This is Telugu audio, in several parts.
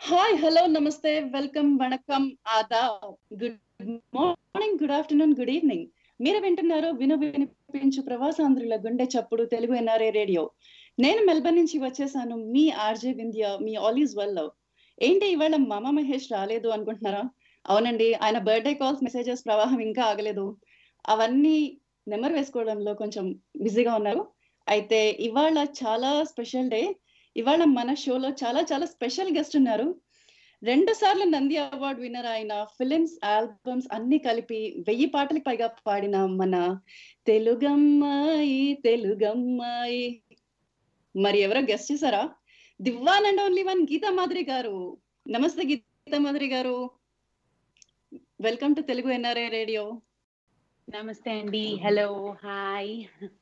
హాయ్ హలో నమస్తే వెల్కమ్ వణకం ఆదాబ్ good morning good afternoon good evening మీరు వింటున్నారు విను వినిపించు ప్రవాసాంధ్రుల గుండె చప్పుడు తెలుగు ఎన్ఆర్ఏ రేడియో నేను మెల్బర్న్ నుంచి వచ్చేసాను మీ ఆర్జే వింధ్య మీ ఆలీస్ వెల్ ఏంటి ఇవాళ మామ మహేష్ రాలేదు అనుకుంటున్నారా అవునండి ఆయన బర్త్డే కాల్స్ మెసేజెస్ ప్రవాహం ఇంకా ఆగలేదు అవన్నీ నెంబర్ వేసుకోవడంలో కొంచెం బిజీగా ఉన్నారు అయితే ఇవాళ చాలా స్పెషల్ డే ఇవాళ మన షోలో చాలా చాలా స్పెషల్ గెస్ట్ ఉన్నారు రెండు సార్లు నంది అవార్డ్ విన్నర్ అయిన ఫిలిమ్స్ ఆల్బమ్స్ అన్ని కలిపి వెయ్యి పాటలకు పైగా పాడిన మన తెలుగమ్మాయి తెలుగమ్మాయి మరి ఎవరో గెస్ట్ చేశారా the one and only one Geetha Madhuri garu నమస్తే Geetha Madhuri garu welcome to Telugu NRI radio నమస్తే అండి హలో హాయ్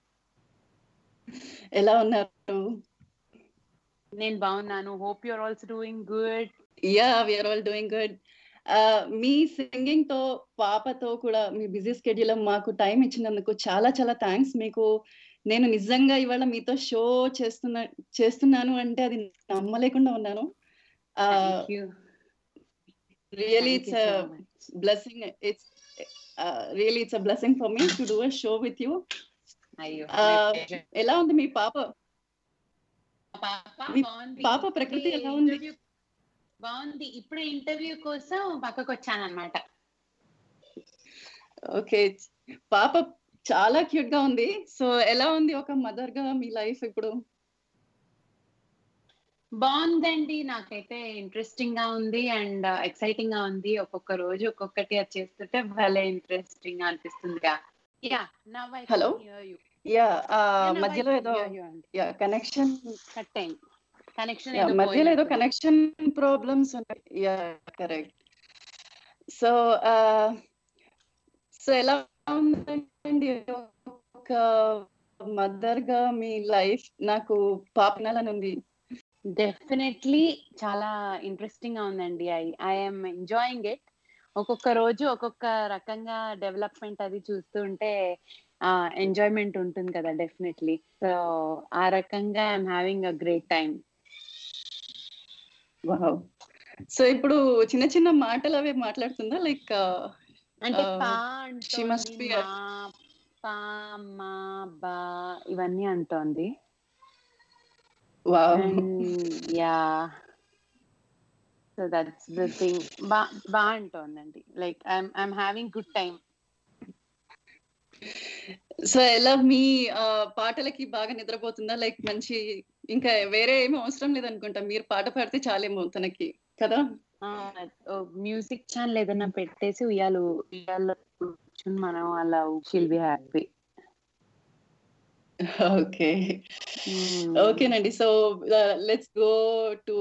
ఎలా ఉన్నారు నేను బాగున్నాను hope you're also doing good yeah we're all doing good మీ సింగింగ్ తో పాపతో కూడా మీ బిజీ స్కెడ్యూల్ మాకు టైం ఇచ్చినందుకు చాలా చాలా థ్యాంక్స్ మీకు నేను నిజంగా ఇవాళ మీతో షో చేస్తున్నా చేస్తున్నాను అంటే అది నమ్మలేకుండా ఉన్నాను really it's blessing it's really it's a blessing for me to do a show with you అయ్యో ఎలా ఉంది మీ పాప మీ పాప ప్రకృతి ఎలా ఉంది బాగుంది ఇప్పుడే ఇంటర్వ్యూ కోసం పక్కకు వచ్చాను అనమాట ఓకే పాప చాలా క్యూట్ గా ఉంది సో ఎలా ఉంది ఒక మదర్ గా మీ లైఫ్ ఇప్పుడు బాగుందండి నాకైతే ఇంట్రెస్టింగ్ గా ఉంది అండ్ ఎక్సైటింగ్ గా ఉంది ఒక్కొక్క రోజు ఒక్కొక్కటి అది చేస్తుంటే భలే ఇంట్రెస్టింగ్ గా అనిపిస్తుంది yeah now I Hello? Hear you yeah మధ్యలో ఏదో యా కనెక్షన్ కట్ అయింది కనెక్షన్ మధ్యలో ఏదో కనెక్షన్ ప్రాబ్లమ్స్ ఉన్నాయి యా కరెక్ట్ సో సో ఎలా ఉందండి ఒక మదర్ గా మీ లైఫ్ నాకు పాప ఉంది డెఫినెట్లీ చాలా ఇంట్రెస్టింగ్ గా ఉందండి ఐ ఐఎమ్ ఎంజాయింగ్ ఇట్ ఒక్కొక్క రోజు ఒక్కొక్క రకంగా డెవలప్మెంట్ అది చూస్తూ ఉంటే ఎంజాయ్మెంట్ ఉంటుంది కదా డెఫినెట్లీ సో ఆ రకంగా I'm having a great time wow so ఇప్పుడు చిన్న చిన్న మాటలు అవి మాట్లాడుతుందా లైక్ అంటే Uh, పా she must అంటోంది, be a- మా, పా మా బా ఇవన్నీ అంటోంది wow yeah so that's the thing బా బా అంటోందండి like I'm I'm having good time so ఎలా మీ ఆ, పాటలకి బాగా నిద్రపోతుందా లైక్ మంచి ఇంకా వేరే ఏమీ అవసరం లేదనుకుంటా మీరు పాట పాడితే చాలేమో తనకి కదా మ్యూజిక్ ఛానల్ ఏదైనా పెట్టేసి ఉయ్యాలు ఉయ్యాలో కూర్చుని మనం అలా షిల్ బి హ్యాపీ ఓకే ఓకేనండి so let's go to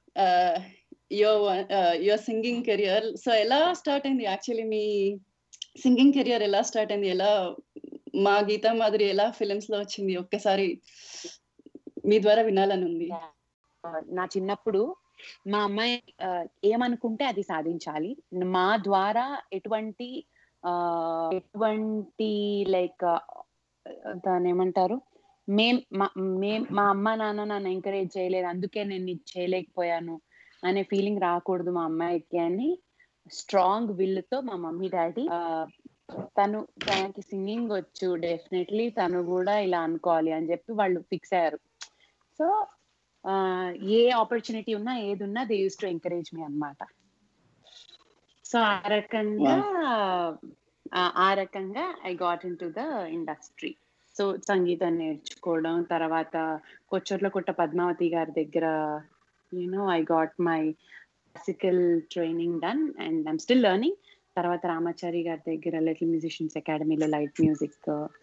your your singing career so ఎలా స్టార్ట్ అయింది యాక్చువల్లీ మీ సింగింగ్ కెరియర్ ఎలా స్టార్ట్ అయింది ఎలా మా గీతా మాదిరి ఎలా ఫిలిమ్స్ లో వచ్చింది ఒక్కసారి మీ ద్వారా వినాలని ఉంది నా చిన్నప్పుడు మా అమ్మాయి ఆ, ఏమనుకుంటే అది సాధించాలి మా ద్వారా ఎటువంటి ఆ, ఎటువంటి లైక్ దాని ఏమంటారు మేం మా- మేం మా అమ్మ నాన్న నన్ను ఎంకరేజ్ చేయలేదు అందుకే నేను ఇది చేయలేకపోయాను అనే ఫీలింగ్ రాకూడదు మా అమ్మాయికి అని స్ట్రాంగ్ విల్ తో మా మమ్మీ డాడీ తను తనకి సింగింగ్ వచ్చు డెఫినెట్లీ తను కూడా ఇలా అనుకోవాలి అని చెప్పి వాళ్ళు ఫిక్స్ అయ్యారు సో ఏ ఆపర్చునిటీ ఉన్నా ఏది ఉన్నా they use to encourage me అన్నమాట సో ఆ రకంగా ఆ- ఆ రకంగా I got in to the industry so సంగీతం నేర్చుకోవడం తర్వాత కొచ్చర్ల కొట్ట పద్మావతి గారి దగ్గర you know I got my classical training done and I'm still learning తర్వాత రామాచారి గారి దగ్గర లిటిల్ మ్యూజిషియన్స్ అకాడమీలో లైట్ మ్యూజిక్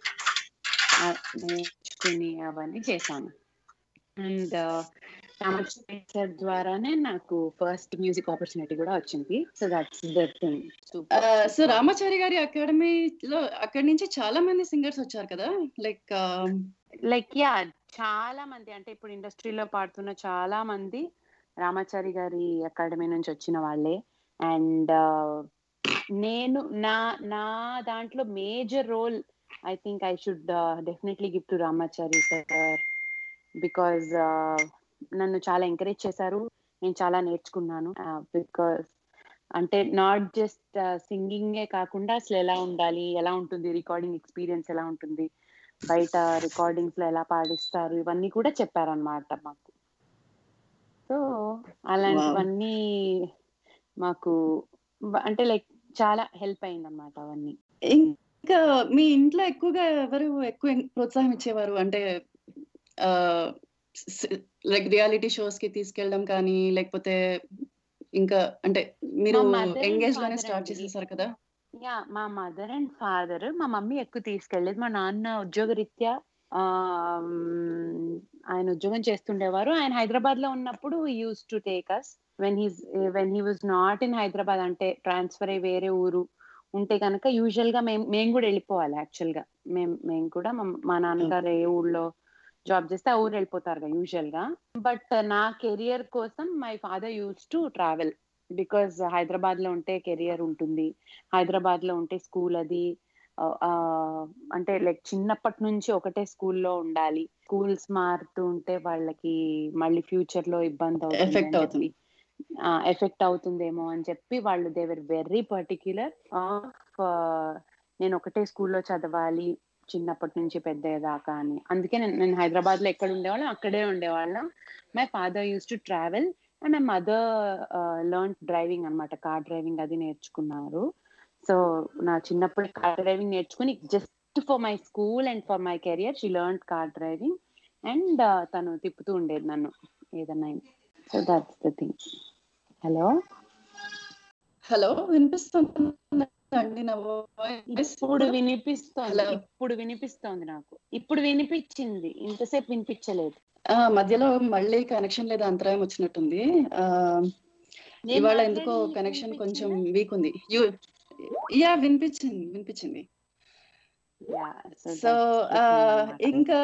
నేర్చుకుని అవన్నీ చేశాను అండ్ రామాచారి సార్ ద్వారానే నాకు ఫస్ట్ మ్యూజిక్ ఆపర్చునిటీ కూడా వచ్చింది so that's the thing so Ramachari గారి అకాడమీలో అక్కడి నుంచి చాలా మంది సింగర్స్ వచ్చారు కదా లైక్ లైక్ యా చాలా మంది అంటే ఇప్పుడు ఇండస్ట్రీలో పాడుతున్న చాలా మంది రామాచారి గారి అకాడమీ నుంచి వచ్చిన వాళ్ళే అండ్ నేను నా నా దాంట్లో major role I think I should definitely give to Ramachari sir because నన్ను చాలా ఎంకరేజ్ చేశారు నేను చాలా నేర్చుకున్నాను బికాస్ అంటే నాట్ జస్ట్ సింగింగే కాకుండా అసలు ఎలా ఉండాలి ఎలా ఉంటుంది రికార్డింగ్ ఎక్స్పీరియన్స్ ఎలా ఉంటుంది బయట రికార్డింగ్స్ లో ఎలా పాడిస్తారు ఇవన్నీ కూడా చెప్పారనమాట మాకు సో అలాంటివన్నీ మాకు బ- అంటే లైక్ చాలా హెల్ప్ అయింది అనమాట అవన్నీ ఇంకా మీ ఇంట్లో ఎక్కువగా ఎవరు ఎక్కువ ప్రోత్సాహం ఇచ్చేవారు అంటే లైక్ రియాలిటీ షోస్ కి తీసుకెళ్ళడం కానీ లేకపోతే ఇంకా అంటే మీరు మా mother and ఎంగేజ్ లోనే father స్టార్ట్ అండి. చేసేసారు కదా యా మా మదర్ అండ్ ఫాదర్ మా మమ్మీ ఎక్కువ తీసుకెళ్ళలేదు మా నాన్న ఉద్యోగరీత్యా ఆ, మ్, ఆయన ఉద్యోగం చేస్తుండేవారు ఆయన హైదరాబాద్ లో ఉన్నప్పుడు use to take us when he's when he was not in Hyderabad అంటే ట్రాన్స్ఫర్ అయ్యి వేరే ఊరు ఉంటే కనుక యూజువల్ గా మేము మేము కూడా వెళ్ళిపోవాలి యాక్చువల్ గా మేము మేము కూడా మా- మా నాన్నగారు ఏ ఊళ్ళో జాబ్ చేస్తే ఆ ఊరు వెళ్ళిపోతారు కదా యూజువల్ గా బట్ నా కెరియర్ కోసం my father use to travel because Hyderabad లో ఉంటే కెరియర్ ఉంటుంది హైదరాబాద్ లో ఉంటే స్కూల్ అది ఆ, ఆ, అంటే లైక్ చిన్నప్పటి నుంచి ఒకటే స్కూల్లో ఉండాలి స్కూల్స్ మారుతూ ఉంటే వాళ్ళకి మళ్ళీ ఫ్యూచర్ లో ఇబ్బంది Effect అవుతుంది. ఎఫెక్ట్ అవుతుందేమో అని చెప్పి వాళ్ళు దేవర్ వెరీ పర్టిక్యులర్ ఆఫ్ నేను ఒకటే స్కూల్లో చదవాలి చిన్నప్పటి నుంచి పెద్ద దాకా అని అందుకే నేను నేను హైదరాబాద్ లో ఎక్కడ ఉండేవాళ్ళం అక్కడే ఉండేవాళ్ళం my father use to travel and my mother learn driving అన్నమాట కార్ డ్రైవింగ్ అది నేర్చుకున్నారు సో నా చిన్నప్పుడు కార్ డ్రైవింగ్ నేర్చుకుని just for my school and for my career she learn car driving and తను తిప్పుతూ ఉండేది నన్ను ఏదన్నా so that's the thing hello hello వినిపిస్తుందండి నా వాయిస్ ఇప్పుడు వినిపిస్తోంది Hello. ఇప్పుడు వినిపిస్తోంది నాకు ఇప్పుడు వినిపించింది ఇంతసేపు వినిపించలేదు ఆ, మధ్యలో మళ్ళీ కనెక్షన్ లేదా అంతరాయం వచ్చినట్టుంది ఆ, నేను ఇవాళ మాట్లాడేది ఎందుకో నీకు కనెక్షన్ కొంచెం వినిపించిందా? వీక్ ఉంది యు- యా వినిపించింది వినిపించింది Yeah, so so that's the ఆ, thing అన్నమాట. ఇంకా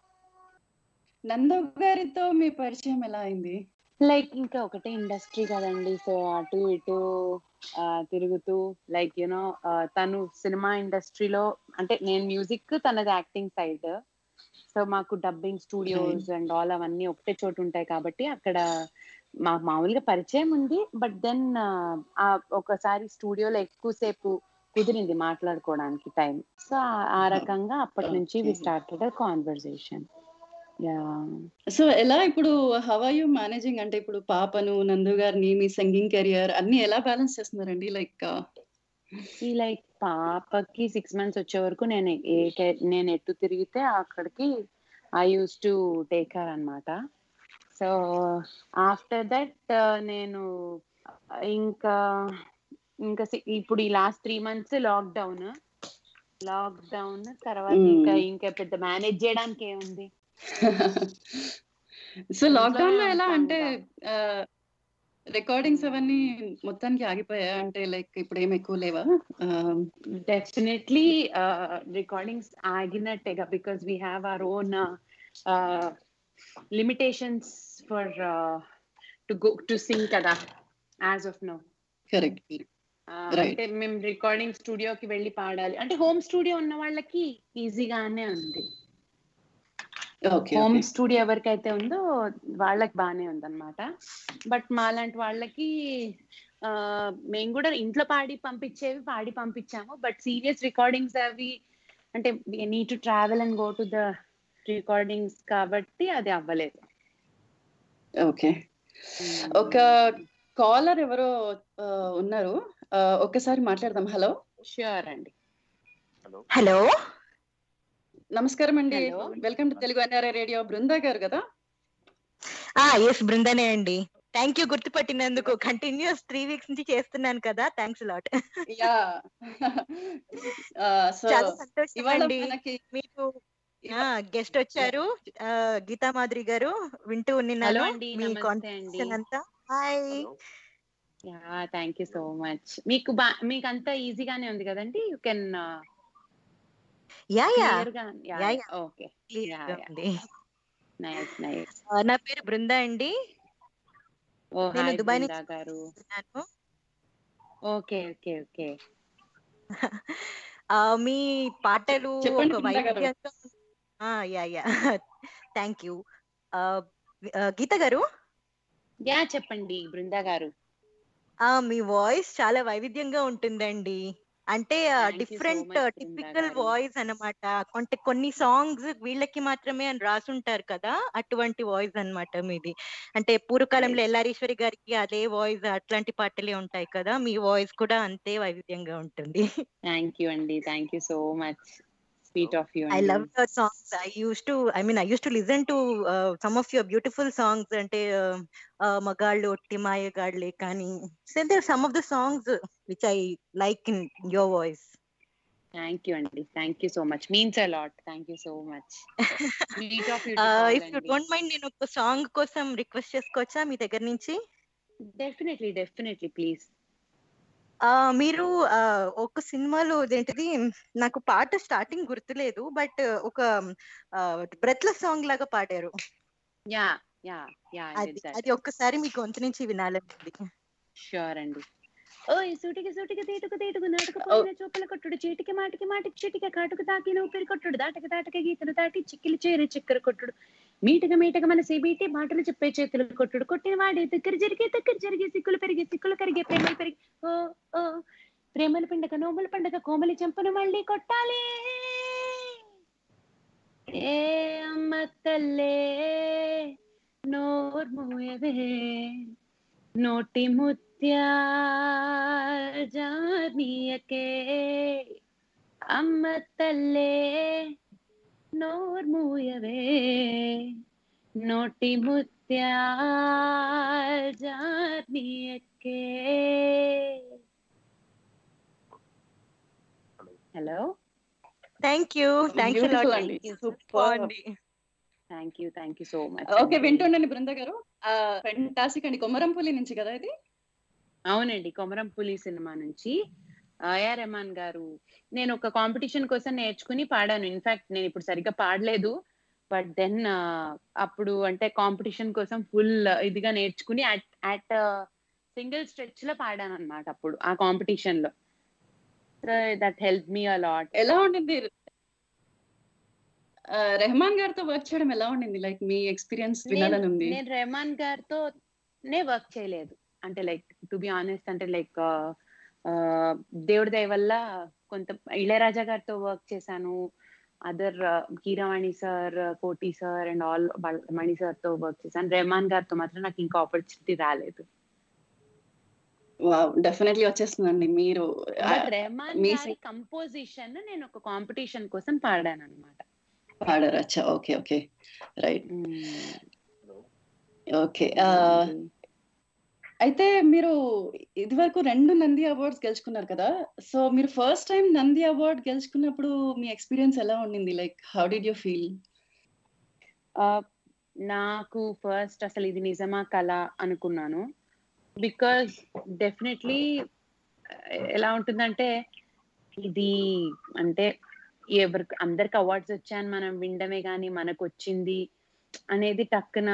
నందు గారితో మీ పరిచయం ఎలా అయింది లైక్ ఇంకా ఒకటే ఇండస్ట్రీ కదండి సో అటు ఇటు ఆ, తిరుగుతూ లైక్ యునో తను సినిమా ఇండస్ట్రీలో అంటే నేను మ్యూజిక్ తనది యాక్టింగ్ సైడ్ సో మాకు డబ్బింగ్ స్టూడియోస్ అండ్ ఆల్ అవన్నీ ఒకటే చోటు ఉంటాయి కాబట్టి అక్కడ మాకు మామూలుగా పరిచయం ఉంది బట్ దెన్ ఆ ఒకసారి స్టూడియోలో ఎక్కువసేపు కుదిరింది మాట్లాడుకోవడానికి టైం సో ఆ రకంగా అప్పటి నుంచి we Okay. Started conversation yeah so ఎలా ఇప్పుడు హౌ ఆర్ యూ మేనేజింగ్ అంటే ఇప్పుడు పాపను నందు గారిని మీ సింగింగ్ కెరియర్ అన్ని ఎలా బ్యాలెన్స్ చేస్తున్నారండి లైక్ ఈ లైక్ పాపకి సిక్స్ మంత్స్ వచ్చే వరకు నేను ఏ కే- నేను ఎటు తిరిగితే అక్కడికి I use to take care అనమాట సో ఆఫ్టర్ దట్ నేను ఇంకా ఇంకా సి- ఇప్పుడు ఈ last three months lockdown lockdown తర్వాత Mm. ఇంకా ఇంకా పెద్ద మేనేజ్ చేయడానికి ఏముంది సో లాక్డౌన్ లో ఇంట్లోనే ఎలా ఉంటాం అంటే కదా. రికార్డింగ్స్ అవన్నీ మొత్తానికి ఆగిపోయా అంటే లైక్ ఇప్పుడు ఏమి ఎక్కువ లేవా డెఫినెట్లీ రికార్డింగ్స్ ఆగినట్టేగా because we have our own limitations for to go to sing కదా as of now correct Right. అంటే మేము రికార్డింగ్ స్టూడియోకి వెళ్ళి పాడాలి అంటే హోమ్ స్టూడియో ఉన్న వాళ్ళకి ఈజీగానే ఉంది ఓకే హోమ్ స్టూడియో ఎవరికైతే ఉందో వాళ్ళకి బాగానే ఉందన్నమాట బట్ మాలాంటి వాళ్ళకి ఆ, మేము కూడా ఇంట్లో పాడి పంపించేవి పాడి పంపించాము బట్ సీరియస్ రికార్డింగ్స్ అవి అంటే need to travel and go to the recordings కాబట్టి అది అవ్వలేదు ఓకే ఒక కాలర్ ఎవరో ఆ, ఉన్నారు ఆ, ఒక్కసారి మాట్లాడదాం హలో ష్యూర్ అండి హలో నమస్కారం అండి Hello. Welcome to Telugu NRI radio Brinda garu కదా ఆ ఎస్ బృందనే అండి థ్యాంక్ యూ గుర్తుపట్టినందుకు కంటిన్యూస్ త్రీ వీక్స్ నుంచి చేస్తున్నాను కదా థ్యాంక్స్ లాట్ యా సో చాలా సంతోషం ఇవాళ అండి మనకి మీకు గెస్ట్ వచ్చారు ఆ, గీతా మాధురి గారు వింటూ హలో ఉన్నాను అండి మీ నమస్తే అండి కాన్వర్సేషన్ అంతా hi yeah thank you so much మీకు బా మీకు అంతా ఈజీగానే ఉంది కదండి you can yeah yeah clear గా Yeah, yeah. Okay clear Yeah, గా yeah. ఉంది నైస్ నైస్ ఆ, నా పేరు బృందా అండి ఓ నేను హాయ్ దుబాయ్ బృందా నుంచి గారు ఉన్నాను. ఓకే ఓకే ఓకే ఆ, మీ పాటలు చెప్పండి ఒక బృందా గారు. వైవిధ్యంగా ఆ, yeah yeah thank you Geetha garu yeah చెప్పండి బృందా గారు ఆ మీ వాయిస్ చాలా వైవిధ్యంగా ఉంటుందండి అంటే Thank you so different much, Brinda typical garu. Voice అన్నమాట అంటే కొన్ని సాంగ్స్ వీళ్ళకి మాత్రమే అని రాసుంటారు కదా అటువంటి వాయిస్ అన్నమాట మీది అంటే పూర్వకాలంలో Yes. ఎల్లారీశ్వరి గారికి అదే వాయిస్ అట్లాంటి పాటలే ఉంటాయి కదా మీ వాయిస్ కూడా అంతే వైవిధ్యంగా ఉంటుంది థ్యాంక్ యూ అండి thank you so much sweet of you I love your songs I use to I mean I use to listen to some of your beautiful songs అంటే uh, uh, మగాళ్ళు ఒట్టి మాయగాళ్ళే కానీ some of the songs which I like in your voice thank you అండి thank you so much means a lot thank you so much sweet of you if you don't mind నేను ఒక సాంగ్ కోసం రిక్వెస్ట్ చేసుకోవచ్చా మీ దగ్గర నుంచి డెఫినెట్లీ డెఫినెట్లీ ప్లీజ్ ఆ మీరు ఆ, ఒక సినిమాలో ఏంటిది నాకు పాట స్టార్టింగ్ గుర్తులేదు బట్ ఒక బ్రెత్లెస్ సాంగ్ లాగా పాడారు యా యా యా అది అది ఒక్కసారి మీ గొంతు నుంచి వినాలండి షూర్ అండి ఓయ్ సూటికి సూటికి తీటుకు తీటుకు నాటుకు పోయిన చూపుల కొట్టుడు చీటికి మాటికి మాటికి చీటికి కాటుకు తాకిన ఊపిరి కొట్టుడు దాటక దాటక గీతలు దాటి చిక్కిలి చేరి చిక్కర కొట్టుడు మీటక మీటక మన బీటి మాటలు చెప్పే చేతులు కొట్టుడు కొట్టిన వాడే దగ్గర జరిగే దగ్గర జరిగే సిక్కులు పెరిగే సిక్కులు కరిగే ప్రేమలు పెరిగి ఓ ఓ ప్రేమల పండగ నోముల పండగ కోమలి చెంపను మళ్ళీ కొట్టాలి ఏ అమ్మ తల్లే నోర్మూయవే నోటి ముత్యా జానీయకే అమ్మ తల్లే నోర్మూయవే నోటి ముత్యా జానీయకే hello thank you thank you Beautiful అండి super thank you thank you so much okay వింటుండండి బృంద గారు ఫెంటాసిక్ అండి కొమరంపల్లి నుంచి కదా ఇది అవునండి కొమరం పులి సినిమా నుంచి ఏఆర్ రెహమాన్ గారు నేను ఒక కాంపిటీషన్ కోసం నేర్చుకుని పాడాను ఇన్ఫాక్ట్ నేను ఇప్పుడు సరిగ్గా పాడలేదు బట్ దెన్ అప్పుడు అంటే కాంపిటీషన్ కోసం ఫుల్ ఇదిగా నేర్చుకుని అట్ సింగిల్ స్ట్రెచ్ లో పాడాను అనమాట అప్పుడు ఆ కాంపిటీషన్ లో దట్ హెల్ప్ మీ అలాట్ ఎలా ఉండింది ఆ, రెహమాన్ గారితో వర్క్ చేయడం ఎలా ఉండింది లైక్ మీ ఎక్స్పీరియన్స్ వినాలని ఉంది నేను రెహమాన్ గారితో నే వర్క్ చేయలేదు అంటే లైక్ టు బి ఆనెస్ట్ అంటే లైక్ దేవుడి దయ వల్ల కొంత ఇళయరాజా గారితో వర్క్ చేశాను other Keeravani sir Koti sir and all Mani sir తో వర్క్ చేశాను రెహమాన్ గారితో మాత్రం నాకు ఇంకా ఆపర్చునిటీ రాలేదు డెఫినెట్లీ వచ్చేస్తుందండి మీరు ఆ, బట్ రెహమాన్ మీ గారి కంపోజిషన్ నేను ఒక కాంపిటీషన్ కోసం పాడాను అనమాట పాడారు అచ్చా ఓకే ఓకే రైట్ ఓకే అయితే మీరు ఇది వరకు రెండు నంది అవార్డ్స్ గెలుచుకున్నారు కదా సో మీరు ఫస్ట్ టైం నంది అవార్డ్ గెలుచుకున్నప్పుడు మీ ఎక్స్పీరియన్స్ ఎలా ఉండింది like how did you feel నాకు ఫస్ట్ అసలు ఇది నిజమా కళ అనుకున్నాను బికాజ్ డెఫినెట్లీ ఎలా ఉంటుందంటే ఇది అంటే ఎవరికి అందరికి అవార్డ్స్ వచ్చాయని మనం వినడమే కానీ మనకు వచ్చింది అనేది టక్కున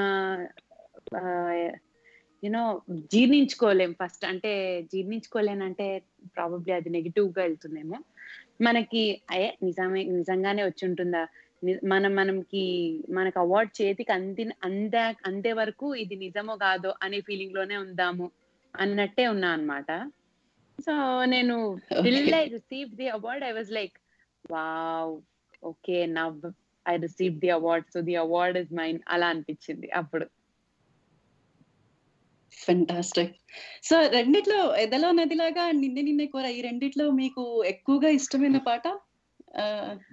యూనో జీర్ణించుకోలేం ఫస్ట్ అంటే జీర్ణించుకోలేనంటే ప్రాబబ్లీ అది నెగిటివ్ గా వెళ్తుందేమో మనకి అయ్యే నిజమే నిజంగానే వచ్చి ఉంటుందా ని- మనం మనకి మనకు అవార్డ్ చేతికి అంది అందా అందే వరకు ఇది నిజమో కాదో అనే ఫీలింగ్ లోనే ఉందాము అన్నట్టే ఉన్నా అన్నమాట సో నేను till I receive the award I was like wow okay now I receive the award so the award is mine అలా అనిపించింది అప్పుడు ఫెంటాస్టిక్ సో రెండిట్లో ఎదలో నదిలాగా నిన్నే నిన్నే కోర ఈ రెండిట్లో మీకు ఎక్కువగా ఇష్టమైన పాట ఆ,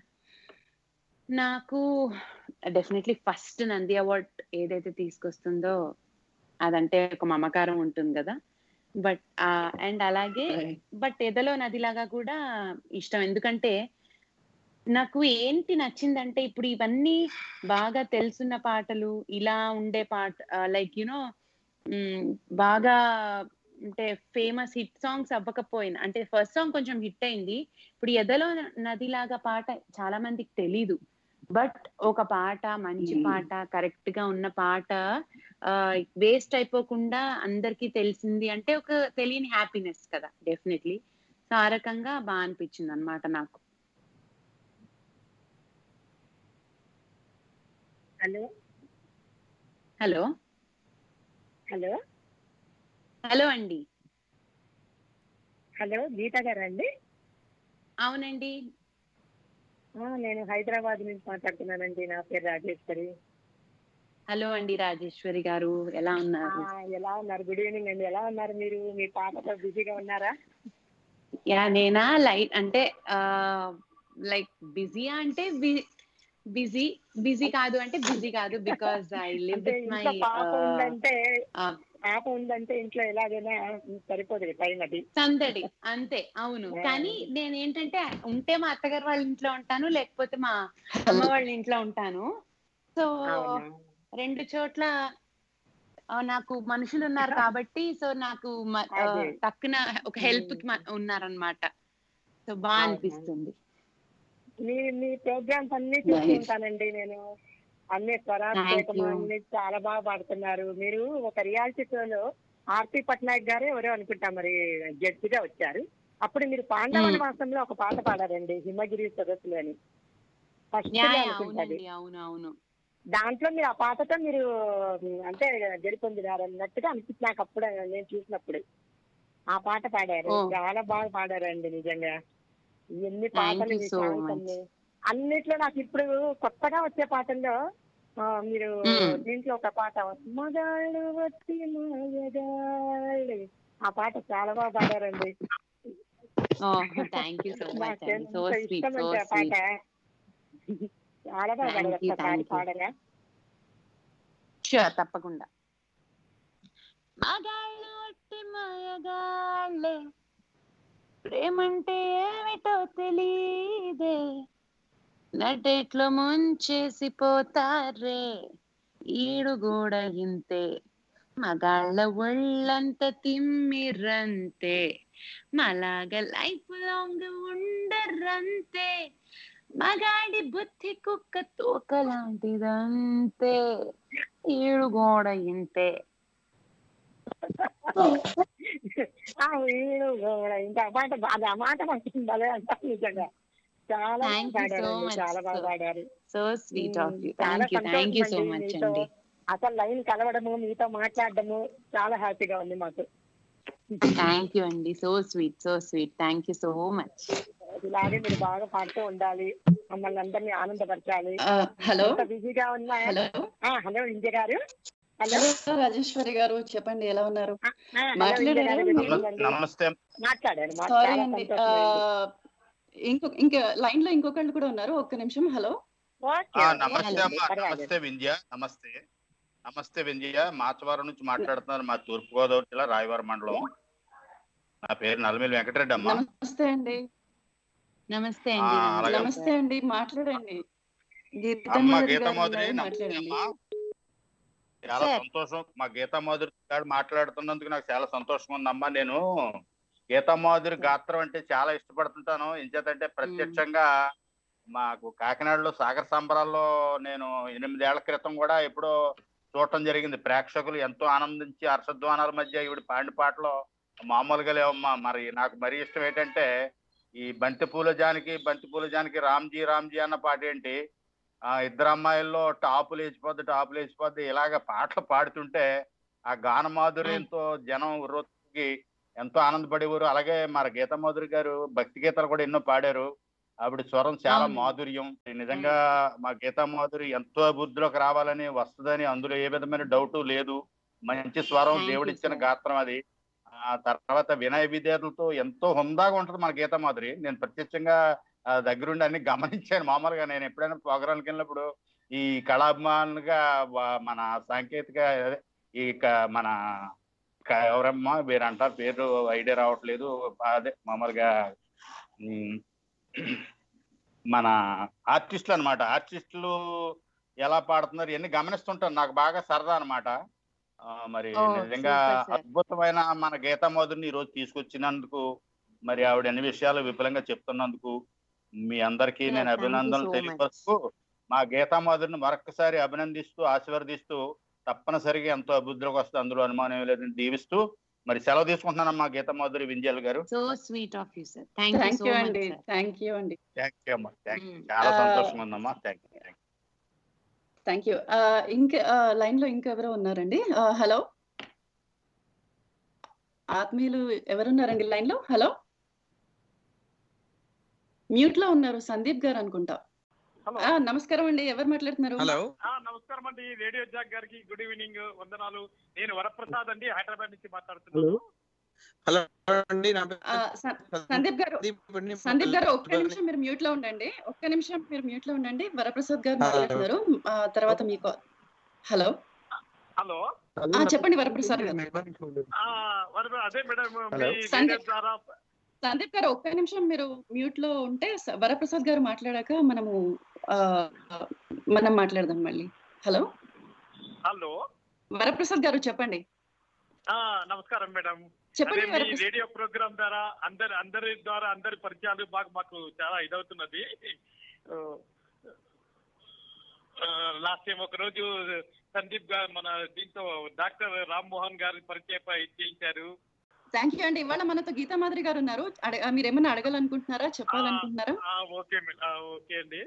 నాకు డెఫినెట్లీ ఫస్ట్ నంది అవార్డ్ ఏదైతే తీసుకొస్తుందో అదంటే ఒక మమకారం ఉంటుంది కదా బట్ అండ్ అలాగే right. బట్ ఎదలో నదిలాగా కూడా ఇష్టం ఎందుకంటే నాకు ఏంటి నచ్చిందంటే ఇప్పుడు ఇవన్నీ బాగా తెలుసున్న పాటలు ఇలా ఉండే పాట లైక్ యునో బాగా అంటే ఫేమస్ హిట్ సాంగ్స్ అవ్వకపోయినా అంటే ఫస్ట్ సాంగ్ కొంచెం హిట్ అయింది ఇప్పుడు ఎదలో నదిలాగా పాట చాలా మందికి తెలీదు బట్ ఒక పాట మంచి Hmm. పాట కరెక్ట్ గా ఉన్న పాట వేస్ట్ అయిపోకుండా అందరికి తెలిసింది అంటే ఒక తెలియని హ్యాపీనెస్ కదా డెఫినెట్లీ సో ఆ రకంగా బాగా అనిపించింది అనమాట నాకు హలో హలో హలో హలో అండి హలో గీత గారా అండి అవునండి ఆ, నేను హైదరాబాద్ నుంచి మాట్లాడుతున్నానండి నా పేరు రాజేశ్వరి హలో అండి రాజేశ్వరి గారు ఎలా ఆ, ఉన్నారు ఎలా ఉన్నారు గుడ్ ఈవినింగ్ అండి ఎలా ఉన్నారు మీరు మీ పాపతో బిజీగా ఉన్నారా యా నేనా లైట్ అంటే లైక్ బిజీయా అంటే బిజీ బిజీ కాదు అంటే బిజీ కాదు బికాస్ ఐ లివ్ అంటే విత్ మై ఇంట్లో పాప ఉందంటే పాప ఉందంటే ఇంట్లో ఎలాగైనా సరిపోదు టైం అది సందడి అంతే అవును Yeah. కానీ నేను ఏంటంటే ఉంటే మా అత్తగారు వాళ్ళ ఇంట్లో ఉంటాను లేకపోతే మా అమ్మ వాళ్ళ ఇంట్లో ఉంటాను సో అవునా రెండు చోట్ల ఆ, నాకు మనుషులు ఉన్నారు కాబట్టి సో నాకు మ- ఆ, అదే. తక్కున ఒక హెల్ప్ Hmm. ఉన్నారనమాట సో బాగా అవునా. అనిపిస్తుంది మీ మీ ప్రోగ్రామ్స్ అన్ని Nice. చూస్తుంటానండి నేను అన్ని Thank స్వరాభిషేకం you. అన్ని చాలా బాగా పాడుతున్నారు మీరు ఒక రియాలిటీ షోలో ఆర్పి పట్నాయక్ గారే ఎవరో అనుకుంటా మరి జడ్జిగా వచ్చారు అప్పుడు మీరు పాండవన Hmm. మాసంలో ఒక పాట పాడారండి హిమగిరి సదస్సులు అని ఫస్ట్ యా యా, అనుకుంటది అవునండి అవును అవును దాంట్లో మీరు ఆ పాటతో మీరు ఉమ్, అంటే గెలుపొందినారు అన్నట్టుగా అనిపించి నాకు అప్పుడు నేను చూసినప్పుడు ఆ పాట పాడారు Oh. చాలా బాగా పాడారండి నిజంగా ఎన్ని Thank పాటలు you me so songs much. అన్ని అన్నిట్లో నాకు ఇప్పుడు కొత్తగా వచ్చే పాటల్లో ఆ, మీరు Mm. దీంట్లో ఒక పాట మగాళ్ళు వచ్చి మగగాళ్ళు ఆ పాట చాలా బాగా పాడారండి ఓ థ్యాంక్ యూ సో మచ్ నాకు అండి సో ఎంత స్వీట్ ఇష్టం సో అంటే ఆ పాట స్వీట్ చాలా బాగా Thank పాడారు you, ఒక్కసారి thank you. పాడగా షూర్ తప్పకుండా మగాళ్ళు ఒట్టి మయగాళ్ళే ప్రేమంటే ఏమిటో తెలీదే నటెట్లో ముంచేసి పోతారే ఈడు కూడా ఇంతే మగాళ్ళ ఒళ్ళంత తిమ్మిరంతే మలాగ లైఫ్ లాంగ్ ఉండరంతే మగాడి బుద్ధి కుక్క తోక లాంటిదంతే ఈడు కూడా ఇంతే ఆ వీడు కూడా ఇంకా ఆ పాట బాగా ఆ మాట మాకు భలే అంటారు నిజంగా చాలా Thank బాగా you so పాడారండి much, చాలా బాగా sir. పాడారు సో స్వీట్ ఆఫ్ యూ చాలా thank you thank you so సంతోషం మచ్ మీతో అండి అసలు లైన్ కలవడము మీతో మాట్లాడడము చాలా హ్యాపీగా ఉంది మాకు థ్యాంక్ యూ అండి so sweet so sweet thank you so much ఇలాగే మీరు బాగా పాడుతూ ఉండాలి మమ్మల్ని అందరినీ ఆనందపరచాలి హలో ఎంత బిజీగా ఉన్నా హలో ఆ, హలో ఇంజ గారు హలో హలో రాజేశ్వరి గారు చెప్పండి ఎలా ఉన్నారు ఆ, ఆ, హలో మాట్లాడారా ఇంజ గారు, మీరు? good evening అండి. నమస్తే మాట్లాడారు మాకు సారీ చాలా అండి సంతోషమైంది. ఇంకో ఇంకా లైన్ లో ఇంకొకళ్ళు కూడా ఉన్నారు ఒక్క నిమిషం హలో ఓకే, ఆ, ఓకే, నమస్తే ఓకే, అమ్మా పర్వాలేదు. నమస్తే వింజయ నమస్తే నమస్తే వింజయ మాచవరం నుంచి మాట్లాడుతున్నారు మా తూర్పు గోదావరి జిల్లా రాయవరం మండలం నా పేరు నల్లమేలి వెంకటరెడ్డి అమ్మా నమస్తే అండి నమస్తే ఆ, అండి అలాగే. నమస్తే అండి మాట్లాడండి గీతా అమ్మ మాధురి గీతా గారు మాధురి ఉన్నారు, నమస్తే మాట్లాడండి అమ్మా చాలా Sir. సంతోషం మా గీతా మాధురి గారు మాట్లాడుతున్నందుకు నాకు చాలా సంతోషంగా ఉందమ్మా నేను గీతా మాధురి గాత్రం అంటే చాలా ఇష్టపడుతుంటాను ఎంచేతంటే ప్రత్యక్షంగా మాకు కాకినాడలో సాగర్ సంబరాల్లో నేను ఎనిమిదేళ్ల క్రితం కూడా ఎప్పుడో చూడటం జరిగింది ప్రేక్షకులు ఎంతో ఆనందించి హర్షధ్వానాల మధ్య ఈవిడ పాండి పాటలో మామూలుగా లేవమ్మా మరి నాకు మరీ ఇష్టం ఏంటంటే ఈ బంతి పూల జానికి బంతి పూల జానికి రామ్జీ రామ్జీ అన్న పాట ఏంటి ఆ ఇద్దరు అమ్మాయిల్లో టాపు లేచిపోద్ది టాపు లేచిపోద్ది ఇలాగ పాటలు పాడుతుంటే ఆ గాన మాధుర్యంతో జనం ఉర్రొత్తుకి ఎంతో ఆనందపడేవారు అలాగే మన గీతా మాధురి గారు భక్తి గీతాలు కూడా ఎన్నో పాడారు ఆవిడ స్వరం చాలా అవును. మాధుర్యం నిజంగా మా గీతా మాధురి ఎంతో అభివృద్ధిలోకి రావాలని వస్తుందని అందులో ఏ విధమైన డౌట్ లేదు మంచి స్వరం Thank you, దేవుడిచ్చిన sir. గాత్రం అది ఆ తర్వాత వినయ విధేయతలతో ఎంతో హుందాగా ఉంటుంది మన గీతా మాధురి నేను ప్రత్యక్షంగా ఆ, దగ్గరుండి అన్ని గమనించాను మామూలుగా నేను ఎప్పుడైనా ప్రోగ్రాంకి వెళ్ళినప్పుడు ఈ కళాభిమానులుగా వా- మన సాంకేతిక అదే, ఈ క- మన క- ఎవరమ్మా వీరు అంటారు పేరు ఐడియా రావట్లేదు అదే మామూలుగా ఉమ్, మన ఆర్టిస్టులు అన్నమాట ఆర్టిస్టులు ఎలా పాడుతున్నారు ఇవన్నీ గమనిస్తుంటాను నాకు బాగా సరదా అనమాట మరి Oh, నిజంగా super, sir. అద్భుతమైన మన గీతా మధురిని ఈ రోజు తీసుకొచ్చినందుకు మరి ఆవిడ అన్ని విషయాలు విపులంగా చెప్తున్నందుకు మీ అందరికీ Yeah, నేను thank you అభినందనలు so తెలియపరుస్తూ మా గీతా మాధురిని మరొకసారి అభినందిస్తూ ఆశీర్వదిస్తూ తప్పనిసరిగా ఎంతో అభివృద్ధిలోకి వస్తే అందులో అనుమానం లేదని దీవిస్తూ మరి సెలవు తీసుకుంటున్నానమ్మా Gita Madhuri Vinjal garu so sweet of you sir thank you thank you so మచ్ అండి సార్ థ్యాంక్ యూ అండి థ్యాంక్ యూ అమ్మా థ్యాంక్ యూ Mm. చాలా ఆ, సంతోషంగా ఉందమ్మా thank you thank you thank you ఇంకా లైన్ లో ఇంకెవరో ఉన్నారండి హలో ఆత్మీయులు ఎవరున్నారండి లైన్ లో హలో మ్యూట్ లో ఉన్నారు సందీప్ గారు అనుకుంటా హలో ఆ, నమస్కారం అండి ఎవరు మాట్లాడుతున్నారు హలో ఆ, నమస్కారం అండి రేడియో జాక్ గారికి గుడ్ ఈవినింగ్ వందనాలు నేను వరప్రసాద్ అండి హైదరాబాద్ నుంచి మాట్లాడుతున్నాను హలో అండి నా పేరు ఆ, స- సందీప్ గారు సందీప్ అండి. సందీప్ గారు ఒక్క నిమిషం మీరు మ్యూట్ లో ఉండండి ఒక్క నిమిషం మీరు మ్యూట్ లో ఉండండి వరప్రసాద్ గారు Hello. మాట్లాడుతున్నారు ఆ, తర్వాత మీకు హలో హలో ఆ, చెప్పండి వరప్రసాద్ గారు ఆ, వర- అదే మేడం Hello. మీ రేడియో సందీప్. ద్వారా సందీప్ గారు ఒక్క నిమిషం మీరు మ్యూట్ లో ఉంటే స- వరప్రసాద్ గారు మాట్లాడాక మనము ఆ, మనం మాట్లాడదాం మళ్ళీ హలో హలో వరప్రసాద్ గారు చెప్పండి ఆ, నమస్కారం మేడం అదే చెప్పండి మీ వరప్రసాద్ రేడియో ప్రోగ్రామ్ ద్వారా అందరి అందరి ద్వారా అందరి పరిచయాలు మాకు మాకు చాలా ఇదవుతున్నది లాస్ట్ టైం ఒక రోజు సందీప్ గారు మన దీంతో డాక్టర్ రామ్ మోహన్ గారి పరిచయం చేయించారు థ్యాంక్ యూ అండి ఇవాళ మనతో గీతా మాదిరి గారు ఉన్నారు అడ- ఆ, మీరు ఏమైనా అడగాలనుకుంటున్నారా చెప్పాలనుకుంటున్నారా ఆ, ఓకే మే- ఆ, ఓకే అండి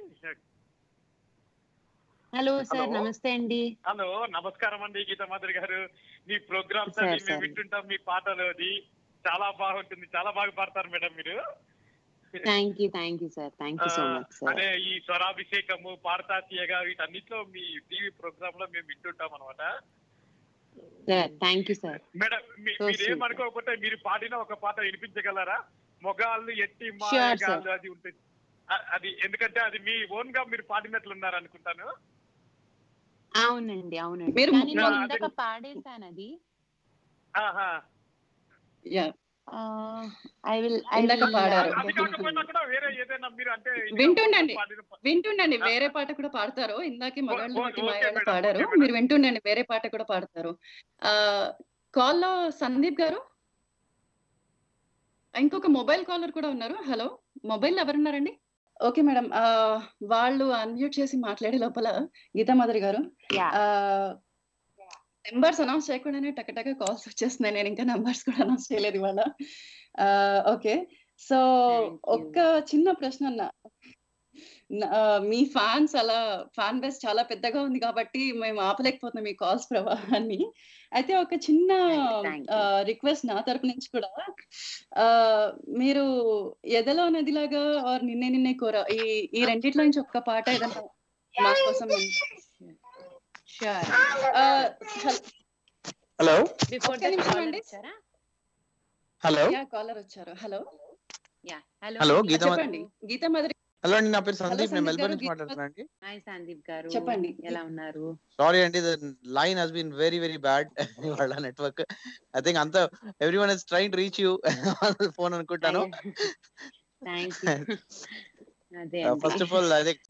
హలో సార్ Hello. నమస్తే అండి హలో నమస్కారం అండి గీతా మాధురి గారు మీ ప్రోగ్రామ్స్ Sir, అవి మేము sir. వింటుంటాం మీ పాటలు అది చాలా బాగుంటుంది చాలా బాగా పాడతారు మేడం మీరు thank you thank you sir thank you so ఆ, మచ్ సార్ అదే ఈ స్వరాభిషేకము పాడతా తీయగా వీటన్నిటిలో మీ టీవీ ప్రోగ్రామ్ లో మేము వింటుంటాం అనమాట sir thank you sir madam మీ- So మీరు sweet. ఏమనుకోకపోతే మీరు పాడిన ఒక పాట వినిపించగలరా మొగాళ్ళు ఎట్టి Sure, sir. మాయగాళ్ళు అది ఉంటుంది అ- అది ఎందుకంటే అది మీ ఓన్ గా మీరు పాడినట్లున్నారు అనుకుంటాను అవునండి అవునండి మీరు కానీ నేను అదే- ఇందాక పాడేశాను అది ఆహా యా ఐ విల్ ఐ ఇందాక పాడారు. అది కాకపోయినా కూడా వేరే ఏదైనా మీరు అంటే వింటుండండి. పాడిన పా- వింటుండండి వేరే పాట కూడా పాడతారు ఇందాకే మగాళ్ళు ఓ- మట్టి ఓకే మాయాలు మేడం, పాడారు ఓకే మేడం. మీరు వింటుండండి వేరే పాట కూడా పాడతారు ఆ కాల్లో సందీప్ గారు ఇంకొక మొబైల్ కాలర్ కూడా ఉన్నారు హలో మొబైల్ ఎవరున్నారండి ఓకే మేడం ఆ వాళ్ళు అన్మ్యూట్ చేసి మాట్లాడే లోపల గీతా మాధురి గారు యా ఆ నెంబర్స్ అనౌన్స్ చేయకుండానే టకటక కాల్స్ వచ్చేస్తున్నాయి నేను ఇంకా నెంబర్స్ కూడా అనౌన్స్ చేయలేదు ఇవాళ ఓకే సో Thank you. ఒక్క చిన్న ప్రశ్న అన్న నా- ఆ, మీ ఫ్యాన్స్ అలా ఫ్యాన్ బేస్ చాలా పెద్దగా ఉంది కాబట్టి మేము ఆపలేకపోతున్నాం మీ కాల్స్ ప్రవాహాన్ని అయితే ఒక చిన్న Thank you. రిక్వెస్ట్ నా తరపు నుంచి కూడా ఆ మీరు ఎదలో నదిలాగా ఆర్ నిన్నే నిన్నే కోర ఈ ఈ రెండిట్లో నుంచి ఒక్క పాట ఏదైనా మా కోసం షూర్ ఆ, హల్- హలో బిఫోర్ ఒక్క నిమిషం అండి. వచ్చారా హలో యా కాలర్ వచ్చారు hello yeah hello Hello, Geetha మా- చెప్పండి గీతా మాదిరి హలో అండి నా పేరు సందీప్ నేను సందీప్ మెల్బోర్న్ గారు, నుంచి గీతా- మాట్లాడుతున్నా అండి హాయ్ సందీప్ గారు చెప్పండి. ఎలా ఉన్నారు సారీ అండి the line has been very very bad వాళ్ళ నెట్వర్క్ ఐ థింక్ అంతా everyone is trying reach you phone అనుకుంటాను థ్యాంక్ యూ అదే first of all I think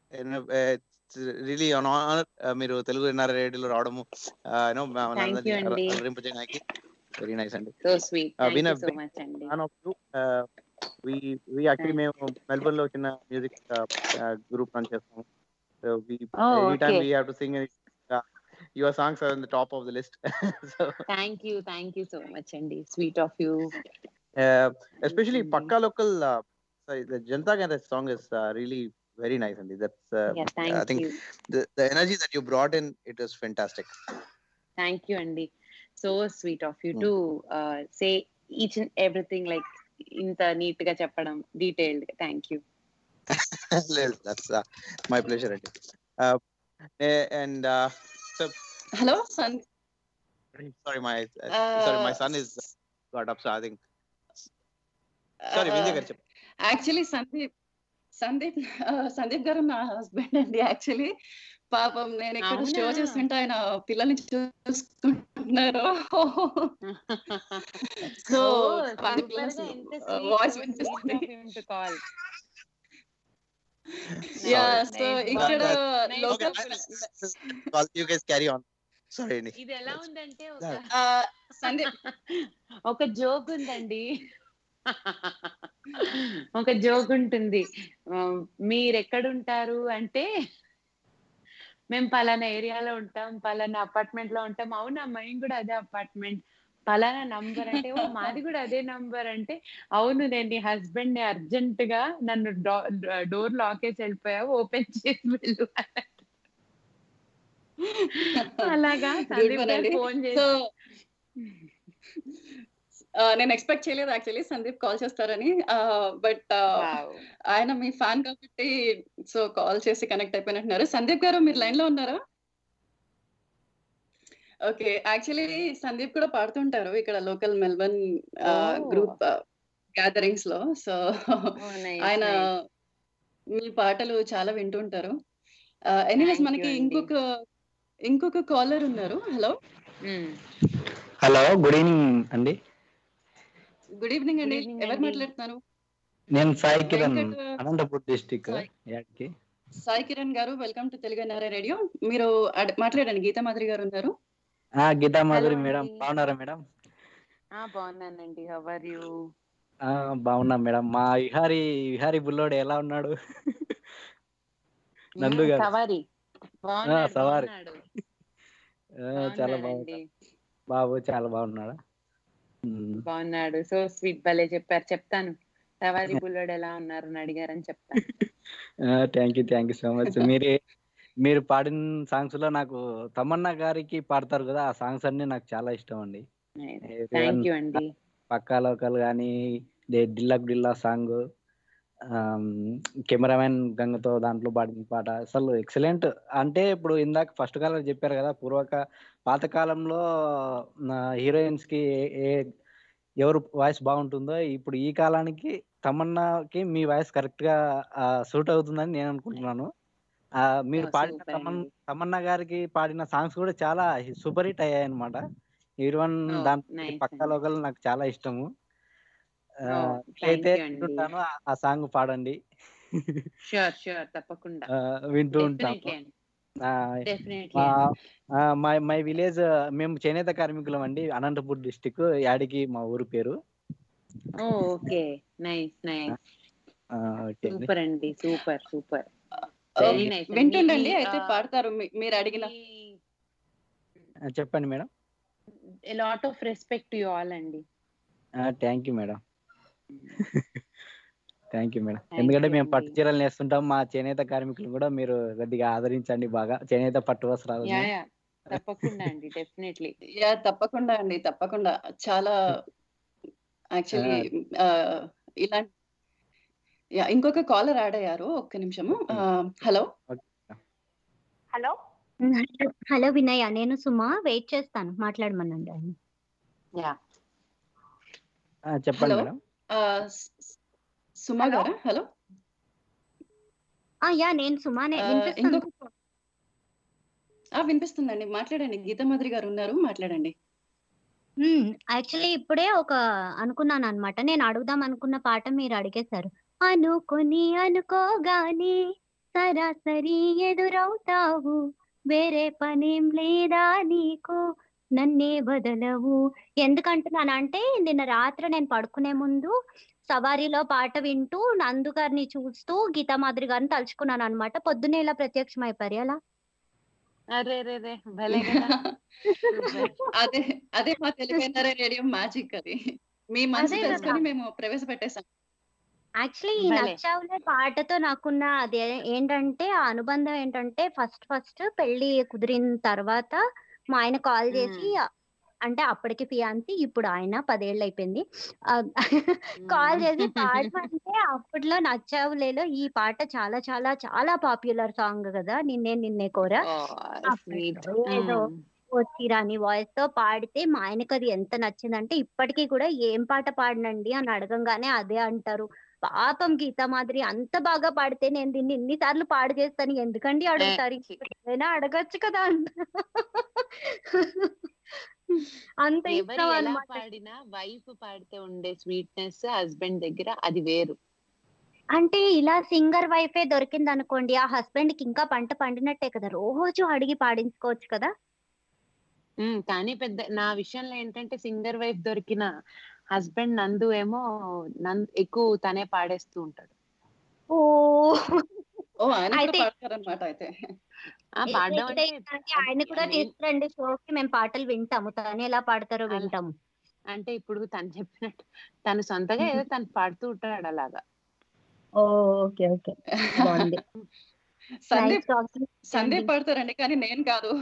really honour మీరు తెలుగు ఎన్ఆర్ రేడియోలో రావడము యూనో Thank you అండి. అలరింపజేయడానికి వెరీ నైస్ అండి so sweet Uh, been thank a you so big much అండి fan of you we we actually మేము మెల్బోర్న్ లో చిన్న మ్యూజిక్ గ్రూప్ రన్ చేస్తాము so we Oh, any time okay. We have to sing your songs are in the top of the list so thank you thank you so much అండి sweet of you especially Mm. పక్కా లోకల్ జనతా గ్యాన్ song is really very nice అండి that's yeah I thank think you the energy that you brought in it was fantastic thank you అండి so sweet of you Hmm. To say each and everything like ఇంత నీట్ గా చెప్పడం detailed thank you Well, that's uh, my pleasure Andy. Uh, eh, and uh, so hello సన్ sorry my uh, sorry my son is got up so i think sorry Vijay గారు చెప్పండి యాక్చువల్లీ సందీప్ సందీప్ ఆ, సందీప్ గారు నా హస్బెండ్ అండి యాక్చువల్లీ పాపం నేను ఇక్కడ షో అవునా? చేస్తుంటే ఆయన పిల్లల్ని చూసుకుంటున్నారు సో వాయిస్ వినిపిస్తుంది కాల్ యా Nice, సో nice. ఇక్కడ Nice. Local Well, you guys carry on sorry అండి ఇది ఎలా ఉందంటే ఒక సందీప్ ఒక జోక్ ఉందండి ఒక జోక్ ఉంటుంది ఆ, మీరు ఎక్కడుంటారు అంటే మేము పలానా ఏరియాలో ఉంటాం పలానా అపార్ట్మెంట్ లో ఉంటాం అవునా మేము కూడా అదే అపార్ట్మెంట్ పలానా నంబర్ అంటే ఓ మాది కూడా అదే నంబర్ అంటే అవును నేను నీ హస్బెండ్ ని అర్జెంట్ గా నన్ను డోర్ లాక్ వేసి వెళ్ళిపోయావు ఓపెన్ చేసి వెళ్ళు అలాగా Good సందీప్ one గారు అండి. ఫోన్ సో చేసి నేను ఎక్స్పెక్ట్ చేయలేదు యాక్చువల్లీ సందీప్ కాల్ చేస్తారని బట్ Wow. ఆయన మీ ఫ్యాన్ కాబట్టి సో కాల్ చేసి కనెక్ట్ అయిపోయినట్టున్నారు సందీప్ గారు మీరు లైన్ లో ఉన్నారా ఓకే యాక్చువల్లీ సందీప్ కూడా పాడుతుంటారు ఇక్కడ local Melbourne Oh. Group gatherings లో సో Oh, nice, ఆయన nice. మీ పాటలు చాలా వింటుంటారు ఎనీవేస్ Thank you మనకి అండి. ఇంకొక ఇంకొక కాలర్ ఉన్నారు hello Mm. Hello good evening అండి గుడ్ ఈవినింగ్ అండి Good evening ఎవరు అండి. మాట్లాడుతున్నారు నేను సాయి కిరణ్ వెంకట్ అనంతపూర్ డిస్టిక్ సాయి. యాడ్కి సాయి కిరణ్ గారు welcome to Telugu NRI radio మీరు అడ- మాట్లాడండి గీతా మాధురి గారు ఉన్నారు ఆ, గీతా మాధురి Hello మేడం అండి. బాగున్నారా మేడం ఆ బాగున్నానండి హౌ ఆర్ యూ ఆ, బాగున్నాం మేడం మా విహారీ విహారీ బుల్లోడు ఎలా ఉన్నాడు నందు గారు సవారి బాగున్నాడు సవారి. బాగున్నాడు ఆ, చాలా బాగున్నాడండి. బాగున్నాడు బాబు చాలా బాగున్నాడా ఉమ్. బాగున్నాడు సో స్వీట్ భలే చెప్పారు చెప్తాను సవారి బుల్లోడు ఎలా ఉన్నారు అని అడిగారని చెప్తాను thank you thank you so much మీరే మీరు పాడిన సాంగ్స్ లో నాకు తమన్నా గారికి పాడతారు కదా ఆ సాంగ్స్ అన్ని నాకు చాలా ఇష్టం అండి థ్యాంక్ యూ అండి పక్కా లోకల్ కానీ డిల్లక్ డిల్లా సాంగ్ కెమెరామెన్ గంగతో దాంట్లో పాడిన పాట అసలు ఎక్సలెంట్ అంటే ఇప్పుడు ఇందాక ఫస్ట్ కాలం చెప్పారు కదా పూర్వక పాతకాలంలో హీరోయిన్స్ కి ఏ- ఏ ఎవరు వాయిస్ బాగుంటుందో ఇప్పుడు ఈ కాలానికి తమన్నాకి మీ వాయిస్ కరెక్ట్ గా సూట్ అవుతుందని నేను అనుకుంటున్నాను ఆ, మీరు Oh, పాడిన super తమన్ అండి. తమన్నా గారికి పాడిన సాంగ్స్ కూడా చాలా సూపర్ హిట్ అయ్యాయి అనమాట ఈవెన్ Oh, దాంట్లో nice పక్కా అండి. లోకల్ నాకు చాలా ఇష్టము ఆ, Oh, అయితే thank you అండి. వింటుంటాను ఆ- ఆ సాంగ్ పాడండి షూర్ షూర్ తప్పకుండా ఆ, వింటూ ఉంటాము డెఫినెట్లీ అండి ఆ, డెఫినెట్లీ మా ఆ, మై మై విలేజ్ మేము చేనేత కార్మికులం అండి అనంతపూర్ డిస్టిక్ యాడికి మా ఊరు పేరు ఓకే నైస్ నైస్ ఆ, ఓకే అండి సూపర్ అండి సూపర్ సూపర్ వెరీ నైస్ వింటుండండి అయితే పాడతారు మీ- మీరు అడిగిన ఆ, చెప్పండి madam lot of respect you all అండి thank you madam thank you madam Thank ఎందుకంటే you మేము అండి. పట్టు చీరలు నేస్తుంటాం మా చేనేత కార్మికులు కూడా మీరు కొద్దిగా ఆదరించండి బాగా చేనేత పట్టు వస్త్రాలు యా యా తప్పకుండా అండి డెఫినెట్లీ యా తప్పకుండా అండి తప్పకుండా చాలా యాక్చువల్లీ ఇలాంటి యా ఇంకొక కాలర్ యాడ్ అయ్యారు ఒక్క నిమిషము హలో హలో హలో వినయ నేను సుమా వెయిట్ చేస్తాను మాట్లాడమనండి ఆయన యా ఆ, చెప్పండి Hello. మేడం సుమా గారా హలో ఆ, యా నేను సుమానే ఆ, వినిపిస్తుంది ఇంకొక ఆ వినిపిస్తుందండి మాట్లాడండి గీతా మాధురి గారు ఉన్నారు మాట్లాడండి యాక్చువల్లీ ఇప్పుడే ఒక అనుకున్నాను అనమాట నేను అడుగుదాం అనుకున్న పాట మీరు అడిగేశారు అనుకొని అనుకోగానే సరాసరి ఎదురవుతావు వేరే పనేం లేదా నీకు నన్నే వదలవు ఎందుకంటున్నానంటే నిన్న రాత్రి నేను పడుకునే ముందు సవారీలో పాట వింటూ నందు గారిని చూస్తూ గీతా మాదిరి గారిని తలుచుకున్నాను అనమాట పొద్దున్నే ఇలా ప్రత్యక్షం అయిపోయారు ఎలా అరే రే రే భలే కదా అదే అదే మా తెలుగు రేడియో మ్యాజిక్ అది మీ మనసు అదే కదా. తెలుసుకొని మేము ప్రవేశపెట్టేసాం యాక్చువల్లీ ఈ భలే. నచ్చావులే పాటతో నాకున్న అది ఏ- ఏంటంటే ఆ అనుబంధం ఏంటంటే ఫస్ట్ ఫస్ట్ పెళ్లి కుదిరిన తర్వాత మా ఆయన కాల్ చేసి అంటే అప్పటికి ఫియాన్సీ ఇప్పుడు ఆయన పదేళ్ళు అయిపోయింది కాల్ చేసి పాడమంటే అప్పట్లో నచ్చావులేలో ఈ పాట చాలా చాలా చాలా పాపులర్ సాంగ్ కదా నిన్నే నిన్నే కోరా స్వీట్ ఏదో వచ్చి రాని వాయిస్ తో పాడితే మా ఆయనకు అది ఎంత నచ్చిందంటే ఇప్పటికీ కూడా ఏం పాట పాడనండి అని అడగంగానే అదే అంటారు పాపం గీతా మాదిరి అంత బాగా పాడితే నేను దీన్ని ఎన్నిసార్లు పాడు చేస్తాను ఎందుకండి అడుగుతారు ఛీ. ఏదైనా అడగచ్చు కదా అంట అంత ఎవరు ఇష్టం ఎలా అన్నమాట పాడినా వైఫ్ పాడితే ఉండే స్వీట్నెస్ హస్బెండ్ దగ్గర అది వేరు అంటే ఇలా సింగర్ వైఫే దొరికింది అనుకోండి ఆ హస్బెండ్ కి ఇంకా పంట పండినట్టే కదా రోజు అడిగి పాడించుకోవచ్చు కదా ఉమ్, కానీ పెద్ద నా విషయంలో ఏంటంటే సింగర్ వైఫ్ దొరికిన హస్బెండ్ నందు ఏమో నందు ఎక్కువ తనే పాడేస్తూ ఉంటాడు ఓ ఓ ఆయన కూడా అయితే- పాడతారనమాట అయితే ఆ పాడడం అయితే అంటే అంటే ఆయన కూడా నేను- తీసుకురండి షోకి మేము పాటలు వింటాము తను ఎలా పాడతారో అలా. వింటాము అంటే ఇప్పుడు తను చెప్పినట్టు తను సొంతగా ఏదో తను పాడుతూ ఉంటాడు అలాగా ఓ ఓకే ఓకే బాగుంది సందీప్ Nice talking సందీప్ అండి. పాడతారండి కానీ నేను కాదు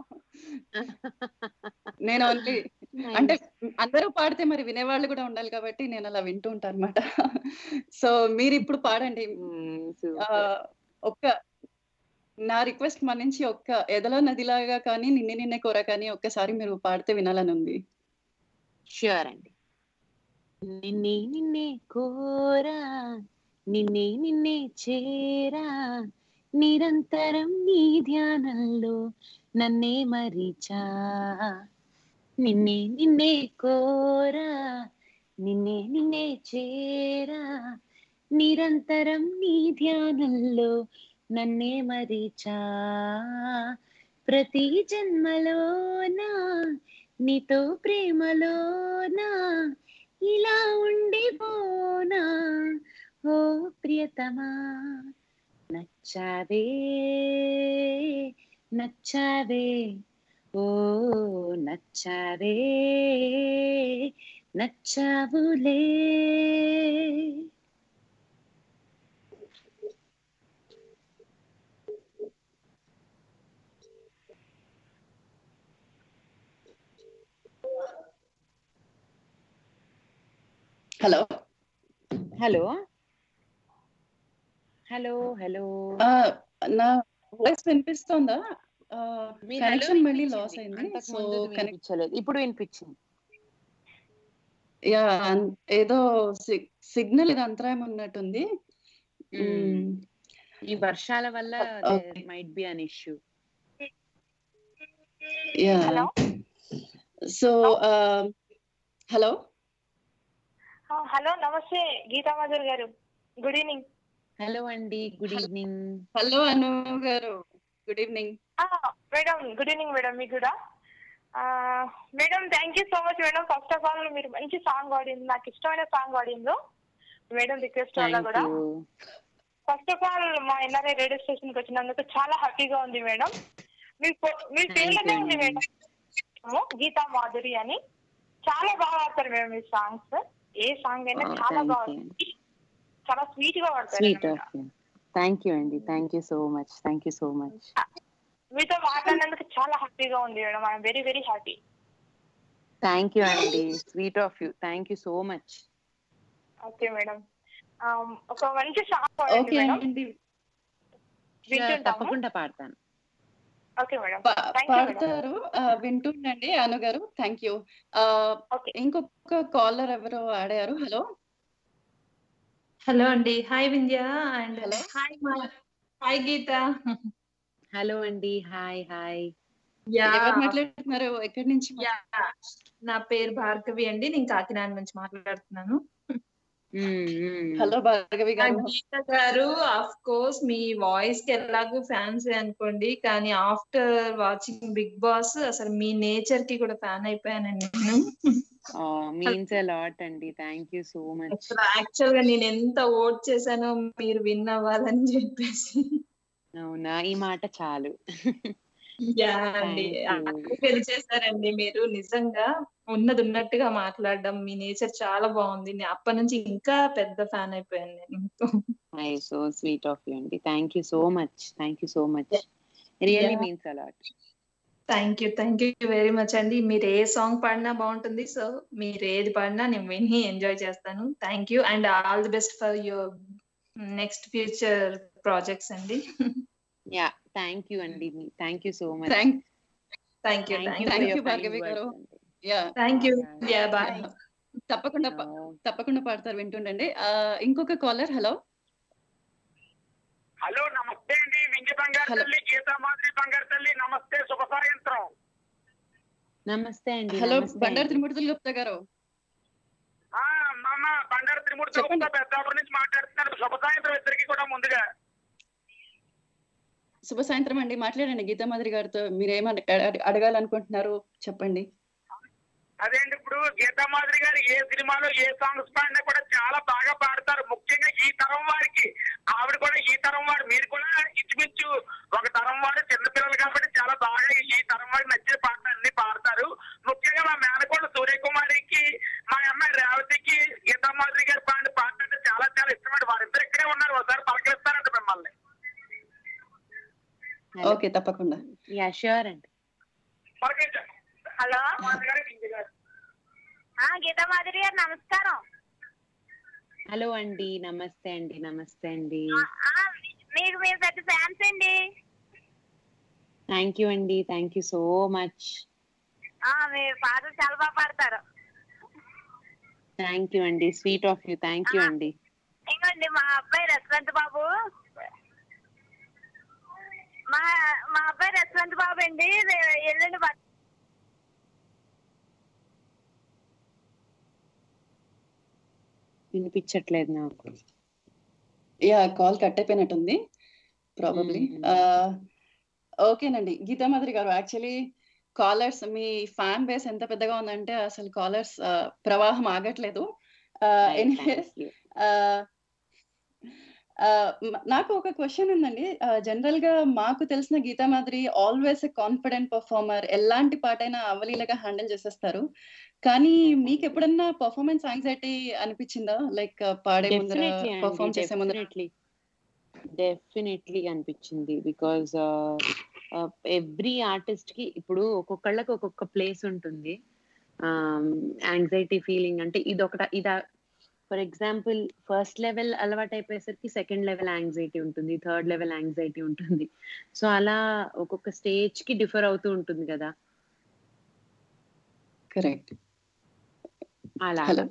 నేను ఓన్లీ అంటే అందరూ పాడితే మరి వినేవాళ్ళు కూడా ఉండాలి కాబట్టి నేను అలా వింటూ ఉంటాను అనమాట సో మీరు ఇప్పుడు పాడండి ఆ, ఒక్క నా రిక్వెస్ట్ మన్నించి ఒక్క ఎదల నదిలాగా కానీ నిన్నే నిన్నే కోర కానీ ఒక్కసారి మీరు పాడితే వినాలని ఉంది ష్యూర్ అండి నిన్నే నిన్నే కోరా నిన్నే నిన్నే చేరా నిరంతరం నీ ధ్యానంలో నన్నే మరిచా నిన్నే నిన్నే కోరా నిన్నే నిన్నే చేరా నిరంతరం నీ ధ్యానంలో నన్నే మరిచా ప్రతి జన్మలోనా నీతో ప్రేమలోనా ఇలా ఉండిపోనా ఓ ప్రియతమా నచ్చావే నచ్చావే ఓ నచ్చావే నచ్చావులే హలో హలో హలో హలో నా వాయిస్ వినిపిస్తోందా మీ hello కనెక్షన్ మళ్ళీ వినిపించింది. లాస్ అయింది అంతకు సో ముందు కనెక్ట్ వినిపించలేదు ఇప్పుడు వినిపించింది యా ఏదో సిగ్నల్ ఇది అంతరాయం ఉన్నట్టుంది మ్మ్. ఈ వర్షాల వల్ల Okay. Might be an issue yeah so hello hello నమస్తే గీతా మధుర్ గారు గుడ్ ఈవినింగ్ హలో అండి గుడ్ ఈవినింగ్ హలో అను గారు good evening madam good evening madam మీకు కూడా madam thank you so much madam first of all మీరు మంచి సాంగ్ పాడింది నాకు ఇష్టమైన సాంగ్ పాడిండ్రు మేడం రిక్వెస్ట్ వల్ల థ్యాంక్ కూడా యూ ఫస్ట్ ఆఫ్ ఆల్ మా ఎన్ఆర్ఐ రేడియో స్టేషన్ కి వచ్చినందుకు చాలా హ్యాపీగా ఉంది మేడం మీ పో- మీ Thank పేర్లోనే you ఉంది అండి. మేడం గీతా మాధురి అని చాలా బాగా పాడతారు మేడం మీ సాంగ్స్ ఏ సాంగ్ అయినా చాలా థ్యాంక్ బాగా యూ చాలా స్వీట్ గా పాడతారు sweet madam. Of you thank you అండి thank you so much thank you so much మీతో మాట్లాడినందుకు చాలా హ్యాపీగా ఉంది madam I'm very very happy thank you అండి sweet of you thank you so much okay madam ఒక మంచి సాంగ్ పాడండి ఓకే మేడం అండి వింటుంటాము తప్పకుండా పాడతాను ఓకే మేడం పా- థ్యాంక్ యూ మేడం పాడతారు ఆ, వింటుండండి అను గారు థ్యాంక్ యూ ఓకే ఇంకొక కాలర్ ఎవరు ఆడారు హలో హలో అండి hi Vindhya and Hello. Hi hi Geetha hello అండి హాయ్ హాయ్ యా ఎవరు మాట్లాడుతున్నారు ఎక్కడి నుంచి మా- యా నా పేరు భార్గవి అండి నేను కాకినాడ నుంచి మాట్లాడుతున్నాను హలో భార్గవి ఆ గారు గీత గారు ఆఫ్ కోర్స్ మీ వాయిస్ కి ఎలాగో ఫ్యాన్స్ అనుకోండి కానీ ఆఫ్టర్ వాచింగ్ బిగ్ బాస్ అసలు మీ నేచర్ కి కూడా ఫ్యాన్ అయిపోయానండి నేను మీన్స్ ఎ లాట్ అండి థ్యాంక్ యూ సో మచ్ అసలు యాక్చువల్ గా నేను ఎంత ఓట్ చేశానో మీరు విన్ అవ్వాలని చెప్పేసి అవునా ఈ మాట చాలు యా అండి Thank you. అక్కడ గెలిచేశారండి మీరు నిజంగా ఉన్నది ఉన్నట్టుగా మాట్లాడడం మీ నేచర్ చాలా బాగుంది నేను అప్పటి నుంచి ఇంకా పెద్ద ఫ్యాన్ అయిపోయాను నేను మీకు I so sweet of you అండి thank you so much thank you so much really Yeah. Means a lot thank you thank you very much అండి మీరు ఏ సాంగ్ పాడినా బాగుంటుంది సో మీరు ఏది పాడినా నేను విని ఎంజాయ్ చేస్తాను thank you and all the best for your next future projects అండి యా థ్యాంక్ యూ అండి thank you so much thank thank you thank you Thank for you, your Bhargavi గారు. Yeah thank you yeah bye తప్పకుండా ప- తప్పకుండా పాడతారు వింటుండండి ఆ, ఇంకొక కాలర్ హలో హలో నమస్తే అండి వింజ బంగారు Hello. తల్లి గీతా మాదిరి బంగారు తల్లి నమస్తే శుభ సాయంత్రం నమస్తే అండి హలో నమస్తే బండారు అండి. త్రిమూర్తులు గుప్తా గారు ఆ మామ బండారు త్రిమూర్తి చెప్పండి. గుప్తా పెద్దాపురం నుంచి మాట్లాడుతున్నాను శుభ సాయంత్రం ఇద్దరికి కూడా ముందుగా శుభ సాయంత్రం అండి మాట్లాడండి గీతా మాదిరి గారితో మీరేం అడ- అడ- అడగాలనుకుంటున్నారు చెప్పండి అదే అండి ఇప్పుడు గీతా మాదిరి గారు ఏ సినిమాలో ఏ సాంగ్స్ పాడినా కూడా చాలా బాగా పాడతారు ముఖ్యంగా ఈ తరం వారికి ఆవిడ కూడా ఈ తరం వారు మీరు కూడా ఇంచుమించు ఒక తరం వారు చిన్నపిల్లలు కాబట్టి చాలా బాగా ఈ తరం వారికి నచ్చే పాటలు అన్ని పాడతారు ముఖ్యంగా మా మేనకోడ సూర్యకుమారికి మా అమ్మాయి రేవతికి గీతా మాదిరి గారు పాడిన పాట అంటే చాలా చాలా ఇష్టమండి వారిద్దరు ఇక్కడే ఉన్నారు ఒకసారి పలకరిస్తారంట మిమ్మల్ని ఓకే తప్పకుండా యా ష్యూర్ అండి హలో గీతా మాధురి గారు నమస్కారం హలో అండి నమస్తే అండి నమస్తే అండి మీకు మీరు పెద్ద ఫ్యాన్స్ అండి థ్యాంక్ యూ అండి థ్యాంక్ యూ సో మచ్ ఆ, మీ పాటలు చాలా బాగా పాడతారు థ్యాంక్ యూ అండి sweet of you thank you అండి ఇంకోండి మా అబ్బాయి రెస్టారెంట్ బాబు మా మా అబ్బాయి రెస్టారెంట్ బాబు అండి రే- ఎల్లుండి బర్త్ వినిపించట్లేదు నాకు యా కాల్ కట్ అయిపోయినట్టుంది ప్రాబబ్లీ ఓకేనండి గీతా మాధురి గారు యాక్చువల్లీ కాలర్స్ మీ ఫ్యాన్ బేస్ ఎంత పెద్దగా ఉందంటే అసలు కాలర్స్ ప్రవాహం ఆగట్లేదు ఎనీవేస్ నాకు ఒక క్వశ్చన్ ఉందండి జనరల్ గా మాకు తెలిసిన గీతా మాదిరి ఆల్వేస్ ఎ కాన్ఫిడెంట్ పర్ఫార్మర్ ఎలాంటి పాటైనా అవలీలగా హ్యాండిల్ చేసేస్తారు కానీ మీకు ఎప్పుడన్నా పర్ఫార్మెన్స్ యాంగ్జైటీ అనిపించిందా లైక్ పాడే ముందర డెఫినెట్లీ పర్ఫార్మ్ చేసే ముందర డెఫినెట్లీ డెఫినెట్లీ అనిపించింది బికాజ్ ఎవ్రీ ఆర్టిస్ట్ కి ఇప్పుడు ఒక్కొక్కళ్ళకి ఒక్కొక్క ప్లేస్ ఉంటుంది యాంగ్జైటీ ఫీలింగ్ అంటే ఇది ఒకట ఇదా ఫర్ ఎగ్జాంపుల్ ఫస్ట్ లెవెల్ అలవాటు అయిపోయేసరికి సెకండ్ లెవెల్ యాంగ్జైటీ ఉంటుంది థర్డ్ లెవెల్ యాంగ్జైటీ ఉంటుంది సో అలా ఒక్కొక్క స్టేజ్ కి డిఫర్ అవుతూ ఉంటుంది కదా కరెక్ట్ అలా హలో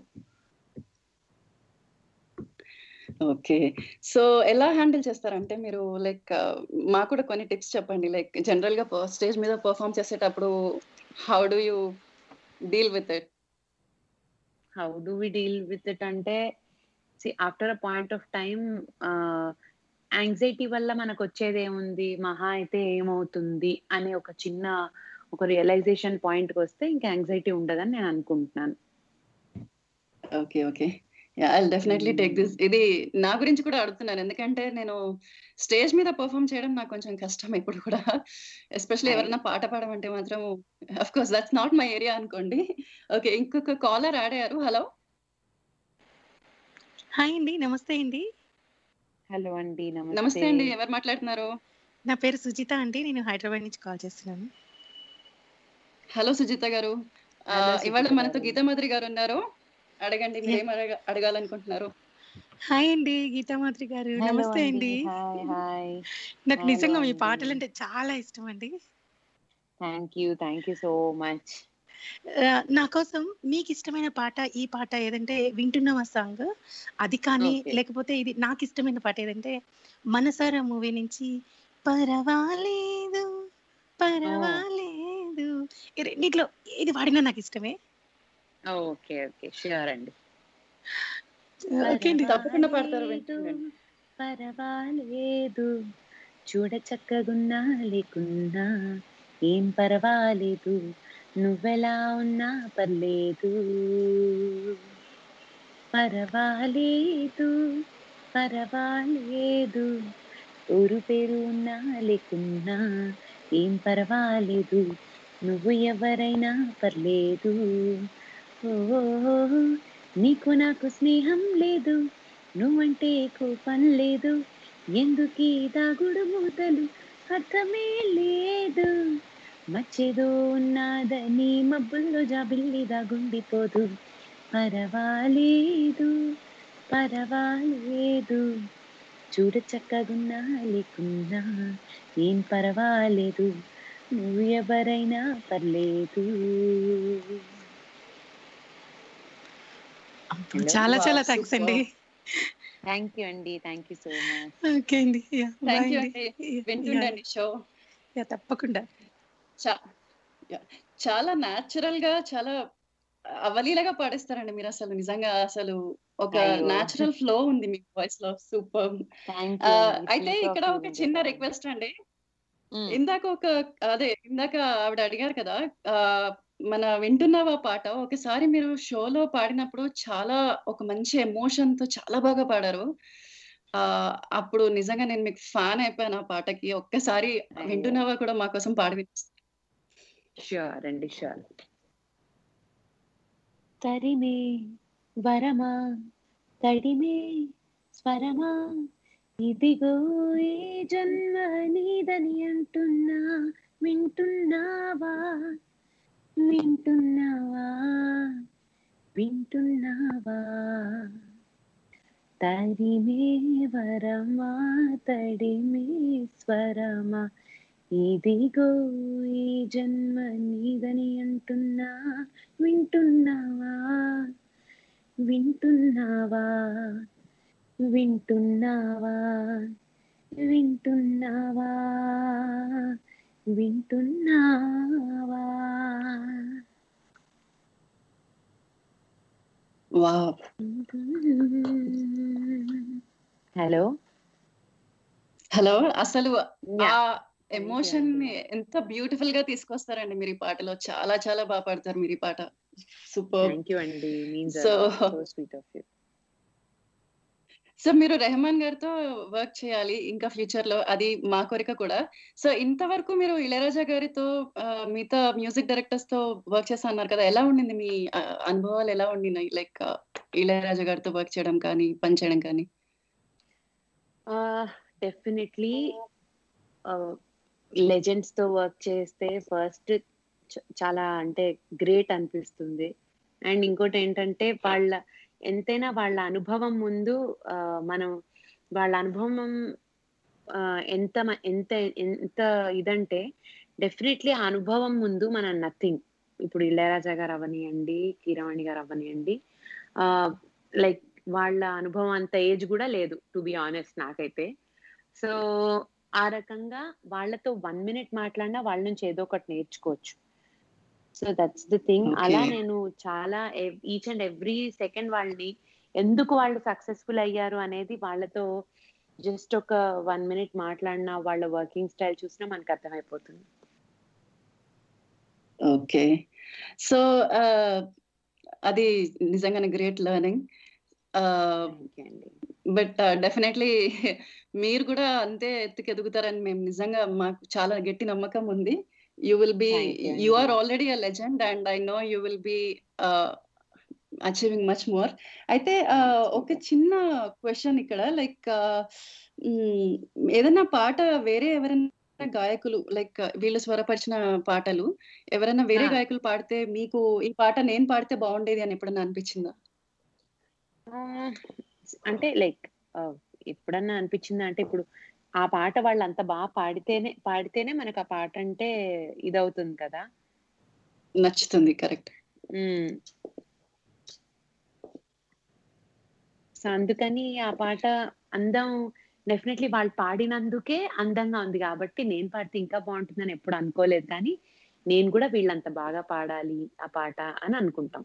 ఓకే సో ఎలా హ్యాండిల్ చేస్తారంటే మీరు లైక్ మాకు కూడా కొన్ని టిప్స్ చెప్పండి లైక్ జనరల్ గా స్టేజ్ మీద పర్ఫామ్ చేసేటప్పుడు how do you deal with it how do we deal with it అంటే after a point of time anxiety వల్ల మనకు వచ్చేది ఏముంది మహా అయితే ఏమవుతుంది అనే ఒక చిన్న ఒక రియలైజేషన్ పాయింట్కి వస్తే ఇంకా యాంగ్జైటీ ఉండదని నేను అనుకుంటున్నాను okay okay I definitely take this ఇది నా గురించి కూడా అడుగుతున్నాను ఎందుకంటే నేను స్టేజ్ మీద పర్ఫామ్ చేయడం నాకు కొంచెం కష్టం ఇప్పుడు కూడా ఎస్పెషల్లీ ఎవరైనా పాట పాడమంటే మాత్రం of course that's not my area అనుకోండి ఓకే ఇంకొక కాలర్ ఆడారు హలో హాయ్ అండి నమస్తే అండి హలో అండి నమస్తే అండి ఎవరు మాట్లాడుతున్నారు నా పేరు సుజిత అండి నేను హైదరాబాద్ నుంచి కాల్ చేస్తున్నాను హలో సుజిత గారు ఆ, Hello, ఇవాళ సుజిత మనతో గారు. గీతామాధురి గారు ఉన్నారు అడగండి మీరు ఏం అడగ అడగాలనుకుంటున్నారు హాయ్ అండి గీతామాత్రి గారు Hello నమస్తే అండి. అండి హాయ్ హాయ్ నాకు Hello నిజంగా మీ అండి. పాటలు అంటే చాలా ఇష్టం అండి thank you thank you so much ఆ, నా కోసం మీకు ఇష్టమైన పాట ఈ పాట ఏదంటే వింటున్నావా సాంగ్ అది కానీ Okay. లేకపోతే ఇది నాకు ఇష్టమైన పాట ఏదంటే మనసారా మూవీ నుంచి పర్వాలేదు పర్వాలేదు ఈ రెండిట్లో ఏది వాడినా నాకు ఇష్టమే ఓకే ఓకే ష్యూర్ అండి ఓకే అండి తప్పకుండా పాడతారు వింటున్నాను పర్వాలేదు చూడ చక్కగున్నా లేకున్నా ఏం పర్వాలేదు నువ్వెలా ఉన్నా పర్లేదు పర్వాలేదు పర్వాలేదు ఊరు పేరు ఉన్నా లేకున్నా ఏం పర్వాలేదు నువ్వు ఎవరైనా పర్లేదు ఓ నీకు నాకు స్నేహం లేదు నువ్వంటే కోపం లేదు ఎందుకీ దాగుడు మూతలు అర్థమే లేదు మచ్చేదో ఉన్నదని మబ్బుల్లో జాబిల్లి దాగుండిపోదు పర్వాలేదు పర్వాలేదు చూడ చక్కగున్నా లేకున్నా ఏం పర్వాలేదు నువ్వు ఎవరైనా పర్లేదు చాలా చాలా థ్యాంక్స్ అండి థ్యాంక్ యూ అండి thank you so much okay అండి థ్యాంక్ యూ అండి వింటుండండి షో తప్పకుండా చా- yeah. చాలా న్యాచురల్ గా చాలా అవలీలగా పాడేస్తారండి మీరు అసలు నిజంగా అసలు ఒక అయ్యో. న్యాచురల్ ఫ్లో ఉంది మీ వాయిస్ లో సూపర్ థ్యాంక్ ఆ, యూ అండి అయితే Sweet of ఇక్కడ you ఒక అండి. చిన్న రిక్వెస్ట్ అండి మ్మ్. ఇందాక ఒక అదే ఇందాక ఆవిడ అడిగారు కదా ఆ మన వింటున్నావా పాట ఒకసారి మీరు షోలో పాడినప్పుడు చాలా ఒక మంచి ఎమోషన్ తో చాలా బాగా పాడారు ఆ అప్పుడు నిజంగా నేను మీకు ఫ్యాన్ అయిపోయాను ఆ పాటకి ఒక్కసారి వింటున్నావా కూడా మా కోసం పాడి వినిపిస్తారు షూర్ అండి షూర్ తరిమే వరమా తడిమే స్వరమా ఇదిగో ఈ జన్మ నీదని అంటున్నా వింటున్నావా వింటున్నావా వింటున్నావా తరిమే వరమా తడిమే స్వరమా ఇదిగో ఈ జన్మ నీదని అంటున్నా వింటున్నావా వింటున్నావా వింటున్నావా వింటున్నావా వింటున్నావా వావ్ హలో హలో అసలు ఆ Yeah. ఎమోషన్ ని ఎంత బ్యూటిఫుల్ గా తీసుకొస్తారండి మీరు ఈ పాటలో చాలా చాలా బాగా పాడతారు మీరు ఈ పాట సూపర్ థ్యాంక్ యూ అండి means so so sweet of you so మీరు రెహమాన్ గారితో వర్క్ చేయాలి ఇంకా ఫ్యూచర్ లో అది మా కోరిక కూడా సో ఇంతవరకు మీరు ఇళయరాజా గారితో ఆ, మిగతా మ్యూజిక్ డైరెక్టర్స్ తో వర్క్ చేస్తా అన్నారు కదా ఎలా ఉండింది మీ ఆ, అనుభవాలు ఎలా ఉండినాయి లైక్ ఇళయరాజా గారితో వర్క్ చేయడం కానీ పని చేయడం కానీ డెఫినెట్లీ లెజెండ్స్ తో వర్క్ చేస్తే ఫస్ట్ చాలా అంటే గ్రేట్ అనిపిస్తుంది అండ్ ఇంకోటి ఏంటంటే వాళ్ళ ఎంతైనా వాళ్ళ అనుభవం ముందు ఆ, మనం వాళ్ళ అనుభవం ఆ, ఎంత మ- ఎంత ఎంత ఇదంటే డెఫినెట్లీ ఆ అనుభవం ముందు మన నథింగ్ ఇప్పుడు ఇళయరాజా గారు అవనియండి కీరవాణి గారు అవనియండి లైక్ వాళ్ళ అనుభవం అంత ఏజ్ కూడా లేదు టు బి ఆనెస్ట్ నాకైతే సో ఆ రకంగా వాళ్ళతో వన్ మినిట్ మాట్లాడినా వాళ్ళ నుంచి ఏదో ఒకటి నేర్చుకోవచ్చు సో దట్స్ ది థింగ్ అలా Okay. నేను చాలా ఈచ్ అండ్ ఎవ్రీ సెకండ్ వాళ్ళని ఎందుకు వాళ్ళు సక్సెస్ఫుల్ అయ్యారు అనేది వాళ్ళతో జస్ట్ ఒక వన్ మినిట్ మాట్లాడినా వాళ్ళ వర్కింగ్ స్టైల్ చూసినా మనకు అర్థమైపోతుంది ఓకే సో అది నిజంగానే గ్రేట్ లెర్నింగ్ బట్ డెఫినెట్లీ మీరు కూడా అంతే ఎత్తుకు ఎదుగుతారని మేము నిజంగా మాకు చాలా గట్టి నమ్మకం ఉంది you will be Thank you you అండి. Are already a legend and I know you will be achieving much more అయితే uh, ఒక చిన్న క్వశ్చన్ ఇక్కడ లైక్ ఏదైనా పాట వేరే ఎవరైనా గాయకులు లైక్ వీళ్ళు స్వరపరిచిన పాటలు ఎవరైనా వేరే Ah. గాయకులు పాడితే మీకు ఈ పాట నేను పాడితే బాగుండేది అని ఎప్పుడన్నా అనిపించిందా ఆ, అంటే లైక్ ఎప్పుడన్నా అనిపించిందా అంటే ఇప్పుడు ఆ పాట వాళ్ళు అంత బాగా పాడితేనే పాడితేనే మనకు ఆ పాట అంటే ఇదవుతుంది కదా నచ్చుతుంది కరెక్ట్ సో అందుకని ఆ పాట అందం డెఫినెట్లీ వాళ్ళు పాడినందుకే అందంగా ఉంది కాబట్టి నేను పాడితే ఇంకా బాగుంటుందని ఎప్పుడు అనుకోలేదు కానీ నేను కూడా వీళ్ళంత బాగా పాడాలి ఆ పాట అని అనుకుంటాం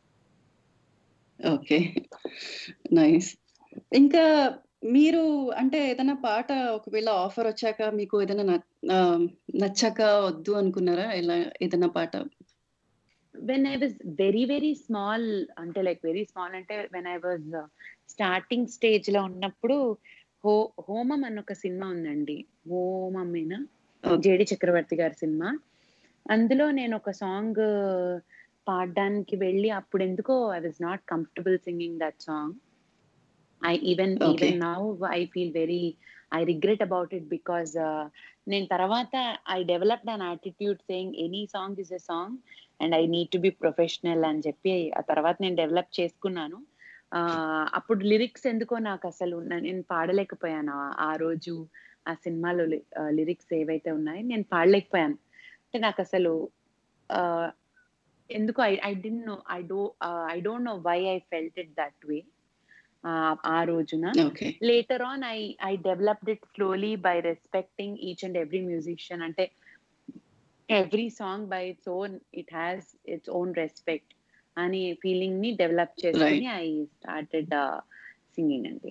ఓకే నైస్ ఇంకా మీరు అంటే ఏదైనా పాట ఒకవేళ ఆఫర్ వచ్చాక మీకు ఏదైనా న- ఆ, నచ్చాక వద్దు అనుకున్నారా ఇలా ఏదైనా పాట when I was very very small అంటే లైక్ వెరీ స్మాల్ అంటే when I was starting stage లో ఉన్నప్పుడు హో హోమం అన్న ఒక సినిమా ఉందండి హోమమేనా జేడి చక్రవర్తి గారి సినిమా అందులో నేను ఒక సాంగ్ పాడడానికి వెళ్ళి అప్పుడు ఎందుకో I was not comfortable singing that song I even Okay. Even now I feel very I regret about it because నేను తర్వాత I developed an attitude saying any song is a song and I need to be professional అని చెప్పి ఆ తర్వాత నేను డెవలప్ చేసుకున్నాను ఆ, అప్పుడు లిరిక్స్ ఎందుకో నాకు అసలు న- నేను పాడలేకపోయాను ఆ- ఆ రోజు ఆ సినిమాలో లిరిక్స్ ఏవైతే ఉన్నాయో నేను పాడలేకపోయాను అంటే నాకు అసలు ఆ, ఎందుకో I I didn't know I do I don't know why I felt it that way ఆ రోజున okay later on I I developed it slowly by respecting each and every musician అంటే every song by its own it has its own respect అని ఫీలింగ్ ని డెవలప్ చేసుకుని ఐ స్టార్టెడ్ సింగింగ్ అండి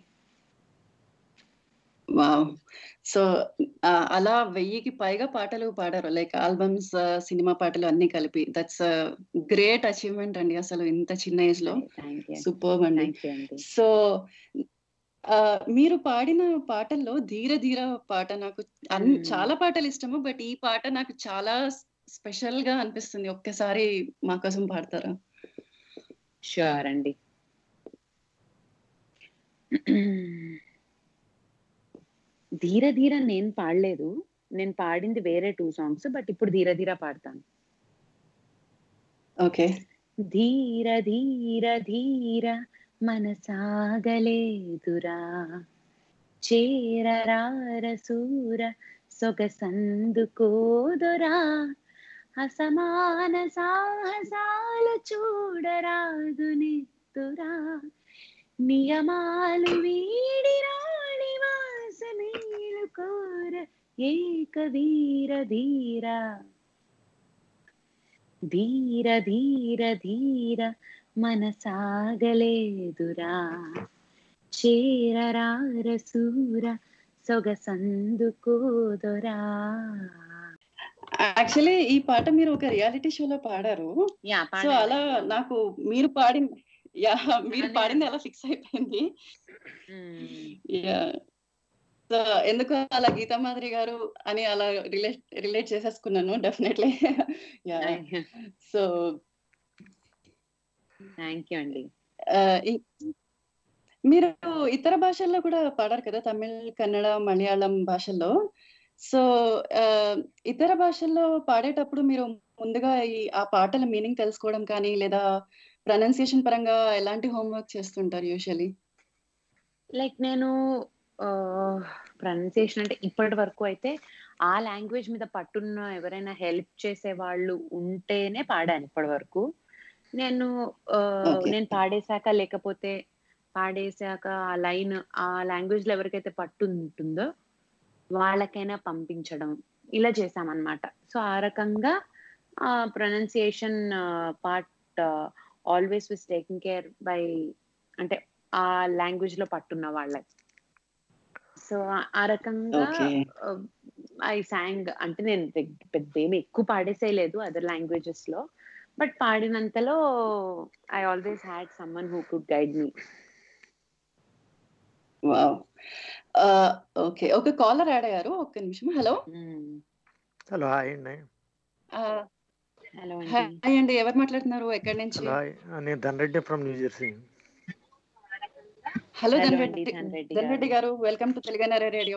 వావ్ సో అలా వెయ్యికి పైగా పాటలు పాడారు లైక్ ఆల్బమ్స్ సినిమా పాటలు అన్ని కలిపి దట్స్ గ్రేట్ అచీవ్మెంట్ అండి అసలు ఇంత చిన్న ఏజ్ లో థ్యాంక్ యూ సూపర్ అండి థ్యాంక్ యూ అండి సో ఆ, మీరు పాడిన పాటల్లో ధీర ధీర పాట నాకు అన్ని Hmm. చాలా పాటలు ఇష్టము బట్ ఈ పాట నాకు చాలా స్పెషల్ గా అనిపిస్తుంది ఒక్కసారి మా కోసం పాడతారా షూర్ అండి ధీర ధీర నేను పాడలేదు నేను పాడింది వేరే టూ సాంగ్స్ బట్ ఇప్పుడు ధీర ధీర పాడతాను ఓకే ధీర ధీర ధీర మనసాగలేదురా చేరరారసూర సొగసందుకోదురా అసమాన సాహసాలు చూడరాదు నిత్తురా నియమాలు వీడి రాణి వాసమేలు కోర ఏక ధీర ధీర ధీర ధీర ధీర మనసాగలేదురా చేరరారసూర సొగసందుకోదురా యాక్చువల్లీ ఈ పాట మీరు ఒక రియాలిటీ షోలో పాడారు యా సో అలా నాకు మీరు పాడిన యా మీరు పాడింది అలా ఫిక్స్ అయిపోయింది యా సో ఎందుకు అలా గీతా మాధురి గారు అని అలా రిలేట్ రిలేట్ చేసేసుకున్నాను definitely yeah so thank you అండి మీరు ఇతర భాషల్లో కూడా పాడారు కదా తమిళ్ కన్నడ మలయాళం భాషల్లో సో ఇతర భాషల్లో పాడేటప్పుడు మీరు ముందుగా ఈ ఆ పాటల మీనింగ్ తెలుసుకోవడం కానీ లేదా ప్రొనౌన్సియేషన్ పరంగా ఎలాంటి హోంవర్క్ చేస్తుంటారు యూజువలీ లైక్ నేను ప్రొనౌన్సియేషన్ అంటే ఇప్పటి వరకు అయితే ఆ లాంగ్వేజ్ మీద పట్టున్న ఎవరైనా హెల్ప్ చేసే వాళ్ళు ఉంటేనే పాడాను ఇప్పటి వరకు నేను నేను పాడేశాక లేకపోతే పాడేశాక ఆ లైన్ ఆ లాంగ్వేజ్ లో ఎవరికైతే పట్టు ఉంటుందో వాళ్ళకైనా పంపించడం ఇలా చేసామన్నమాట సో ఆ రకంగా pronunciation part always was taking care by అంటే ఆ లాంగ్వేజ్ లో పట్టున్న వాళ్ళకి సో ఆ రకంగా ఐ సాంగ్ అంటే నేను పెద్ద ఏమి ఎక్కువ పాడేసేయలేదు అదర్ లాంగ్వేజెస్ లో but పాడినంతలో I always had someone who could guide me wow okay ఒక కాలర్ యాడ్ అయ్యారు ఒక్క నిమిషం హలో హలో హాయ్ అండి హలో హాయ్ అండి ఎవరు మాట్లాడుతున్నారు ఎక్కడి నుంచి హలో హాయ్ నేను Dhana Reddy from new Jersey hello Dhana Reddy Dhana Reddy గారు welcome to తెలుగనరే radio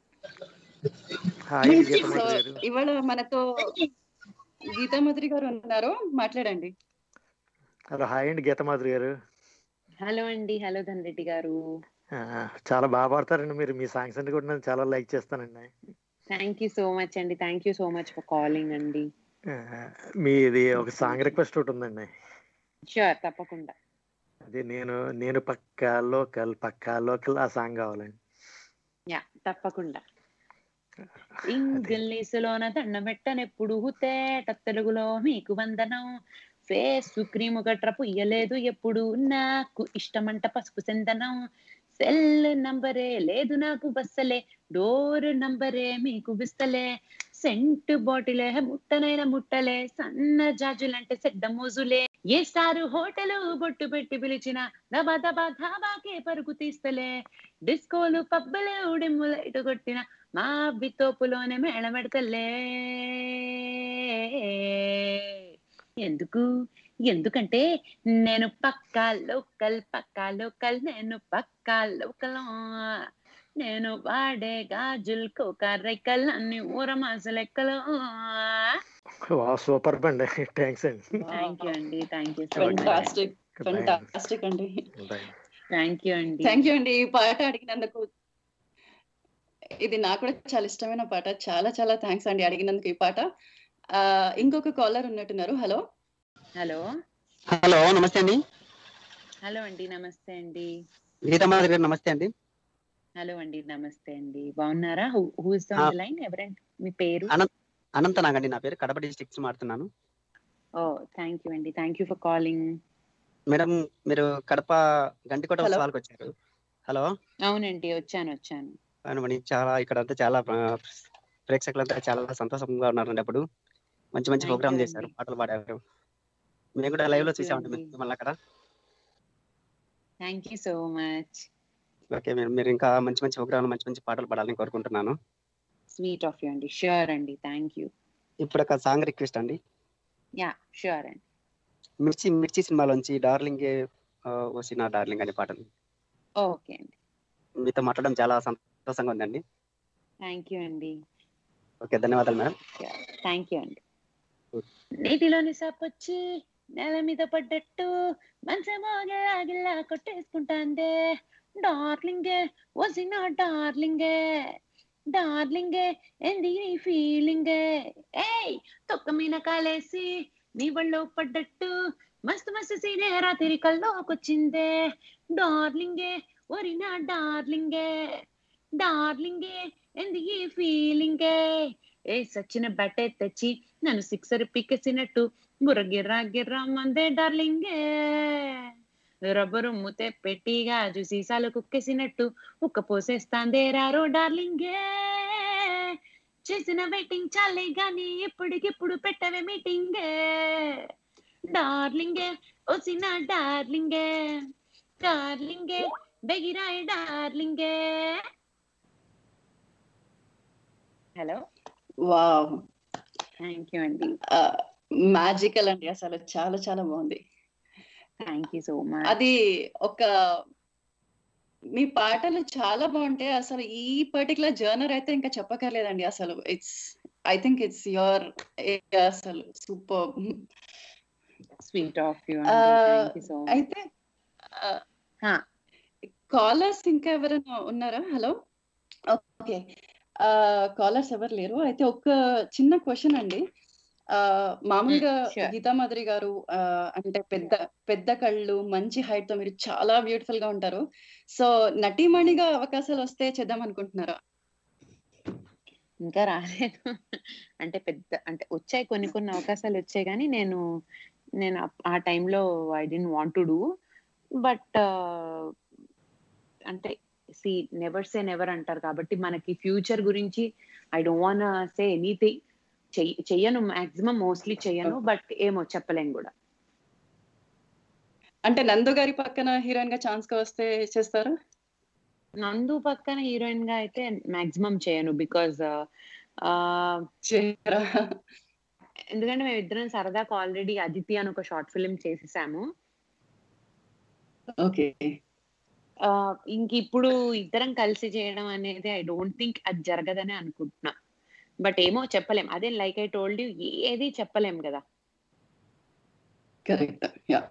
hi so ఇవాళ మనతో గీతామధురి గారు ఉన్నారు మాట్లాడండి హలో హాయ్ అండి గీతమాధురి గారు హలో అండి హలో ధనరెడ్డి గారు చాలా బాగా పాడతారండి మీరు మీ సాంగ్స్ అన్ని కూడా నేను చాలా లైక్ చేస్తానండి థ్యాంక్ యూ సో మచ్ అండి thank you so much for calling అండి మీది ఒక సాంగ్ రిక్వెస్ట్ ఒకటి ఉందండి షూర్ తప్పకుండా అది నేను నేను పక్కా లోకల్ పక్కా లోకల్ ఆ సాంగ్ కావాలండి యా తప్పకుండా ఇంగ్లీషులోన దండం పెట్టనెప్పుడు తేట తెలుగులో మీకు వందనం ఫేస్ క్రీమ్ గట్ర పుయ్యలేదు ఎప్పుడు నాకు ఇష్టమంట పసుపు చందనం సెల్ నంబరే లేదు నాకు బస్సలే డోర్ నంబరే మీకు విస్తలే సెంట్ బాటిలే ముట్టనైన ముట్టలే సన్న జాజులంటే సెడ్డ మోజులే ఏ స్టార్ హోటల్ బొట్టు పెట్టి పిలిచిన దబా దబా ధాబాకే పరుగు తీస్తలే డిస్కోలు పబ్బలే ఉడిమ్ముల ఇటు కొట్టిన మా బితోపులోనే మేళమెడతలే ఎందుకు ఎందుకంటే నేను పక్కా లోకల్ పక్కా లోకల్ నేను పక్కా లోకల్ నేను వాడే గాజులు కోకారెక్కలు అన్ని ఊరమాస లెక్కలు సూపర్ అండి థ్యాంక్స్ అండి థ్యాంక్ యూ అండి thank you so fantastic fantastic అండి థ్యాంక్ యూ అండి థ్యాంక్ యూ అండి ఈ పాట అడిగినందుకు ఇది నాకు కూడా చాలా ఇష్టమైన పాట చాలా చాలా థ్యాంక్స్ అండి అడిగినందుకు ఈ పాట ఇంకొక కాలర్ ఉన్నట్టున్నారు హలో హలో హలో నమస్తే అండి హలో అండి నమస్తే అండి గీతామాధవి గారు నమస్తే అండి హలో అండి నమస్తే అండి బాగున్నారా who is on the line ఎవరండి మీ పేరు అనంత నాగండి నా పేరు కడప డిస్ట్రిక్ట్స్ మాడుతున్నాను ఓ థ్యాంక్ యూ అండి thank you for calling madam మీరు కడప గంటికోట ఉత్సవాలకు వచ్చారు హలో అవునండి వచ్చాను వచ్చాను అవునండి చాలా ఇక్కడ అంతా చాలా ప్రేక్షకులంతా చాలా సంతోషంగా ఉన్నారండి అప్పుడు మంచి మంచి ప్రోగ్రామ్ చేశారు పాటలు పాడారు మేము కూడా లైవ్ లో చూసామండి మిమ్మల్ని అక్కడ thank you so much okay మీరు మీరు ఇంకా మంచి మంచి ప్రోగ్రామ్ మంచి మంచి పాటలు పాడాలని కోరుకుంటున్నాను స్వీట్ ఆఫ్ యూ అండి షూర్ అండి థ్యాంక్ యూ ఇప్పుడు ఒక సాంగ్ రిక్వెస్ట్ అండి యా షూర్ అండి మిర్చి మిర్చి సినిమాలోంచి డార్లింగ్ వచ్చిన డార్లింగ్ అనే పాటలు ఓకే అండి మీతో మాట్లాడడం చాలా సంతోషంగా ఉందండి థ్యాంక్ యూ అండి ఓకే ధన్యవాదాలు మేడం థ్యాంక్ యూ అండి నీటిలోని సపొచ్చి నేల మీద పడ్డట్టు మంచమో గిల్లా కొట్టేసుకుంటాందే డార్లింగే వసిన డార్లింగే డార్లింగే ఏంది నీ ఫీలింగే ఏయ్ తొక్క మీద కాలేసి నీ ఒళ్ళో పడ్డట్టు మస్తు మస్తు సీనే రాత్రి కల్లోకొచ్చిందే డార్లింగే ఒరినా డార్లింగే డార్లింగే ఏంది ఈ ఫీలింగే ఏ సచిన బట్టే తెచ్చి నన్ను సిక్సర్ పిక్కేసినట్టు బుర్ర గిర్రా గిర్రా మందే డార్లింగే రబ్బరు మూతే పెట్టి గాజు సీసాలు కుక్కేసినట్టు ఉక్క పోసేస్తాందే రారో డార్లింగే చేసిన వెయిటింగ్ చాలే గాని ఇప్పటికిప్పుడు పెట్టవే మీటింగే డార్లింగే ఓసిన డార్లింగే డార్లింగే బెగిరాయ్ డార్లింగే హలో వావ్ థ్యాంక్ యూ అండి మ్యాజికల్ అండి అసలు చాలా చాలా బాగుంది థ్యాంక్ యూ సో మచ్ అది ఒక మీ పాటలు చాలా బాగుంటాయి అసలు ఈ పర్టికులర్ జర్నర్ అయితే ఇంకా చెప్పకర్లేదండి అసలు it's I think it's your అసలు super sweet of you thank you so much అయితే కాలర్స్ ఇంకా ఎవరైనా ఉన్నారా హలో ఓకే కాలర్స్ ఎవరు లేరు అయితే ఒక చిన్న క్వశ్చన్ అండి ఆ మామూలుగా గీతా మాదిరి గారు ఆ, అంటే పెద్ద పెద్ద కళ్ళు మంచి హైట్ తో మీరు చాలా బ్యూటిఫుల్ గా ఉంటారు సో నటీమణిగా అవకాశాలు వస్తే చేద్దాం అనుకుంటున్నారా ఇంకా రాలేదు అంటే పెద్ద అంటే వచ్చాయి కొన్ని కొన్ని అవకాశాలు వచ్చాయి కానీ నేను నేను ఆ- ఆ టైంలో I didn't want to do but అంటే సి నెవర్ సే నెవర్ అంటారు కాబట్టి మనకి ఫ్యూచర్ గురించి I don't want say anything చెయ్యను మాక్సిమం మోస్ట్లీ చెయ్యను బట్ ఏమో చెప్పలేం కూడా అంటే నందు గారి పక్కన హీరోయిన్ గా ఛాన్స్ వస్తే చేస్తారా నందు పక్కన హీరోయిన్ గా అయితే మాక్సిమం చేయను బికాజ్ ఎందుకంటే మేము ఇద్దరం సరదాగా ఆల్రెడీ అదితి అని ఒక షార్ట్ ఫిల్మ్ చేసేసాము ఓకే ఇంక ఇప్పుడు ఇద్దరం కలిసి చేయడం అనేది ఐ డోంట్ థింక్ అది జరగదని అనుకుంటున్నా బట్ ఏమో చెప్పలేం అదే లైక్ ఐ టోల్డ్ యూ ఏది చెప్పలేం కదా correct yeah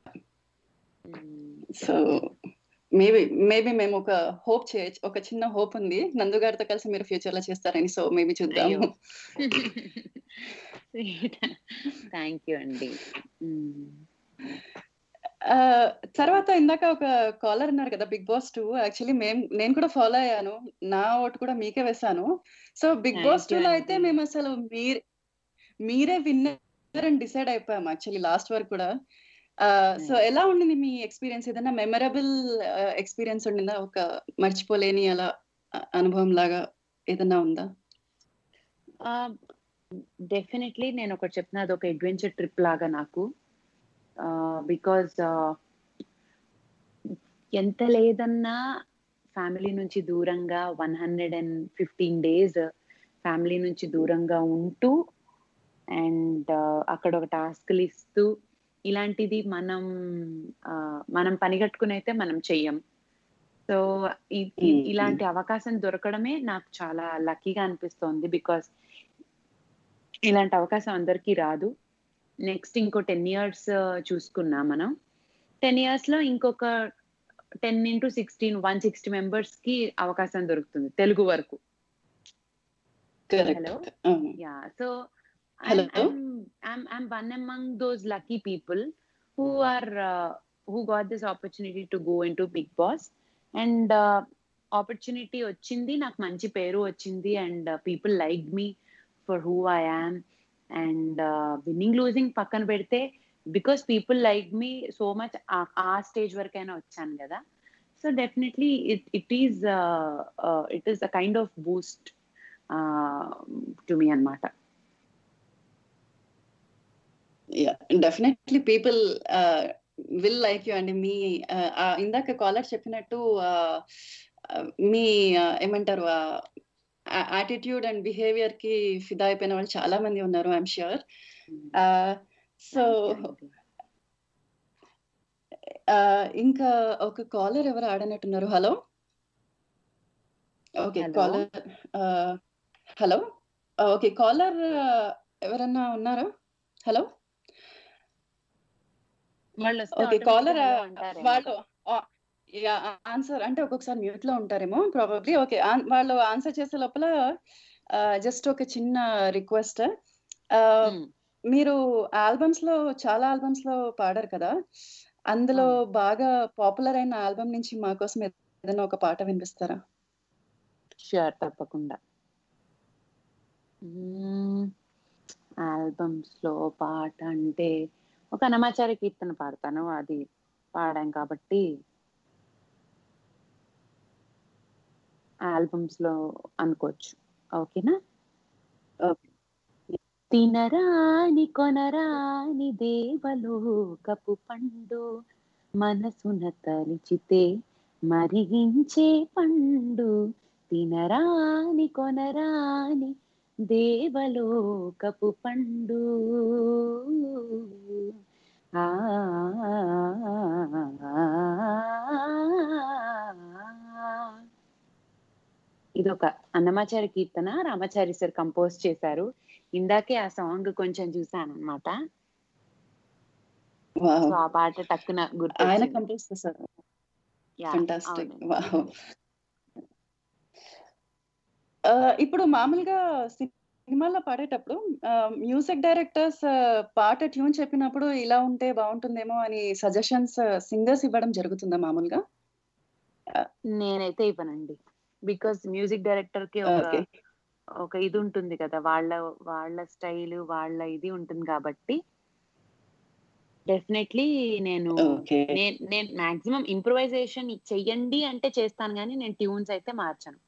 so maybe maybe మేము ఒక హోప్ చేయొచ్చు ఒక చిన్న హోప్ ఉంది నందు గారితో కలిసి మీరు ఫ్యూచర్ లో చేస్తారని సో మేబీ చూద్దాము థ్యాంక్ యూ అండి ఆ, తర్వాత ఇందాక ఒక కాలర్ అన్నారు కదా బిగ్ బాస్ టూ యాక్చువల్లీ మేము నేను కూడా ఫాలో అయ్యాను నా ఓటు కూడా మీకే వేశాను so Bigg Thank Boss you too లో అండి. అయితే మేము అసలు మీరే మీరే విన్నర్ అని డిసైడ్ అయిపోయాం యాక్చువల్లీ లాస్ట్ వరకు కూడా సో ఎలా ఉండింది మీ ఎక్స్పీరియన్స్ ఏదైనా మెమరబుల్ ఎక్స్పీరియన్స్ ఉండిందా ఒక మర్చిపోలేని అలా అ- అనుభవం లాగా ఏదైనా ఉందా డెఫినెట్లీ నేను ఒకటి చెప్తున్నా అది ఒక అడ్వెంచర్ ట్రిప్ లాగా నాకు బికాజ్ ఎంత లేదన్నా ఫ్యామిలీ నుంచి దూరంగా one hundred and fifteen days family నుంచి దూరంగా ఉంటూ అండ్ అక్కడ ఒక టాస్క్లు ఇస్తూ ఇలాంటిది మనం ఆ, మనం పనిగట్టుకుని అయితే మనం చెయ్యం సో ఇలాంటి అవకాశం దొరకడమే నాకు చాలా లక్కీగా అనిపిస్తోంది బికాస్ ఇలాంటి అవకాశం అందరికీ రాదు నెక్స్ట్ ఇంకో టెన్ ఇయర్స్ చూసుకున్నా మనం టెన్ ఇయర్స్ లో ఇంకొక ten into sixteen one sixty members కి అవకాశం దొరుకుతుంది తెలుగు వరకు hello yeah so Hello? I'm I'm one among those lucky people who are uh, who got this opportunity to go into Big Boss and uh, opportunity వచ్చింది నాకు మంచి పేరు వచ్చింది and people like me for who I am and winning losing పక్కన పెడితే because people like me so much ఆ స్టేజ్ వరకైనా వచ్చాను కదా so definitely it it is it is a kind of boost to me అన్నమాట definitely people will like you అండి మీ uh, ఆ ఇందాక కాలర్ చెప్పినట్టు uh, uh, మీ uh, ఏమంటారు యాటిట్యూడ్ అండ్ బిహేవియర్ కి ఫిదా అయిపోయిన వాళ్ళు చాలా మంది ఉన్నారు ఐఎమ్ ష్యూర్ సో ఇంకా ఒక కాలర్ ఎవరు ఆడనట్టున్నారు hello okay Hello. Caller hello okay caller ఎవరన్నా ఉన్నారా హలో వాళ్ళు వస్తే ఓకే కాలర్ automatically అంటారేమో. వాళ్ళు ఆన్సర్ అంటే ఒక్కొక్కసారి మ్యూట్ లో ఉంటారేమో ప్రాబబ్లీ ఓకే వాళ్ళు ఆన్సర్ చేసే లోపల జస్ట్ ఒక చిన్న రిక్వెస్ట్ మీరు ఆల్బమ్స్ లో చాలా ఆల్బమ్స్ లో పాడారు కదా అందులో బాగా పాపులర్ అయిన ఆల్బమ్ నుంచి మా కోసం ఏదైనా ఒక పాట వినిపిస్తారా షూర్ తప్పకుండా ఆల్బమ్స్ లో పాట అంటే ఒక అనమాచారి కీర్తన పాడతాను అది పాడాం కాబట్టి ఆల్బమ్స్ లో అనుకోవచ్చు ఓకేనా తినరాని కొనరాని దేవలోకపు పండు మనసున తలిచితే మరిగించే పండు తినరాని కొనరాని దేవలోకపు పండు ఆ ఇది ఒక అన్నమాచారి కీర్తన రామాచారి సార్ కంపోజ్ చేశారు ఇందాకే ఆ సాంగ్ కొంచెం చూసాను అనమాట సో ఆ పాట టక్కున గుర్తు ఆయన కంపోజ్ చేశారు ఫెంటాస్టిక్ ఇప్పుడు మామూలుగా సినిమాల్లో పాడేటప్పుడు మ్యూజిక్ డైరెక్టర్స్ పాట ట్యూన్ చెప్పినప్పుడు ఇలా ఉంటే బాగుంటుందేమో అని సజెషన్స్ సింగర్స్ ఇవ్వడం జరుగుతుందా మామూలుగా నేనైతే ఇవ్వనండి బికాస్ మ్యూజిక్ డైరెక్టర్ కి ఒక Okay. ఒక ఇది ఉంటుంది కదా వాళ్ళ వాళ్ళ స్టైల్ వాళ్ళ ఇది ఉంటుంది కాబట్టి డెఫినెట్లీ నేను Okay. నేను నేను మాక్సిమం ఇంప్రూవైజేషన్ చెయ్యండి అంటే చేస్తాను కానీ నేను ట్యూన్స్ అయితే మార్చను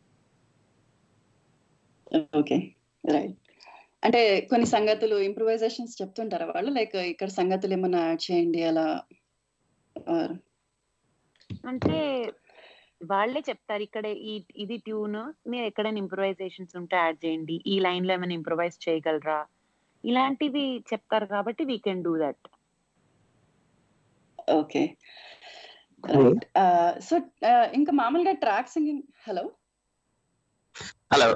ఓకే రైట్ అంటే కొన్ని సంగతులు ఇంప్రూవైజేషన్స్ చెప్తుంటారా వాళ్ళు లైక్ ఇక్కడ సంగతులు ఏమన్నా యాడ్ చేయండి అలా or అంటే వాళ్ళే చెప్తారు ఇక్కడ ఈ ఇది ట్యూన్ మీరు ఎక్కడైనా ఇంప్రూవైజేషన్స్ ఉంటే యాడ్ చేయండి ఈ లైన్ లో ఏమైనా ఇంప్రూవైజ్ చేయగలరా ఇలాంటివి చెప్తారు కాబట్టి we can do that okay right so ఇంకా మామూలుగా track singing hello hello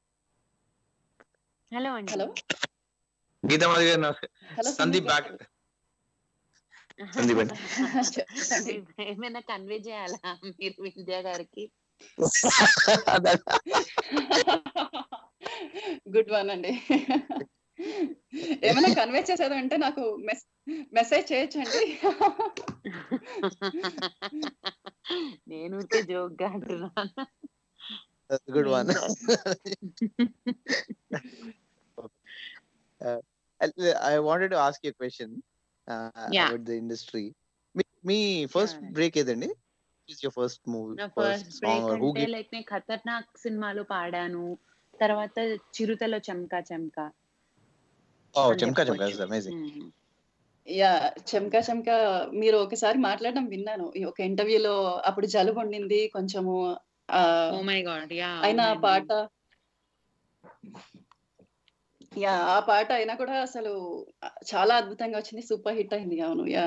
hello అండి హలో గీతా మాధవి గారు నమస్కారం హలో సందీప్ బ్యాక్ సందీప్ అండి ఏమైనా కన్వే చేయాలా మీరు విద్యా గారికి గుడ్ వన్ అండి ఏమైనా కన్వే చేసేది అంటే నాకు మెసేజ్ చేయొచ్చండి నేను ఊరికే జోక్ గా అంటున్నాను That's a good one. uh, I- I wanted to ask you a question uh, Yeah. about the industry. మీ మీ ఫస్ట్ బ్రేక్ ఏదండి ఇస్ యువర్ ఫస్ట్ మూవీ నా first first song break who అంటే లైక్ నేను ఖతర్నాక్ సినిమాలో పాడాను తర్వాత చిరుతలో చెంకా చెంకా ఓ అని చెంకా చెంకా చెప్పుకోవచ్చు. అమేజింగ్ యా చెంకా చెంకా మీరు ఒకసారి మాట్లాడడం విన్నాను ఈ ఒక ఇంటర్వ్యూలో అప్పుడు జలుబు ఉండింది కొంచెము ఆ, ఓ మై గాడ్ యా అయినా ఆ పాట యా ఆ పాట అయినా కూడా అసలు చాలా అద్భుతంగా వచ్చింది సూపర్ హిట్ అయింది అవును యా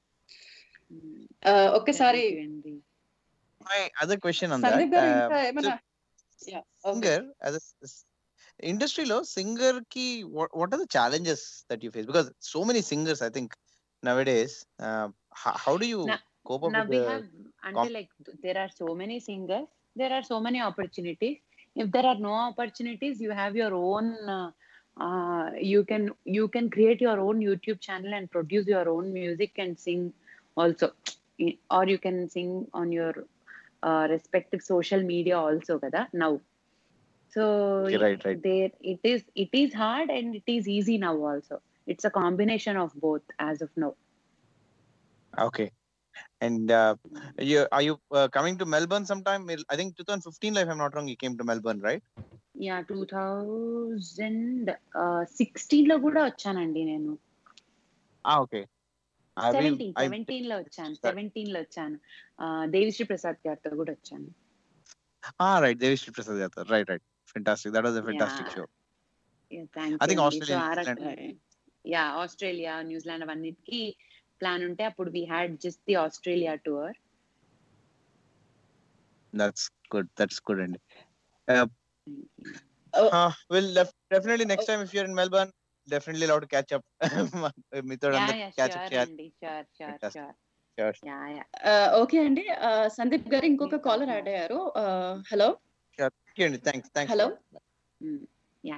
ఆ, ఒక్కసారి my other question on Sandeep that గారు ఇంకా ఏమైనా యా ఓకే సింగర్ ఇండస్ట్రీలో సింగర్ కి what are the challenges that you face because so many singers I think nowadays how do you Na- cope up now we with have అంటే like there are so many singers there are so many opportunities if there are no opportunities you have your own uh, uh, you can you can create your own youtube channel and produce your own music and sing also I- or you can sing on your uh, respective social media also kada now so Okay, right, right. there it is it is hard and it is easy now also it's a combination of both as of now Okay. And uh, you are you uh, coming to Melbourne sometime? I think 2015, if I'm not wrong, you came to Melbourne, right? Yeah two thousand sixteen లో కూడా వచ్చానండి నేను Ah, okay. Have you? Seventeen I, seventeen లో వచ్చాను సెవెంటీన్ లో వచ్చాను ఆ, దేవిశ్రీ ప్రసాద్ గారితో కూడా వచ్చాను ah, right. Devish Prasad Yadav. Right, right. Fantastic. That was a fantastic Yeah. show. Thank I think you Australia, so ఆ New రకంగా Zealand. యా ఆస్ట్రేలియా న్యూజిలాండ్ అవన్నిటికి ప్లాన్ ఉంటే అప్పుడు we had just the Australia tour That's good. That's good. And uh, Uh, we'll def- definitely next time if you're in Melbourne, definitely allowed to catch up. మీతో యా అందరు యా catch up షూర్ చేయాలి. అండి sure sure Fantastic. Sure Sure. Yeah yeah okay అండి ఆ, సందీప్ గారు ఇంకొక కాలర్ యాడ్ అయ్యారు hello Sure. Okay, thanks. Thanks. Hello yeah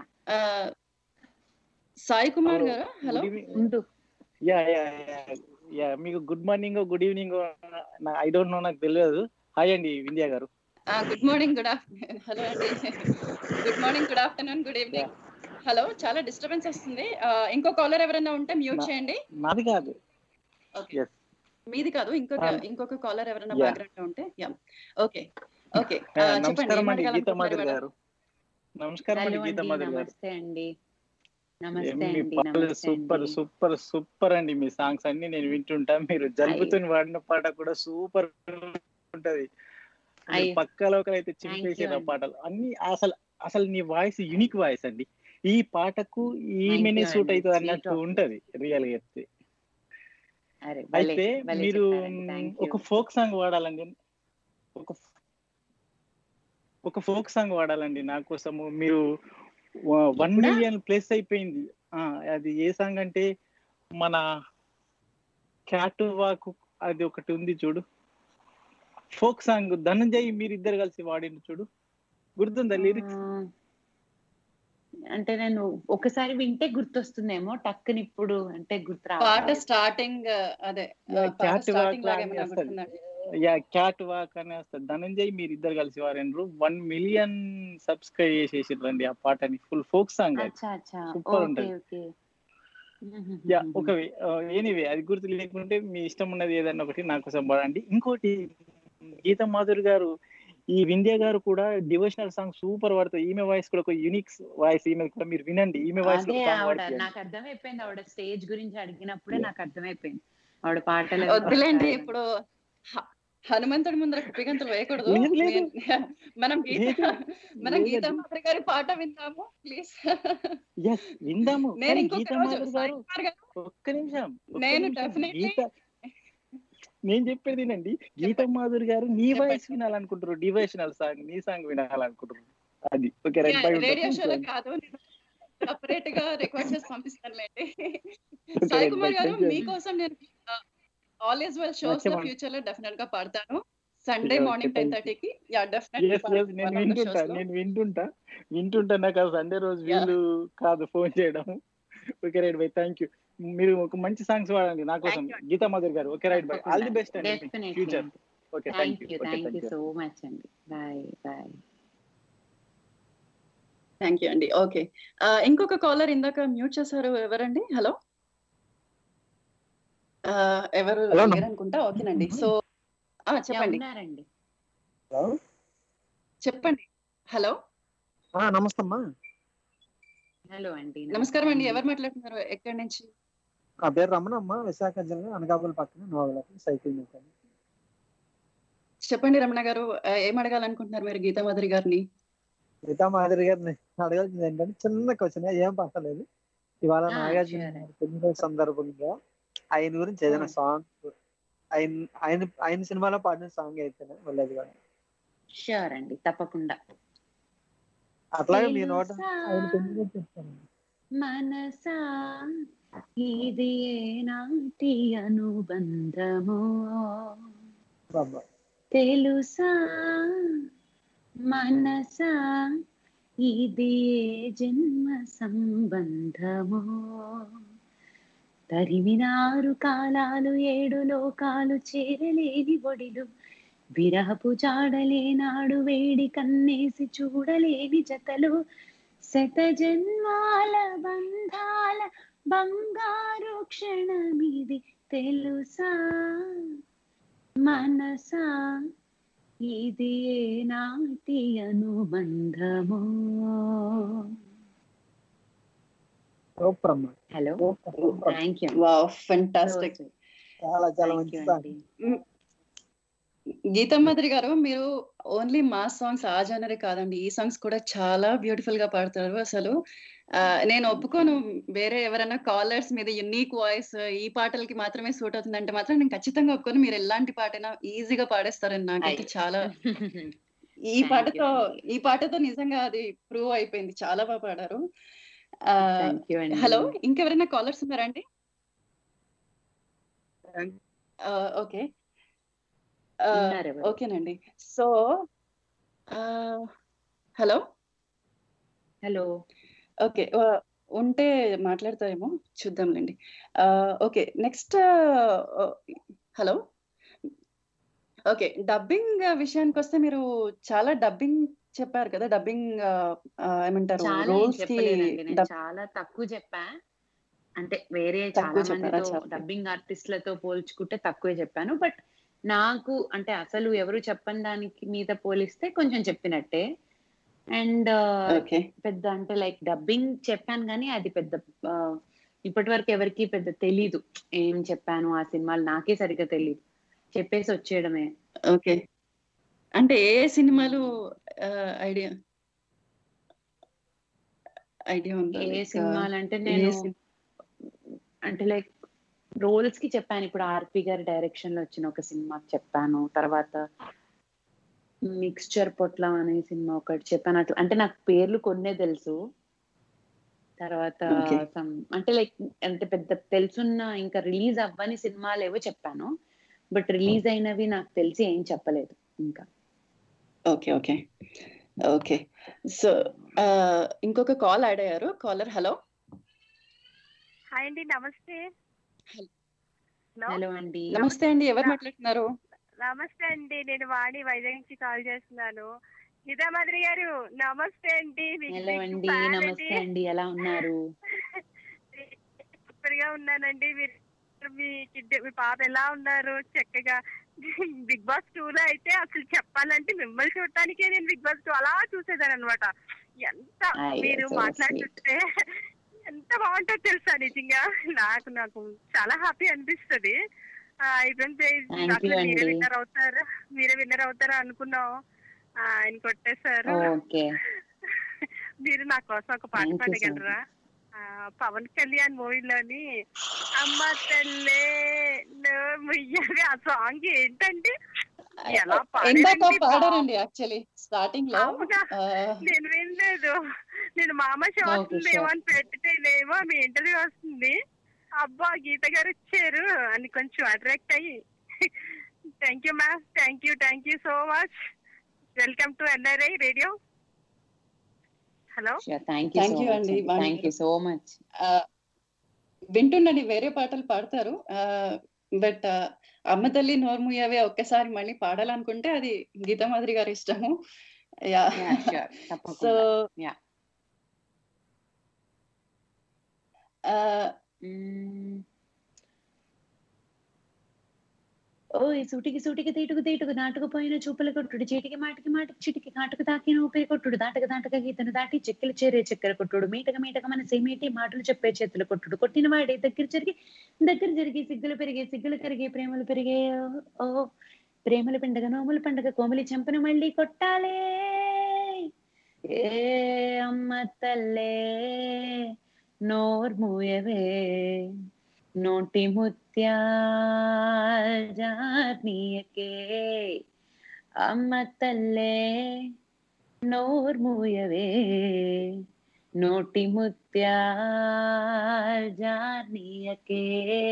Sai Kumar Hello. గారు hello Good evening. Yeah yeah yeah మీకు good morning good evening I don't know నాకు తెలియదు హాయ్ అండి వింధ్యా గారు good morning good afternoon hello అండి good morning good afternoon good evening hello చాలా డిస్టర్బెన్స్ వస్తుంది ఆ, ఇంకో కాలర్ ఎవరైనా ఉంటే మ్యూట్ నా- చేయండి నాది కాదు ఓకే ఎస్ మీది కాదు ఇంకొక Ah. ఇంకొక కాలర్ ఎవరైనా Yeah. బ్యాక్గ్రౌండ్ లో ఉంటే యా ఓకే ఓకే చెప్పండి నమస్కారం ఏం అండి గీతా అడగాలనుకుంటున్నారు మాధురి ఇవాళ? గారు నమస్కారం అండి హలో గీతా అండి మాధురి గారు నమస్తే అండి నమస్తే మీ అండి పాటలు నమస్తే సూపర్ అండి సూపర్ సూపర్ అండి మీ సాంగ్స్ అన్ని నేను వింటుంటా మీరు జలుబుతో వాడిన పాట కూడా సూపర్ ఉంటది మీరు అయ్యో. పక్కలో అయితే Thank you చింపేసారు ఆ అండి. పాటలు అన్ని అసలు అసలు నీ వాయిస్ యూనిక్ వాయిస్ అండి ఈ పాటకు ఈమెనే you సూట్ అండి. అవుతుంది Sweet అన్నట్టు of you. ఉంటది రియల్ గా చెప్తే అరే భలే అయితే భలే మీరు చెప్పారండి థ్యాంక్ యూ ఒక ఫోక్ సాంగ్ వాడాలండి ఒక ఒక ఫోక్ సాంగ్ వాడాలండి నా కోసము మీరు వన్ ఎప్పుడా? మిలియన్ ప్లేస్ అయిపోయింది ఆ, అది ఏ సాంగ్ అంటే మన క్యాట్ వాక్ అది ఒకటి ఉంది చూడు ఫోక్ సాంగ్ ధనంజయ్ మీరు ఇద్దరు కలిసి వాడిండు చూడు గుర్తుందా లిరిక్స్ అంటే నేను ఒకసారి వింటే గుర్తొస్తుందేమో టక్కుని ఇప్పుడు అంటే గుర్తు పాట రావట్లేదు స్టార్టింగ్ అదే ఆ, పాట క్యాట్ స్టార్టింగ్ వాక్ లాగా అని ఏమైనా వస్తుంది గుర్తుందండి యా క్యాట్ వాక్ అని వస్తుంది ధనంజయ్ మీరు ఇద్దరు కలిసి వాడినరు వన్ మిలియన్ సబ్స్క్రైబ్ చేసేసిరండి ఆ పాటని ఫుల్ ఫోక్ సాంగ్ అది అచ్చా అచ్చా సూపర్ ఓకే ఉంటది ఓకే యా ఒక ఎనీవే అది గుర్తు లేకుంటే మీ ఇష్టం ఉన్నది ఏదన్నా ఒకటి నా కోసం పాడండి ఇంకోటి గీతా మాధురి గారు ఈ వింధ్య గారు కూడా డివోషనల్ సాంగ్ సూపర్ పడుతుంది ఈమె వాయిస్ కూడా ఒక యూనిక్ వాయిస్ ఈమె కూడా మీరు వినండి ఈమె వాయిస్ అదే కూడా సాంగ్ ఆవిడ పాడిపియండి నాకు అర్థమైపోయింది ఆవిడ స్టేజ్ గురించి అడిగినప్పుడే నాకు అర్థమైపోయింది ఆవిడ పాటలు అవి వద్దులేండి పాడతారు. ఇప్పుడు హ- హనుమంతుడి ముందర కుప్పిగంతులు వేయకూడదు లేదు, లేదు. మే- మనం గీత లేదు, మనం లేదు. గీతా మాధురి గారి పాట విందాము ప్లీజ్ ఎస్ విందాము నేను కానీ ఇంకొక గీతా రోజు మాధురి సాయి గారు కుమార్ గారు ఒక్క నిమిషం ఒక్క నేను నిమిషం డెఫినెట్లీ గీత నేను చెప్పేది వినండి గీతా మాధురి గారు నీ వాయిస్ వినాలనుకుంటారు డివోషనల్ సాంగ్ నీ సాంగ్ వినాలనుకుంటారు అది ఓకే రైట్ బై రేడియో షోలో ఉంటా కాదు నేను సపరేట్ గా రికార్డ్ చేసి పంపిస్తానులేండి Okay, Sai right, Kumar bye. గారు Thank you. మీకోసం నేను ఆల్ ఈస్ వెల్ షోస్ లో చెప్పండి. ఫ్యూచర్ లో డెఫినెట్ గా పాడతాను Sunday Okay, morning thank ten you. థర్టీకి యా డెఫినెట్లీ ఎస్ ఎస్ నేను వింటుంటా నేను వింటుంటా వింటుంటా నాకు ఆ సండే రోజు వీలు కాదు ఫోన్ చేయడం okay right bye thank you మీరు ఒక మంచి సాంగ్స్ వాడండి నా కోసం గీతా మాధురి గారు okay right bye all the best అండి Definitely ఫ్యూచర్ అండి. Okay thank thank you you okay thank thank you you so much అండి బాయ్ బాయ్ థ్యాంక్ యూ అండి ఓకే ఇంకొక కాలర్ ఇందాక మ్యూట్ చేశారు ఎవరండి హలో ఎవరు Hello, లేరు అనుకుంటా ఓకేనండి సో చెప్పండి ఉన్నారండి హలో చెప్పండి హలో నమస్తే అమ్మా హలో అండి నమస్కారం అండి ఎవరు మాట్లాడుతున్నారు ఎక్కడి నుంచి నా పేరు రమణ అమ్మ విశాఖ జిల్లా అనకాపల్లి పక్కన నోగలకి సైకిల్ మెకానిక్ చెప్పండి రమణ గారు ఆ, ఏం అడగాలనుకుంటున్నారు మీరు గీతా మాధురి గారిని గీతా మాదిరి గారిని అడగాల్సింది ఏంటంటే చిన్న క్వశ్చన్ ఏం పర్వాలేదు ఇవాళ Ah, నాగార్జున sure. గారి పుట్టినరోజు సందర్భంగా ఆయన గురించి ఏదైనా సాంగ్ ఆయన ఆయన ఆయన సినిమాలో పాడిన సాంగ్ అయితేనే వెళ్ళేది కూడా షూర్ అండి తప్పకుండా అట్లాగే మీ నోట తెలుసా? ఆయన పెళ్లి చెప్తాను మనసా ఇది ఏనాటి అనుబంధమో బాబా తెలుసా మనసా ఇది ఏ జన్మ సంబంధమో తరిమినారు కాలాలు ఏడు లోకాలు చేరలేని ఒడిలు విరహపు జాడలేనాడు వేడి కన్నేసి చూడలేని జతలు శత జన్మాల బంధాల బంగారు క్షణమిది తెలుసా మనసా ఇది ఏ నాటి అనుబంధమో సూపర్ అమ్మా hello thank you wow fantastic చాలా చాలా మంచి సాంగ్ గీతా మాధురి గారు మీరు ఓన్లీ మా సాంగ్స్ ఆ జనరే కాదండి ఈ సాంగ్స్ కూడా చాలా బ్యూటిఫుల్ గా పాడతారు అసలు ఆ, నేను ఒప్పుకోను వేరే ఎవరైనా కాలర్స్ మీద యునీక్ వాయిస్ ఈ పాటలకి మాత్రమే సూట్ అవుతుందంటే మాత్రం నేను ఖచ్చితంగా ఒప్పుకోను మీరు ఎలాంటి పాటైనా ఈజీగా పాడేస్తారని నాకైతే చాలా ఈ పాటతో ఈ పాటతో నిజంగా అది ప్రూవ్ అయిపోయింది చాలా బాగా పాడారు Thank you అండి. హలో ఇంకెవరైనా కాలర్స్ ఉన్నారా అండి ఓకే ఉన్నారు ఎవరు? ఓకేనండి సో హలో హలో ఓకే ఉంటే మాట్లాడతారేమో చూద్దాంలేండి okay next hello okay dubbing విషయానికి వస్తే మీరు చాలా డబ్బింగ్ చెప్పారు కదా డబ్బింగ్ ఏమంటారు చాలా ఏం రోల్స్ కి చెప్పలేదండి నేను డబ్- చాలా తక్కువ చెప్పా అంటే వేరే తక్కువ చాలా చెప్పారా? మందితో చెప్పండి. డబ్బింగ్ ఆర్టిస్టులతో పోల్చుకుంటే తక్కువే చెప్పాను బట్ నాకు అంటే అసలు ఎవరు చెప్పని దానికి మీద పోలిస్తే కొంచెం చెప్పినట్టే అండ్ ఓకే పెద్ద అంటే లైక్ డబ్బింగ్ చెప్పాను కానీ అది పెద్ద ఆ, ఇప్పటి వరకు ఎవరికి పెద్ద తెలీదు ఏం చెప్పాను ఆ సినిమాలు నాకే సరిగ్గా తెలీదు చెప్పేసి వచ్చేయడమే ఓకే అంటే ఏ ఏ సినిమాలు ఐడియా ఐడియా ఉందా ఏ Like, సినిమాలు అంటే ఏ నేను సిన్- అంటే లైక్ రోల్స్ కి చెప్పాను ఇప్పుడు ఆర్పి గారి డైరెక్షన్ లో వచ్చిన ఒక సినిమాకి చెప్పాను తర్వాత మిక్స్చర్ పొట్లం అనే సినిమా ఒకటి చెప్పాను అట్లా అంటే నాకు పేర్లు కొన్నే తెలుసు తర్వాత Okay. some అంటే లైక్ అంటే పెద్ద తెలుసున్న ఇంకా రిలీజ్ అవ్వని సినిమాలు ఏవో చెప్పాను బట్ రిలీజ్ అయినవి నాకు తెలిసి ఏం చెప్పలేదు ఇంకా ఓకే ఓకే ఓకే సో ఇంకొక కాల్ యాడ్ అయ్యారు కాలర్ హలో హాయ్ అండి నమస్తే హలో అండి నమస్తే అండి ఎవరు మాట్లాడుతున్నారు నమస్తే అండి నేను వాణి వైజాగ్ నుంచి కాల్ చేస్తున్నాను గీతా మాదిరి గారు నమస్తే అండి మీకు హలో big అండి fan నమస్తే అండి ఎలా ఉన్నారు సూపర్ గా ఉన్నానండి మీరు మీ కిడ్ మీ పాప ఎలా ఉన్నారు చక్కగా బిగ్ బాస్ టూ లో అయితే అసలు చెప్పాలంటే మిమ్మల్ని చూడటానికే నేను బిగ్ బాస్ టూ అలా చూసేదాన్ని అనమాట ఎంత అయ్యో, మీరు so మాట్లాడుతుంటే ఎంత బాగుంటుందో తెలుసా నిజంగా నాకు నాకు చాలా హ్యాపీ అనిపిస్తుంది అయిపోయింది Thank అసలు you మీరే అండి. విన్నర్ అవుతారు మీరే విన్నర్ అవుతారు అనుకున్నాం ఆ, ఆయన కొట్టేశారు ఓకే మీరు నా కోసం ఒక పాట Thank you so పాడగలరా ఆ, పవన్ కళ్యాణ్ మూవీలోని అమ్మ తల్లే నో ముయ్యవి ఆ సాంగ్ ఏంటంటే ఎలా ఇందాక పాడారండి పాడారండి యాక్చువల్లీ స్టార్టింగ్ లో అవునా? ఆ, నేను వినలేదు నేను మామ షో Okay, వస్తుందేమో sure. అని పెట్టితేనేమో మీ ఇంటర్వ్యూ వస్తుంది అబ్బా గీత గారు వచ్చారు అని కొంచెం అట్రాక్ట్ అయ్యి thank you ma'am thank you thank you so much welcome to NRI radio hello thank you Thank so you much అండి, Vani thank you so much ఆ, వింటుండండి వేరే పాటలు పాడతారు బట్ అమ్మ తల్లి నోర్ముయ్యవే ఒక్కసారి మళ్ళీ పాడాలనుకుంటే అది గీతా మాదిరి గారి ఇష్టము యా Yeah, sure. సో తప్పకుండా యా ఓయ్ సూటికి సూటికి తీటుకు తీటుకు నాటుకుపోయిన చూపుల కొట్టుడు చీటికి మాటికి మాటికి చిటికి కాటుకు తాకిన ఊపిరి కొట్టుడు దాటక దాటక గీతను దాటి చెక్కలు చేరే చక్కెర కొట్టుడు మీటక మీటక మన సేమేటి మాటలు చెప్పే చేతులు కొట్టుడు కొట్టిన వాడే దగ్గర జరిగి దగ్గర జరిగి సిగ్గులు పెరిగే సిగ్గులు కరిగే ప్రేమలు పెరిగే ఓ ప్రేమల పండగ నోముల పండగ కోమలి చెంపను మళ్ళీ కొట్టాలే ఏ అమ్మ తల్లే నోర్మూయవే నోటి ముత్యాజానీయకే అమ్మ తల్లే నోర్మూయవే నోటి ముత్యాజానీయకే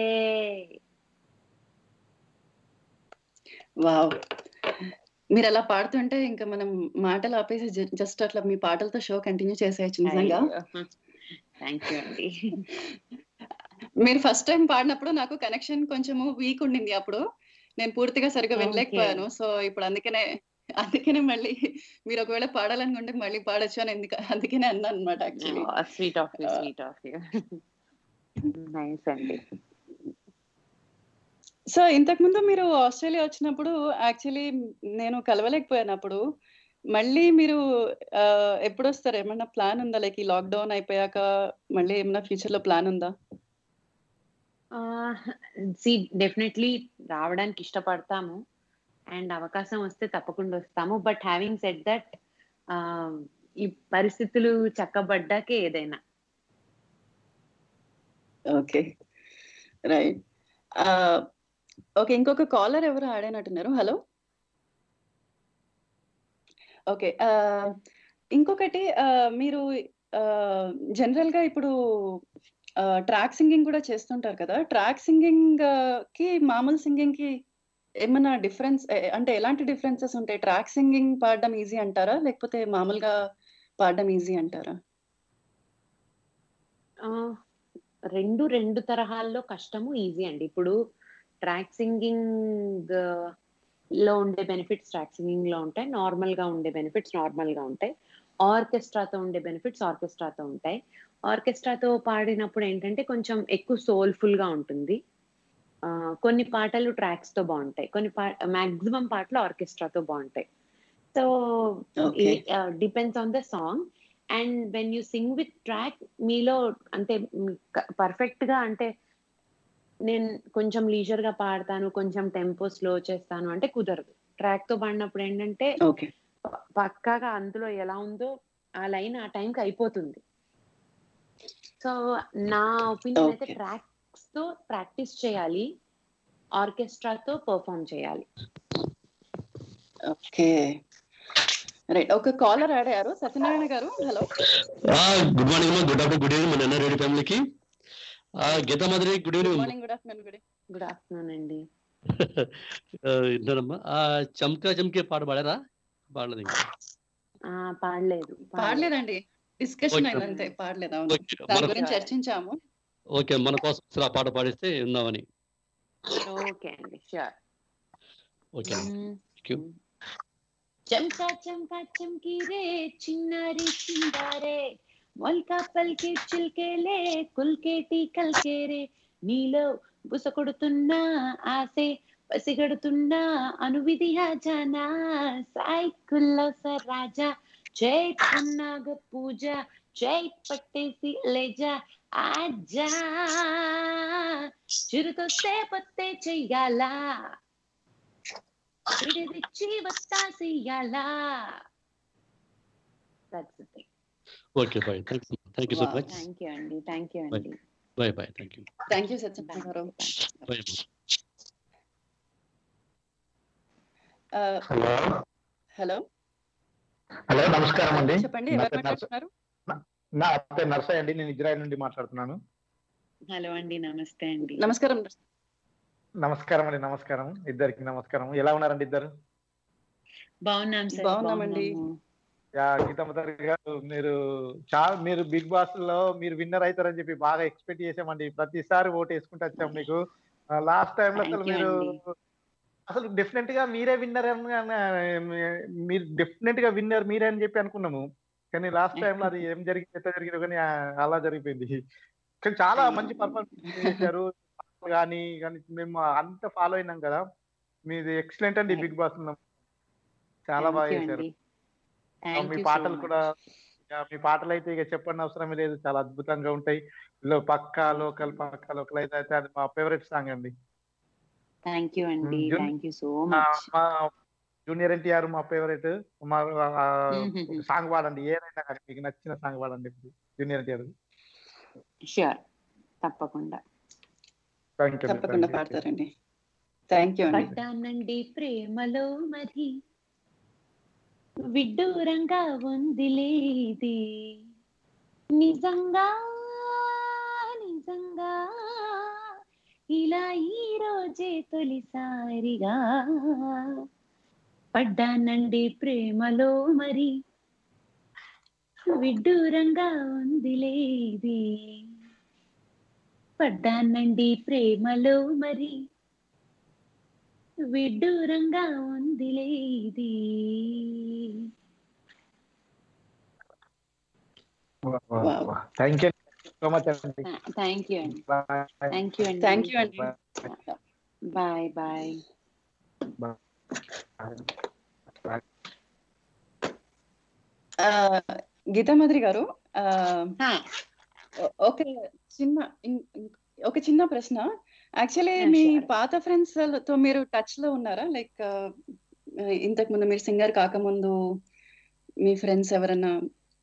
వావ్ మీరు అలా పాడుతుంటే ఇంకా మనం మాటలు ఆపేసి జస్ట్ అట్లా మీ పాటలతో షో కంటిన్యూ చేసేయచ్చు నిజంగా థ్యాంక్ యూ అండి మీరు ఫస్ట్ టైం పాడినప్పుడు నాకు కనెక్షన్ కొంచెము వీక్ ఉండింది అప్పుడు నేను పూర్తిగా సరిగా Okay. వినలేకపోయాను సో ఇప్పుడు అందుకనే అందుకనే మళ్ళీ మీరు ఒకవేళ పాడాలనుకుంటే మళ్ళీ పాడొచ్చు అని ఎందుకు అందుకనే అన్నాను అనమాట actually sweet of you sweet of you nice అండి సో ఇంతకు ముందు మీరు ఆస్ట్రేలియా వచ్చినప్పుడు యాక్చువల్లీ నేను కలవలేకపోయాను అప్పుడు మళ్ళీ మీరు ఆ, ఎప్పుడు వస్తారు ఏమన్నా ప్లాన్ ఉందా లైక్ ఈ లాక్డౌన్ అయిపోయాక మళ్ళీ ఏమన్నా ఫ్యూచర్ లో ప్లాన్ ఉందా సి డెఫినెట్లీ రావడానికి ఇష్టపడతాము అండ్ అవకాశం వస్తే తప్పకుండా వస్తాము బట్ హ్యావింగ్ సెట్ దట్ ఈ పరిస్థితులు చక్కబడ్డాకే ఏదైనా ఓకే రైట్ ఓకే ఇంకొక కాలర్ ఎవరు ఆడేనట్టున్నారు హలో ఓకే ఇంకొకటి ఆ, మీరు జనరల్ గా ఇప్పుడు ట్రాక్ సింగింగ్ కూడా చేస్తుంటారు కదా ట్రాక్ సింగింగ్ కి మామూలు సింగింగ్ కి ఏమైనా డిఫరెన్స్ అంటే ఎలాంటి డిఫరెన్సెస్ ఉంటాయి ట్రాక్ సింగింగ్ పాడడం ఈజీ అంటారా లేకపోతే మామూలుగా పాడడం ఈజీ అంటారా ఆ, రెండు రెండు తరహాల్లో కష్టము ఈజీ అండి ఇప్పుడు ట్రాక్ సింగింగ్ లో ఉండే బెనిఫిట్స్ ట్రాక్ సింగింగ్ లో ఉంటాయి నార్మల్ గా ఉండే బెనిఫిట్స్ నార్మల్ గా ఉంటాయి ఆర్కెస్ట్రాతో ఉండే బెనిఫిట్స్ ఆర్కెస్ట్రాతో ఉంటాయి ఆర్కెస్ట్రాతో పాడినప్పుడు ఏంటంటే కొంచెం ఎక్కువ సోల్ఫుల్ గా ఉంటుంది ఆ, కొన్ని పాటలు ట్రాక్స్ తో బాగుంటాయి కొన్ని పా మాక్సిమం పాటలు ఆర్కెస్ట్రాతో బాగుంటాయి so Okay. Depends on the song and when you sing with track మీలో అంటే పర్ఫెక్ట్ గా అంటే నేను కొంచెం లీజర్ గా పాడతాను కొంచెం టెంపో స్లో చేస్తాను అంటే కుదరదు ట్రాక్ తో పాడినప్పుడు ఏంటంటే ఓకే ప- పక్కాగా అందులో ఎలా ఉందో ఆ లైన్ ఆ టైంకి అయిపోతుంది సో నా ఒపీనియన్ అయితే Okay. ట్రాక్స్ తో ప్రాక్టీస్ చేయాలి ఆర్కెస్ట్రాతో పర్ఫామ్ చేయాలి ఓకే రైట్ ఒక కాలర్ యాడ్ అయ్యారు సత్యనారాయణ గారు హలో గుడ్ మార్నింగ్ అమ్మా గుడ్ ఆఫ్టర్నూన్ గుడ్ ఈవినింగ్ మన రెడ్డి ఫ్యామిలీకి Geetha Madhuri good good evening morning good afternoon good good afternoon అండి వింటారమ్మా ఆ చమ్కా చమ్కే పాట పాడారా పాడలేదు ఇంకా ఆ, పాడలేదు పాడలేదండి డిస్కషన్ Okay. అయిందంతే పాడలేదు అవును Okay. దాని మన- గురించి చర్చించాము ఓకే మన కోసం ఒకసారి ఆ పాట పాడిస్తే విందామని ఓకే అండి షూర్ ఓకే థ్యాంక్ యూ చంకా చంకా చంకి రే చిన్నారి చిందారే మొల్కా పల్కి చిల్కేలే కుల్కేటి కల్కేరే నీలో బుస కొడుతున్నా ఆసే పసిగడుతున్నా అనువిధి జానా సాయికుల్లో రాజా జై పున్నాగ పూజ జై పట్టేసి లేజా ఆజా చిరుతో సేపత్తే చెయ్యాలా విడిదిచ్చి వత్తాసియాలా that's it okay bye thank you thank you so much thank you అండి థ్యాంక్ యూ బాయ్ అండి bye bye thank you thank you Satyanarayana గారు బాయ్ హలో హలో హలో నమస్కారం అండి చెప్పండి నా ఎవరు పేరు నర్స- మాట్లాడుతున్నారు నా పేరు నర్సయ్య అండి నేను ఇజ్రాయెల్ నుండి మాట్లాడుతున్నాను హలో అండి నమస్తే అండి నమస్కారం నమస్కారం అండి నమస్కారం ఇద్దరికి నమస్కారం ఎలా ఉన్నారండి ఇద్దరు బాగున్నాం సార్ బాగున్నామండి. యా గీతమ్మతారి గారు మీరు చాలా మీరు బిగ్ బాస్ లో మీరు విన్నర్ అవుతారని చెప్పి బాగా ఎక్స్పెక్ట్ చేసామండి ప్రతిసారి ఓటు వేసుకుంటూ వచ్చాం మీకు లాస్ట్ టైం లో అసలు Thank you మీరు అండి. అసలు డెఫినెట్ గా మీరే విన్నర్ మీరు డెఫినెట్ గా విన్నర్ మీరే అని చెప్పి అనుకున్నాము కానీ లాస్ట్ టైం లో అది ఏం జరిగింది ఎట్లా జరిగిందో కానీ ఆ, అలా జరిగిపోయింది కానీ చాలా మంచి పర్ఫార్మెన్స్ చేశారు కానీ కానీ మేము అంత ఫాలో అయినాం కదా మీది ఎక్సలెంట్ అండి బిగ్ బాస్ చాలా Thank బాగా you చేశారు అండి. Thank మీ you so పాటలు much. కూడా యా, మీ పాటలు అయితే ఇక చెప్పండి అవసరమే లేదు చాలా అద్భుతంగా ఉంటాయి ఇందులో పక్కా లోకల్ పక్కా లోకల్ అయితే అయితే అది మా ఫేవరెట్ సాంగ్ అండి థ్యాంక్ యూ అండి జూన్- థ్యాంక్ యూ సో ఆ, మచ్ మా జూనియర్ ఎన్టీఆర్ మా ఫేవరెట్ మా మ్మ్. సాంగ్ పాడండి ఏదైనా కానీ మీకు నచ్చిన సాంగ్ పాడండి జూనియర్ ఎన్టీఆర్ షూర్ తప్పకుండా థ్యాంక్ యూ తప్పకుండా పాడతారండి థ్యాంక్ యూ అండి పడ్డానండి ప్రేమలో మరి విడ్డూరంగా ఉందిలే ఇది నిజంగా నిజంగా ఇలా ఈ రోజే తొలిసారిగా పడ్డానండి ప్రేమలో మరి విడ్డూరంగా ఉందిలే ఇది పడ్డానండి ప్రేమలో మరి విడ్డూరంగా ఉందిలే ఇది థ్యాంక్ యూ సో మచ్ అండి థ్యాంక్ యూ అండి Bye. థ్యాంక్ యూ అండి థ్యాంక్ యూ అండి బాయ్ బాయ్ ఆ, గీతామాధురి గారు ఆ, ఓ- ఒక చిన్న ఇన్- ఇన్- ఒక చిన్న ప్రశ్న యాక్చువల్లీ Yeah, మీ sure. పాత ఫ్రెండ్స్ తో మీరు టచ్ లో ఉన్నారా లైక్ ఇంతకు ముందు మీరు సింగర్ కాకముందు మీ ఫ్రెండ్స్ ఎవరన్నా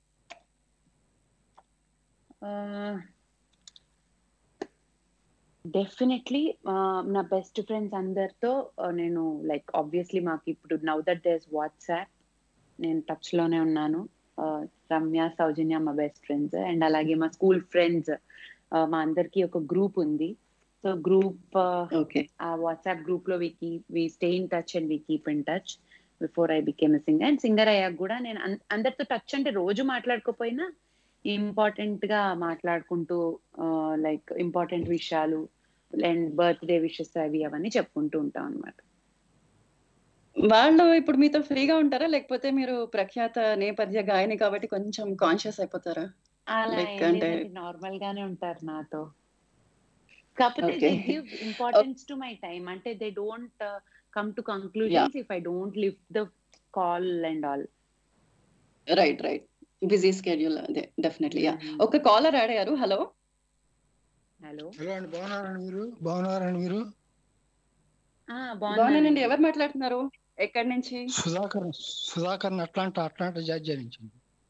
డెఫినెట్లీ నా బెస్ట్ ఫ్రెండ్స్ అందరితో uh, నేను లైక్ ఆబ్వియస్లీ మాకు ఇప్పుడు నౌ దట్ దేస్ వాట్సాప్ నేను టచ్ లోనే ఉన్నాను ఆ, రమ్య సౌజన్య మా బెస్ట్ ఫ్రెండ్స్ అండ్ అలాగే మా స్కూల్ ఫ్రెండ్స్ మా అందరికి ఒక గ్రూప్ ఉంది సో గ్రూప్ ఆ వాట్సాప్ గ్రూప్ లో we we stay in touch and we keep in touch before I became singer and singer అయ్యాక కూడా నేను అన్- అందరితో టచ్ అంటే రోజు మాట్లాడుకోపోయినా ఇంపార్టెంట్ గా మాట్లాడుకుంటూ లైక్ ఇంపార్టెంట్ విషయాలు అండ్ బర్త్డే విషెస్ అవి అవన్నీ చెప్పుకుంటూ ఉంటాం అనమాట వాళ్ళు ఇప్పుడు మీతో ఫ్రీగా ఉంటారా లేకపోతే మీరు ప్రఖ్యాత నేపథ్య గాయని కాబట్టి కొంచెం కాన్షియస్ అయిపోతారా అలా లైక్ ఏం అంటే లేదండి నార్మల్ గానే ఉంటారు నాతో కాకపోతే Okay. They give importance to my time అంటే they don't come to conclusions if I don't lift the call and all right right busy schedule అదే డెఫినెట్లీ యా ఒక కాలర్ అయ్యారు హలో హలో హలో అండి బాగున్నారండి మీరు బాగున్నారండి మీరు బాగున్నానండి ఎవరు మాట్లాడుతున్నారు ఎక్కడి నుంచి Sudhakar Sudhakar Atlanta Atlanta Georgia నుంచి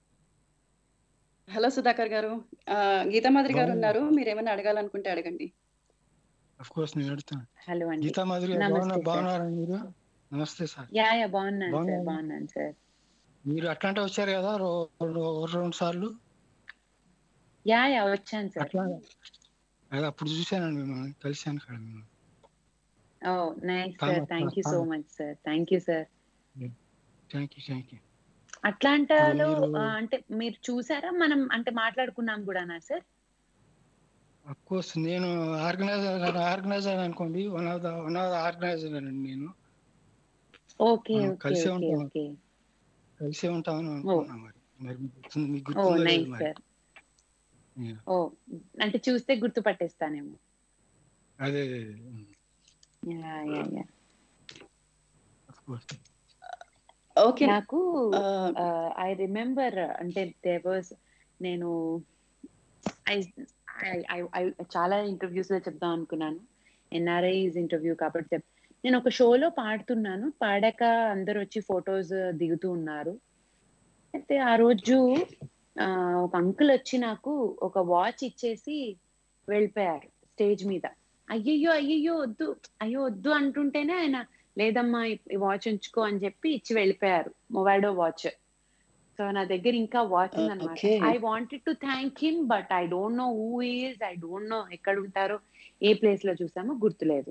హలో సుధాకర్ గారు ఆ, గీతామాధురి గారు బాగున్నాను. ఉన్నారు మీరు ఏమైనా అడగాలనుకుంటే అడగండి అఫ్ కోర్స్ నేను అడుగుతాను హలో అండి గీతా మాదిరి గారు నమస్తే బాగున్నా సార్. బాగున్నారండి మీరు నమస్తే సార్ యా యా బాగున్నాను సార్ బాగున్నాను. బాగున్నాను సార్ మీరు అట్లాంటా వచ్చారు కదా రో- రో- రెండు సార్లు యా యా వచ్చాను సార్ అట్లా అదే అప్పుడు చూశానండి మిమ్మల్ని కలిశాను కదా మిమ్మల్ని ఓ నైస్ కామ- సార్ థ్యాంక్ యూ సో కామ- much sir thank you sir thank you thank you అట్లాంటాలో మీరు- ఆ, అంటే మీరు చూసారా మనం అంటే మాట్లాడుకున్నాం కూడానా సార్ అఫ్ కోర్స్ నేను ఆర్గనైజర్ ఆర్గనైజర్ అనుకోండి one of the one of the organiser అండి నేను ఓకే మనం ఓకే కలిసే ఓకే ఉంటాం ఓకే కలిసే ఉంటామని అనుకున్నాం మరి మరి మీకు గుర్తు- మీకు ఓ గుర్తుందో లేదు నైస్ మరి సార్ Yeah. ఓ అంటే చూస్తే గుర్తుపట్టేస్తానేమో అదే yeah yeah yeah of course okay నాకు ఐ రిమెంబర్ అంటే దేర్ వాజ్ నేను ఐ చాలా ఇంటర్వ్యూస్ లో చెప్దాం అనుకున్నాను ఎన్ఆర్ఐస్ ఇంటర్వ్యూ కాబట్టి చెప్ నేను ఒక షోలో పాడుతున్నాను పాడాక అందరు వచ్చి ఫొటోస్ దిగుతూ ఉన్నారు అయితే ఆ రోజు ఆ, ఒక అంకుల్ వచ్చి నాకు ఒక వాచ్ ఇచ్చేసి వెళ్ళిపోయారు స్టేజ్ మీద అయ్యయ్యో అయ్యయ్యో వద్దు అయ్యో వద్దు అంటుంటేనే ఆయన లేదమ్మా ఈ- ఈ వాచ్ ఉంచుకో అని చెప్పి ఇచ్చి వెళ్ళిపోయారు మొబైడో వాచ్ సో నా దగ్గర ఇంకా వాచ్ Uh, ఉందన్నమాట okay. I wanted to thank him but I don't know who is I don't know ఎక్కడ ఉంటారో ఏ ప్లేస్ లో చూసామో గుర్తులేదు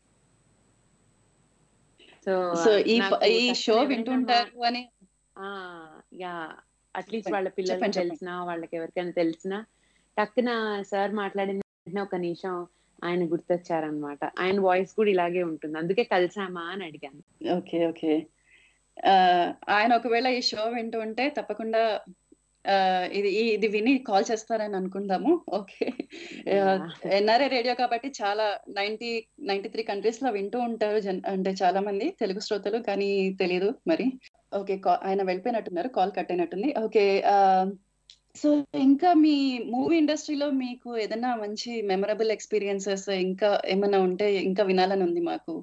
సో సో ఈ ప- ఈ షో వింటుంటారు అని యా అట్లీస్ట్ చెప్పండి, వాళ్ళ పిల్లలకి చెప్పండి, చెప్పండి. తెలిసినా వాళ్ళకి ఎవరికైనా తెలిసినా టక్కున సార్ మాట్లాడిన వెంటనే ఒక నిమిషం ఆయన గుర్తొచ్చారనమాట ఆయన వాయిస్ కూడా ఇలాగే ఉంటుంది అందుకే కలిసామా అని అడిగాను ఓకే ఓకే ఆయన ఒకవేళ ఈ షో వింటూ ఉంటే తప్పకుండా ఆ, ఇది ఈ- ఇది విని కాల్ చేస్తారని అనుకుందాము ఓకే ఎన్ఆర్ఏ రేడియో కాబట్టి చాలా నైన్టీ నైన్టీ త్రీ కంట్రీస్ లో వింటూ ఉంటారు జన్ అంటే చాలా మంది తెలుగు శ్రోతలు కానీ తెలియదు మరి ఓకే కా- ఆయన వెళ్ళిపోయినట్టున్నారు కాల్ కట్ అయినట్టుంది ఓకే సో ఇంకా మీ మూవీ ఇండస్ట్రీలో మీకు ఏదైనా మంచి మెమరబుల్ ఎక్స్పీరియన్సెస్ ఇంకా ఏమైనా ఉంటే ఇంకా వినాలని ఉంది మాకు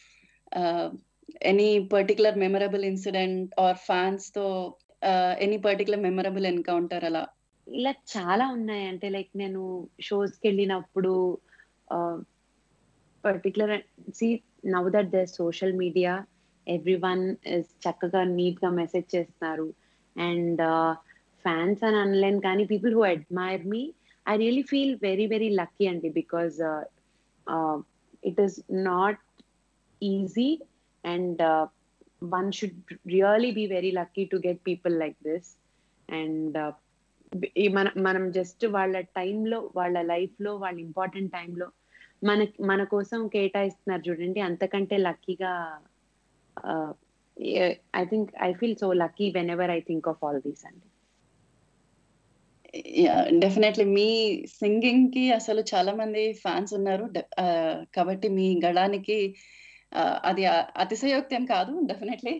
any particular memorable incident or fans తో ఎనీ పర్టికులర్ మెమరబుల్ ఎన్కౌంటర్ అలా ఇలా చాలా ఉన్నాయి అంటే లైక్ నేను షోస్ కి వెళ్ళినప్పుడు పర్టికులర్ సి now that the social media everyone చక్కగా నీట్ గా మెసేజ్ చేస్తున్నారు అండ్ ఫ్యాన్స్ అని అనలేను కానీ people who admire me I really feel very very lucky అండి because it is not easy and one should really be very lucky to get people like this and ఈ మన మనం జస్ట్ వాళ్ళ టైంలో వాళ్ళ లైఫ్ లో వాళ్ళ ఇంపార్టెంట్ టైంలో మన మన కోసం కేటాయిస్తున్నారు చూడండి అంతకంటే లక్కీగా I think I feel so lucky whenever I think of all these అండి డెఫినెట్లీ మీ సింగింగ్ కి అసలు చాలా మంది ఫ్యాన్స్ ఉన్నారు De- ఆ, కాబట్టి మీ గళానికి ఆ, అది ఆ- అతిశయోక్తి ఏం కాదు డెఫినెట్లీ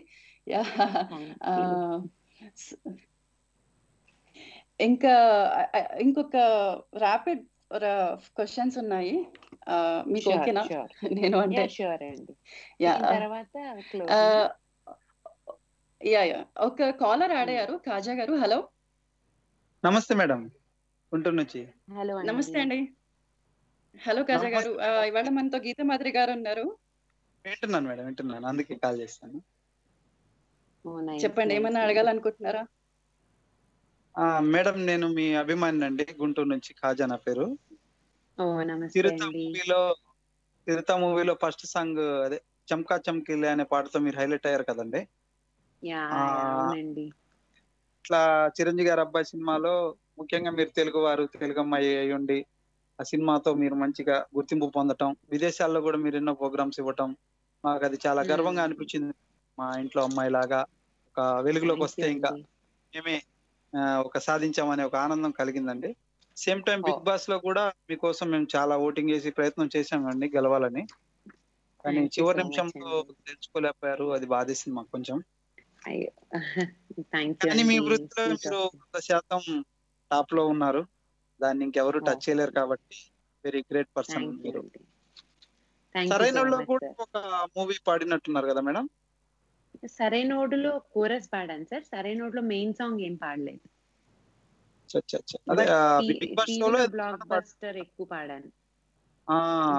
ఇంకా ఆ, ఆ, ఇంకొక ర్యాపిడ్ క్వశ్చన్స్ ఉన్నాయి ఆ, మీకు Sure, ఓకేనా sure. నేను అంటే Yeah, sure అండి యా దీని తర్వాత close ఆ, నా? యా యా ఒక కాలర్ యాడ్ అయ్యారు కాజా గారు హలో నమస్తే మేడం గుంటూరు నుంచి హలో నమస్తే అండి హలో కాజా గారు ఆ, ఇవాళ మనతో గీత మాదిరి గారు ఉన్నారు వింటున్నాను మేడం వింటున్నాను అందుకే కాల్ చేస్తాను చెప్పండి ఏమన్నా అడగాలనుకుంటున్నారా ఆ, మేడం నేను మీ అభిమాని అండి గుంటూరు నుంచి ఖాజా నా పేరు ఓ నమస్తే చిరుత అండి మూవీలో చిరుత మూవీలో ఫస్ట్ సాంగ్ అదే చమ్కా చమ్కిలే అనే పాటతో మీరు హైలైట్ అయ్యారు కదండి యా ఆ, యా, అవునండి ఇట్లా చిరంజీవి గారి అబ్బాయి సినిమాలో ముఖ్యంగా మీరు తెలుగు వారు తెలుగు అమ్మాయి అయి ఉండి ఆ సినిమాతో మీరు మంచిగా గుర్తింపు పొందటం విదేశాల్లో కూడా మీరు ఎన్నో ప్రోగ్రామ్స్ ఇవ్వటం మాకు అది చాలా గర్వంగా అనిపించింది మా ఇంట్లో అమ్మాయి లాగా ఒక వెలుగులోకి వస్తే ఇంకా మేమే ఆ, ఒక సాధించామనే ఒక ఆనందం కలిగిందండి సేమ్ టైం బిగ్ బాస్ లో కూడా మీకోసం మేము చాలా ఓటింగ్ చేసి ప్రయత్నం చేశామండి గెలవాలని కానీ Thank you చివరి so much నిమిషంలో తెలుసుకోలేకపోయారు అది బాధేసింది మాకు కొంచెం అయ్యో థ్యాంక్ యూ కానీ మీ అండి వృత్తిలో Sweet మీరు of you. వంద శాతం టాప్ లో ఉన్నారు దాన్ని ఇంకెవరు టచ్ చేయలేరు కాబట్టి very great person thank you మీరు అండి థ్యాంక్ యూ సరైన సో వాళ్ళు మచ్ కూడా ఒక మూవీ పాడినట్టున్నారు కదా మేడం సరైనోడులో కోరస్ పాడాను సార్ సరైనోడులో మెయిన్ సాంగ్ ఏం పాడలేదు అచ్చా, అచ్చా. అదే ఆ, బిగ్ బాస్ షోలో టీవీలో బ్లాక్ బస్టర్ ఎక్కువ పాడాను ఆ,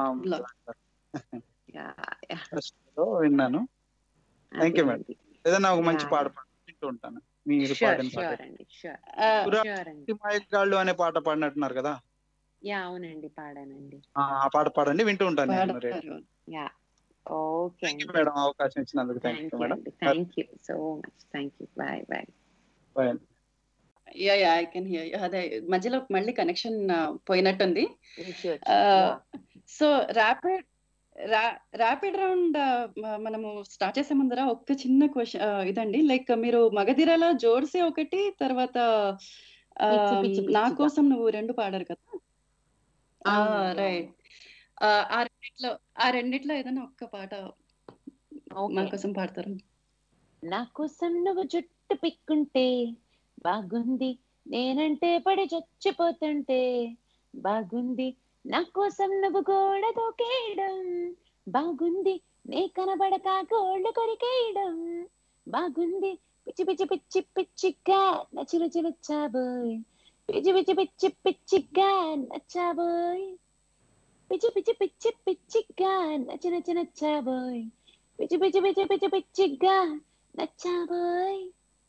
లో విన్నాను థ్యాంక్ యూ మేడం ఏదైనా ఒక మంచి పాట పాడండి, వింటూ ఉంటాను మీరు షూర్ పాడిన పాట షూర్ అండి షూర్ పురా- షూర్ అండి పుట్టి మాయగాళ్ళు అనే పాట పాడినట్టున్నారు కదా యా అవునండి పాడానండి ఆ ఆ పాట పాడండి వింటూ ఉంటాను నేను రేపు. యా ఓకే థ్యాంక్ యూ అండి మేడం అవకాశం ఇచ్చినందుకు thank thank you you madam అండి thank you so much thank you bye bye bye yeah yeah I can hear అదే మధ్యలో మళ్ళీ కనెక్షన్ పోయినట్టుంది Issues, Uh, so rapid rapid round మనము స్టార్ట్ చేసే ముందర ఒక్క చిన్న క్వశ్చన్ ఇదండి లైక్ మీరు మగధిరాల జోర్సే ఒకటి తర్వాత ఆ, పిచ్చి పిచ్చి నా పిచ్చిగా. కోసం నువ్వు రెండు పాడారు కదా అవును, రైట్ ఆ రెండిట్లో ఆ రెండిట్లో ఏదైనా ఒక్క పాట మా కోసం పాడతారు నా కోసం నువ్వు జుట్టు పిక్కుంటే బాగుంది నేనంటే పడి చచ్చిపోతుంటే బాగుంది నా కోసం నువ్వు గోడ దూకేయడం బాగుంది నే కనబడక గోళ్ళు కొరికేయడం బాగుంది పిచ్చి పిచ్చి పిచ్చి పిచ్చిగా నచ్చి రుచి నచ్చాబోయ్ పిచ్చి పిచ్చి పిచ్చి పిచ్చిగా నచ్చాబోయ్ పిచ్చి పిచ్చి పిచ్చి పిచ్చిగా నచ్చి నచ్చి నచ్చాబోయ్ పిచ్చి పిచ్చి పిచ్చి పిచ్చి పిచ్చిగా నచ్చాబోయ్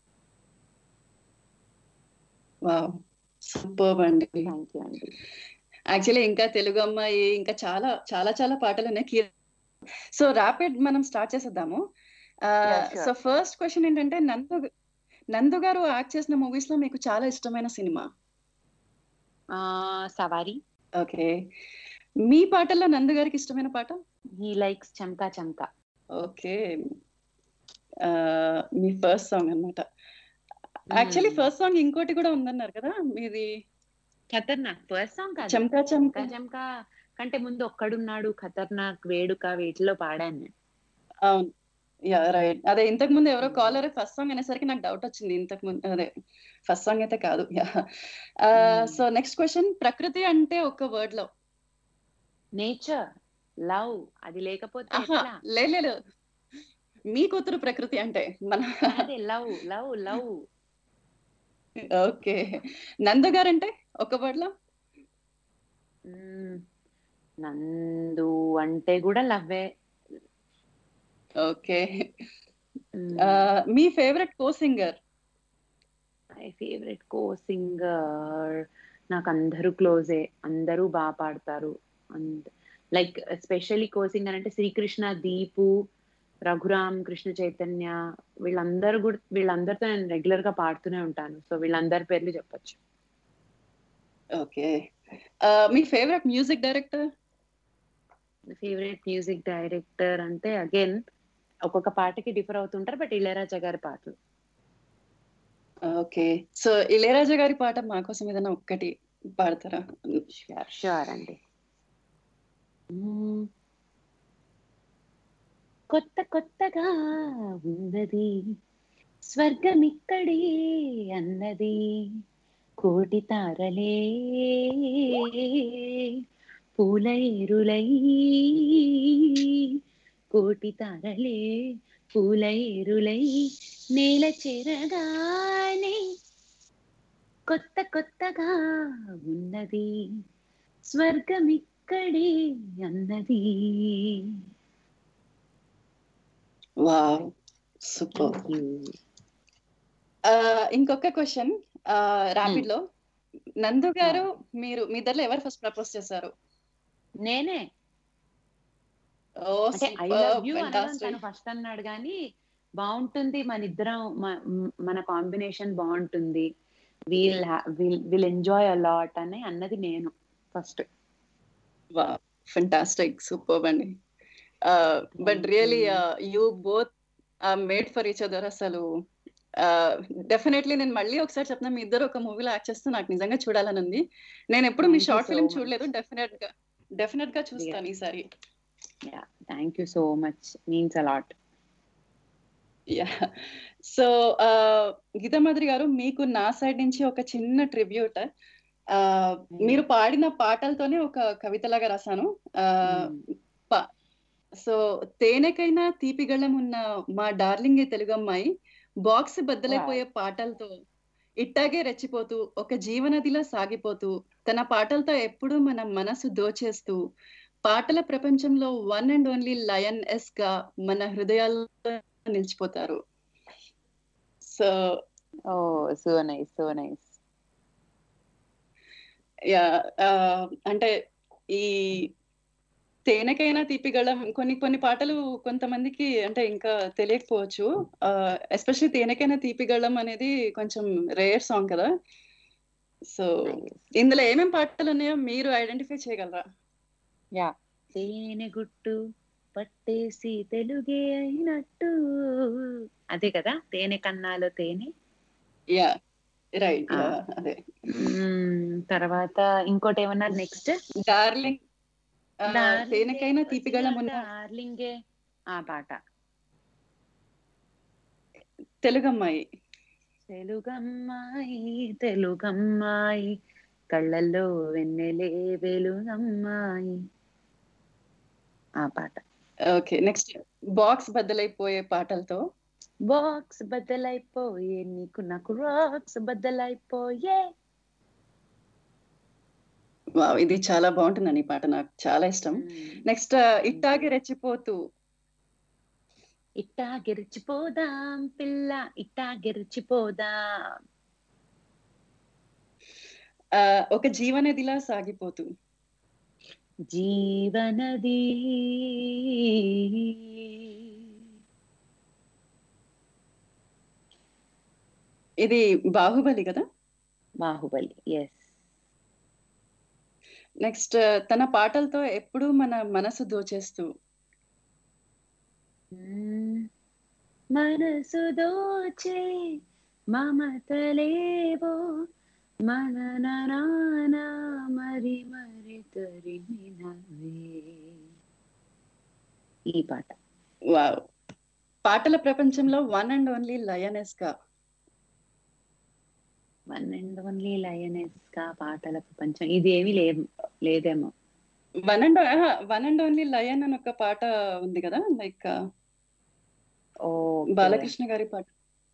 వావ్ సూపర్ అండి థ్యాంక్ యూ అండి యాక్చువల్లీ ఇంకా తెలుగు అమ్మాయి ఇంకా చాలా చాలా చాలా పాటలు ఉన్నాయి కీ- సో ర్యాపిడ్ మనం స్టార్ట్ చేసేద్దాము Yeah, sure. So first question ఏంటంటే నందు నందు గారు యాక్ట్ చేసిన మూవీస్ లో మీకు చాలా ఇష్టమైన సినిమా ఆ సవారీ ఓకే మీ పాటల్లో నందు గారికి ఇష్టమైన పాట హీ లైక్స్ చంకా చంకా ఓకే మీ ఫస్ట్ సాంగ్ అన్నమాట యాక్చువల్లీ ఫస్ట్ సాంగ్ ఇంకోటి కూడా ఉందన్నారు కదా మీది ఖతర్నాక్ ఫస్ట్ సాంగ్ కాదు చంకా చంకా చంకా కంటే ముందు ఒక్కడున్నాడు ఖతర్నాక్ వేడుక వీటిలో పాడాను నేను. అవును యా రైట్ అదే ఇంతకు ముందు ఎవరో కాలర్ ఫస్ట్ సాంగ్ అనేసరికి నాకు డౌట్ వచ్చింది ఇంతకు ముందు అదే ఫస్ట్ సాంగ్ అయితే కాదు యా సో నెక్స్ట్ క్వశ్చన్ ప్రకృతి అంటే ఒక వర్డ్ లో నేచర్ లవ్ అది లేకపోతే ఆహా, ఎట్లా లే లేదు మీ కూతురు ప్రకృతి అంటే మన అదే లవ్ లవ్ లవ్ ఓకే నందు గారు అంటే ఒక వర్డ్ లో నందు అంటే కూడా లవ్వే ఓకే మీ favourite co singer my favourite co singer నాకు అందరూ క్లోజే అందరూ బాగా పాడతారు and like especially co singer అంటే శ్రీకృష్ణ దీపు రఘురామ్ కృష్ణ చైతన్య వీళ్ళందరూ కూడా వీళ్ళందరితో నేను రెగ్యులర్ గా పాడుతూనే ఉంటాను సో వీళ్ళందరి పేర్లు చెప్పొచ్చు ఓకే మీ favourite music director favourite music director అంటే అగైన్ ఒక్కొక్క పాటకి డిఫర్ అవుతుంటారు బట్ ఇళయరాజా గారి పాటలు ఓకే సో ఇళయరాజా గారి పాట మా కోసం ఏదైనా ఒక్కటి పాడతారా షూర్ షూర్ అండి మ్మ్. కొత్త కొత్తగా ఉన్నది స్వర్గం ఇక్కడే అన్నది కోటి తారలే పూల ఏరులై కోటి తారలే పూల ఏరులై నేల చేరగానే కొత్త కొత్తగా ఉన్నది స్వర్గం ఇక్కడే అన్నది వావ్ సూపర్ ఇంకొక క్వశ్చన్ ర్యాపిడ్ లో నందు గారు మీరు మీ ఇద్దరు ఎవరు ఫస్ట్ ప్రపోజ్ చేశారు నేనే ఓ అంటే ఐ లవ్ యూ అనడం తను ఫస్ట్ అన్నాడు కానీ బాగుంటుంది మన ఇద్దరం మ- మ్- మన కాంబినేషన్ బాగుంటుంది we'll will will enjoy a lot అని అన్నది నేను ఫస్ట్ ఫెంటాస్టిక్ సూపర్ అండి but really you both made for each other అసలు డెఫినెట్లీ నేను మళ్ళీ ఒకసారి చెప్తున్నా మీ ఇద్దరు ఒక మూవీలో యాక్ట్ చేస్తే నాకు నిజంగా చూడాలని ఉంది నేను ఎప్పుడు మీ Thank you short so film much. చూడలేదు డెఫినెట్ గా డెఫినెట్ గా చూస్తాను ఈసారి thank you so much means a lot yeah so Geetha Madhuri గారు మీకు నా సైడ్ నుంచి ఒక చిన్న ట్రిబ్యూట్ మీరు పాడిన పాటలతోనే ఒక కవితలాగా రాశాను సో తేనెకైనా తీపిగళ్ళం ఉన్న మా డార్లింగ్ తెలుగు అమ్మాయి బాక్స్ బద్దలైపోయే పాటలతో ఇట్టాగే రెచ్చిపోతూ ఒక జీవనదిలా సాగిపోతూ తన పాటలతో ఎప్పుడూ మన మనసు దోచేస్తూ పాటల ప్రపంచంలో one and only lioness గా మన హృదయాల్లో నిలిచిపోతారు so oh so nice so nice yeah అంటే ఈ తేనెకైనా తీపిగళం కొన్ని కొన్ని పాటలు కొంతమందికి అంటే ఇంకా తెలియకపోవచ్చు ఎస్పెషల్లీ తేనెకైనా తీపిగళం అనేది కొంచెం రేర్ సాంగ్ కదా సో ఇందులో ఏమేం పాటలు ఉన్నాయో మీరు ఐడెంటిఫై చేయగలరా యా తేనె గుట్టు పట్టేసి తెలుగే అయినట్టు అదే కదా తేనె కన్నాలో తేనె యా రైట్ అదే మ్మ్, తర్వాత ఇంకోటి ఏమన్నారు నెక్స్ట్ డార్లింగ్ తేనెకైనా తీపిగళం ఉన్న డార్లింగే ఆ పాట తెలుగమ్మాయి తెలుగమ్మాయి తెలుగమ్మాయి కళ్ళల్లో వెన్నెలే వెలుగమ్మాయి ఆ పాట ఓకే నెక్స్ట్ బాక్స్ బద్దలైపోయే పాటలతో బాక్స్ బద్దలైపోయే నీకు నాకు రాక్స్ బద్దలైపోయే వావ్ ఇది చాలా బాగుంటుందండి ఈ పాట నాకు చాలా ఇష్టం నెక్స్ట్ ఇట్టాగే రెచ్చిపోతూ ఇట్టా గెరిచిపోదాం పిల్ల ఇట్టా గెరిచిపోదాం ఆ, ఒక జీవనదిలా సాగిపోతూ జీవనది ఇది బాహుబలి కదా బాహుబలి ఎస్ నెక్స్ట్ తన పాటలతో ఎప్పుడూ మన మనసు దోచేస్తూ మనసు దోచే మమతలేవో మన నాన మరి మరి తరిమినవే ఈ పాట వావ్ పాటల ప్రపంచంలో వన్ అండ్ ఓన్లీ లయనెస్ గా వన్ అండ్ ఓన్లీ లయనెస్ గా పాటల ప్రపంచం ఇది ఏమీ లేదు లేదేమో one and one and only lion అని ఒక పాట ఉంది కదా లైక్ బాలకృష్ణ గారి పాట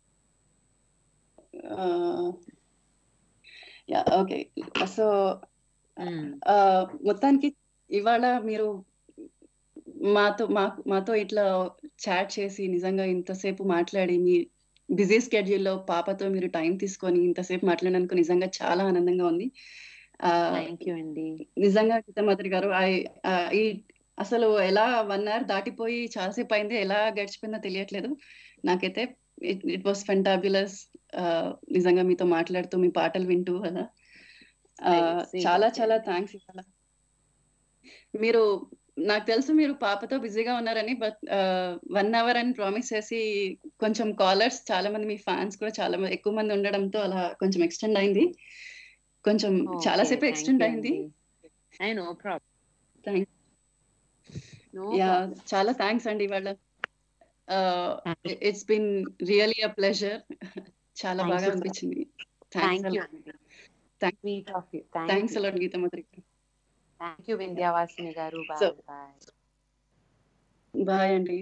యా ఓకే సో మొత్తానికి ఇవాళ మీరు మాతో మా మాతో ఇట్లా చాట్ చేసి నిజంగా ఇంతసేపు మాట్లాడి మీ బిజీ స్కెడ్యూల్లో పాపతో మీరు టైం తీసుకొని ఇంతసేపు మాట్లాడినందుకు నిజంగా చాలా ఆనందంగా ఉంది ఆ, థ్యాంక్ యూ అండి నిజంగా గీతామాధురి గారు I- ఆ, ఈ అసలు ఎలా వన్ అవర్ దాటిపోయి చాలాసేపు అయింది ఎలా గడిచిపోయిందో తెలియట్లేదు నాకైతే ఇట్ ఇట్ వాస్ ఫెంటాబులస్ నిజంగా మీతో మాట్లాడుతూ మీ పాటలు వింటూ అలా ఆ, Same, చాలా same. చాలా థ్యాంక్స్ ఇవాళ మీరు నాకు తెలుసు మీరు పాపతో బిజీగా ఉన్నారని బట్ వన్ అవర్ అని ప్రామిస్ చేసి కొంచెం కాలర్స్ చాలా మంది మీ ఫ్యాన్స్ కూడా చాలా మంది ఎక్కువ మంది ఉండడంతో అలా కొంచెం ఎక్స్టెండ్ అయింది కొంచెం చాలా సేపు ఎక్స్టెండ్ అయింది I no problem thank No yeah problem. చాలా థ్యాంక్స్ అండి ఇవాళ it's been really a pleasure చాలా Thank బాగా you, sir. అనిపించింది thank you sweet of you thanks a lot Geetha Madhuri thank you Vindhyavasini గారు So- బాయ్ బాయ్ బాయ్ అండి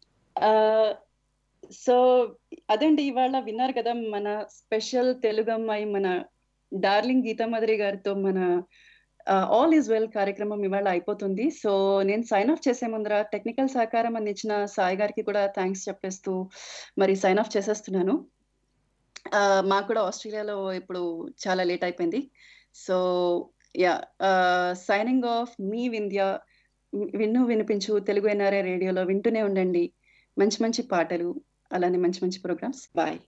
సో అదండి ఇవాళ విన్నారు కదా మన స్పెషల్ తెలుగు అమ్మాయి మన డార్లింగ్ గీతా మాదిరి గారితో మన ఆల్ ఈజ్ వెల్ కార్యక్రమం ఇవాళ అయిపోతుంది సో నేను సైన్ ఆఫ్ చేసే ముందర టెక్నికల్ సహకారం అందించిన సాయి గారికి కూడా థ్యాంక్స్ చెప్పేస్తూ మరి సైన్ ఆఫ్ చేసేస్తున్నాను ఆ, మాకు కూడా ఆస్ట్రేలియాలో ఇప్పుడు చాలా లేట్ అయిపోయింది సో యా సైనింగ్ ఆఫ్ మీ వింధ్య విన్ను వినిపించు తెలుగు ఎన్ఆర్ఐ రేడియోలో వింటూనే ఉండండి మంచి మంచి పాటలు అలానే మంచి మంచి ప్రోగ్రామ్స్ బాయ్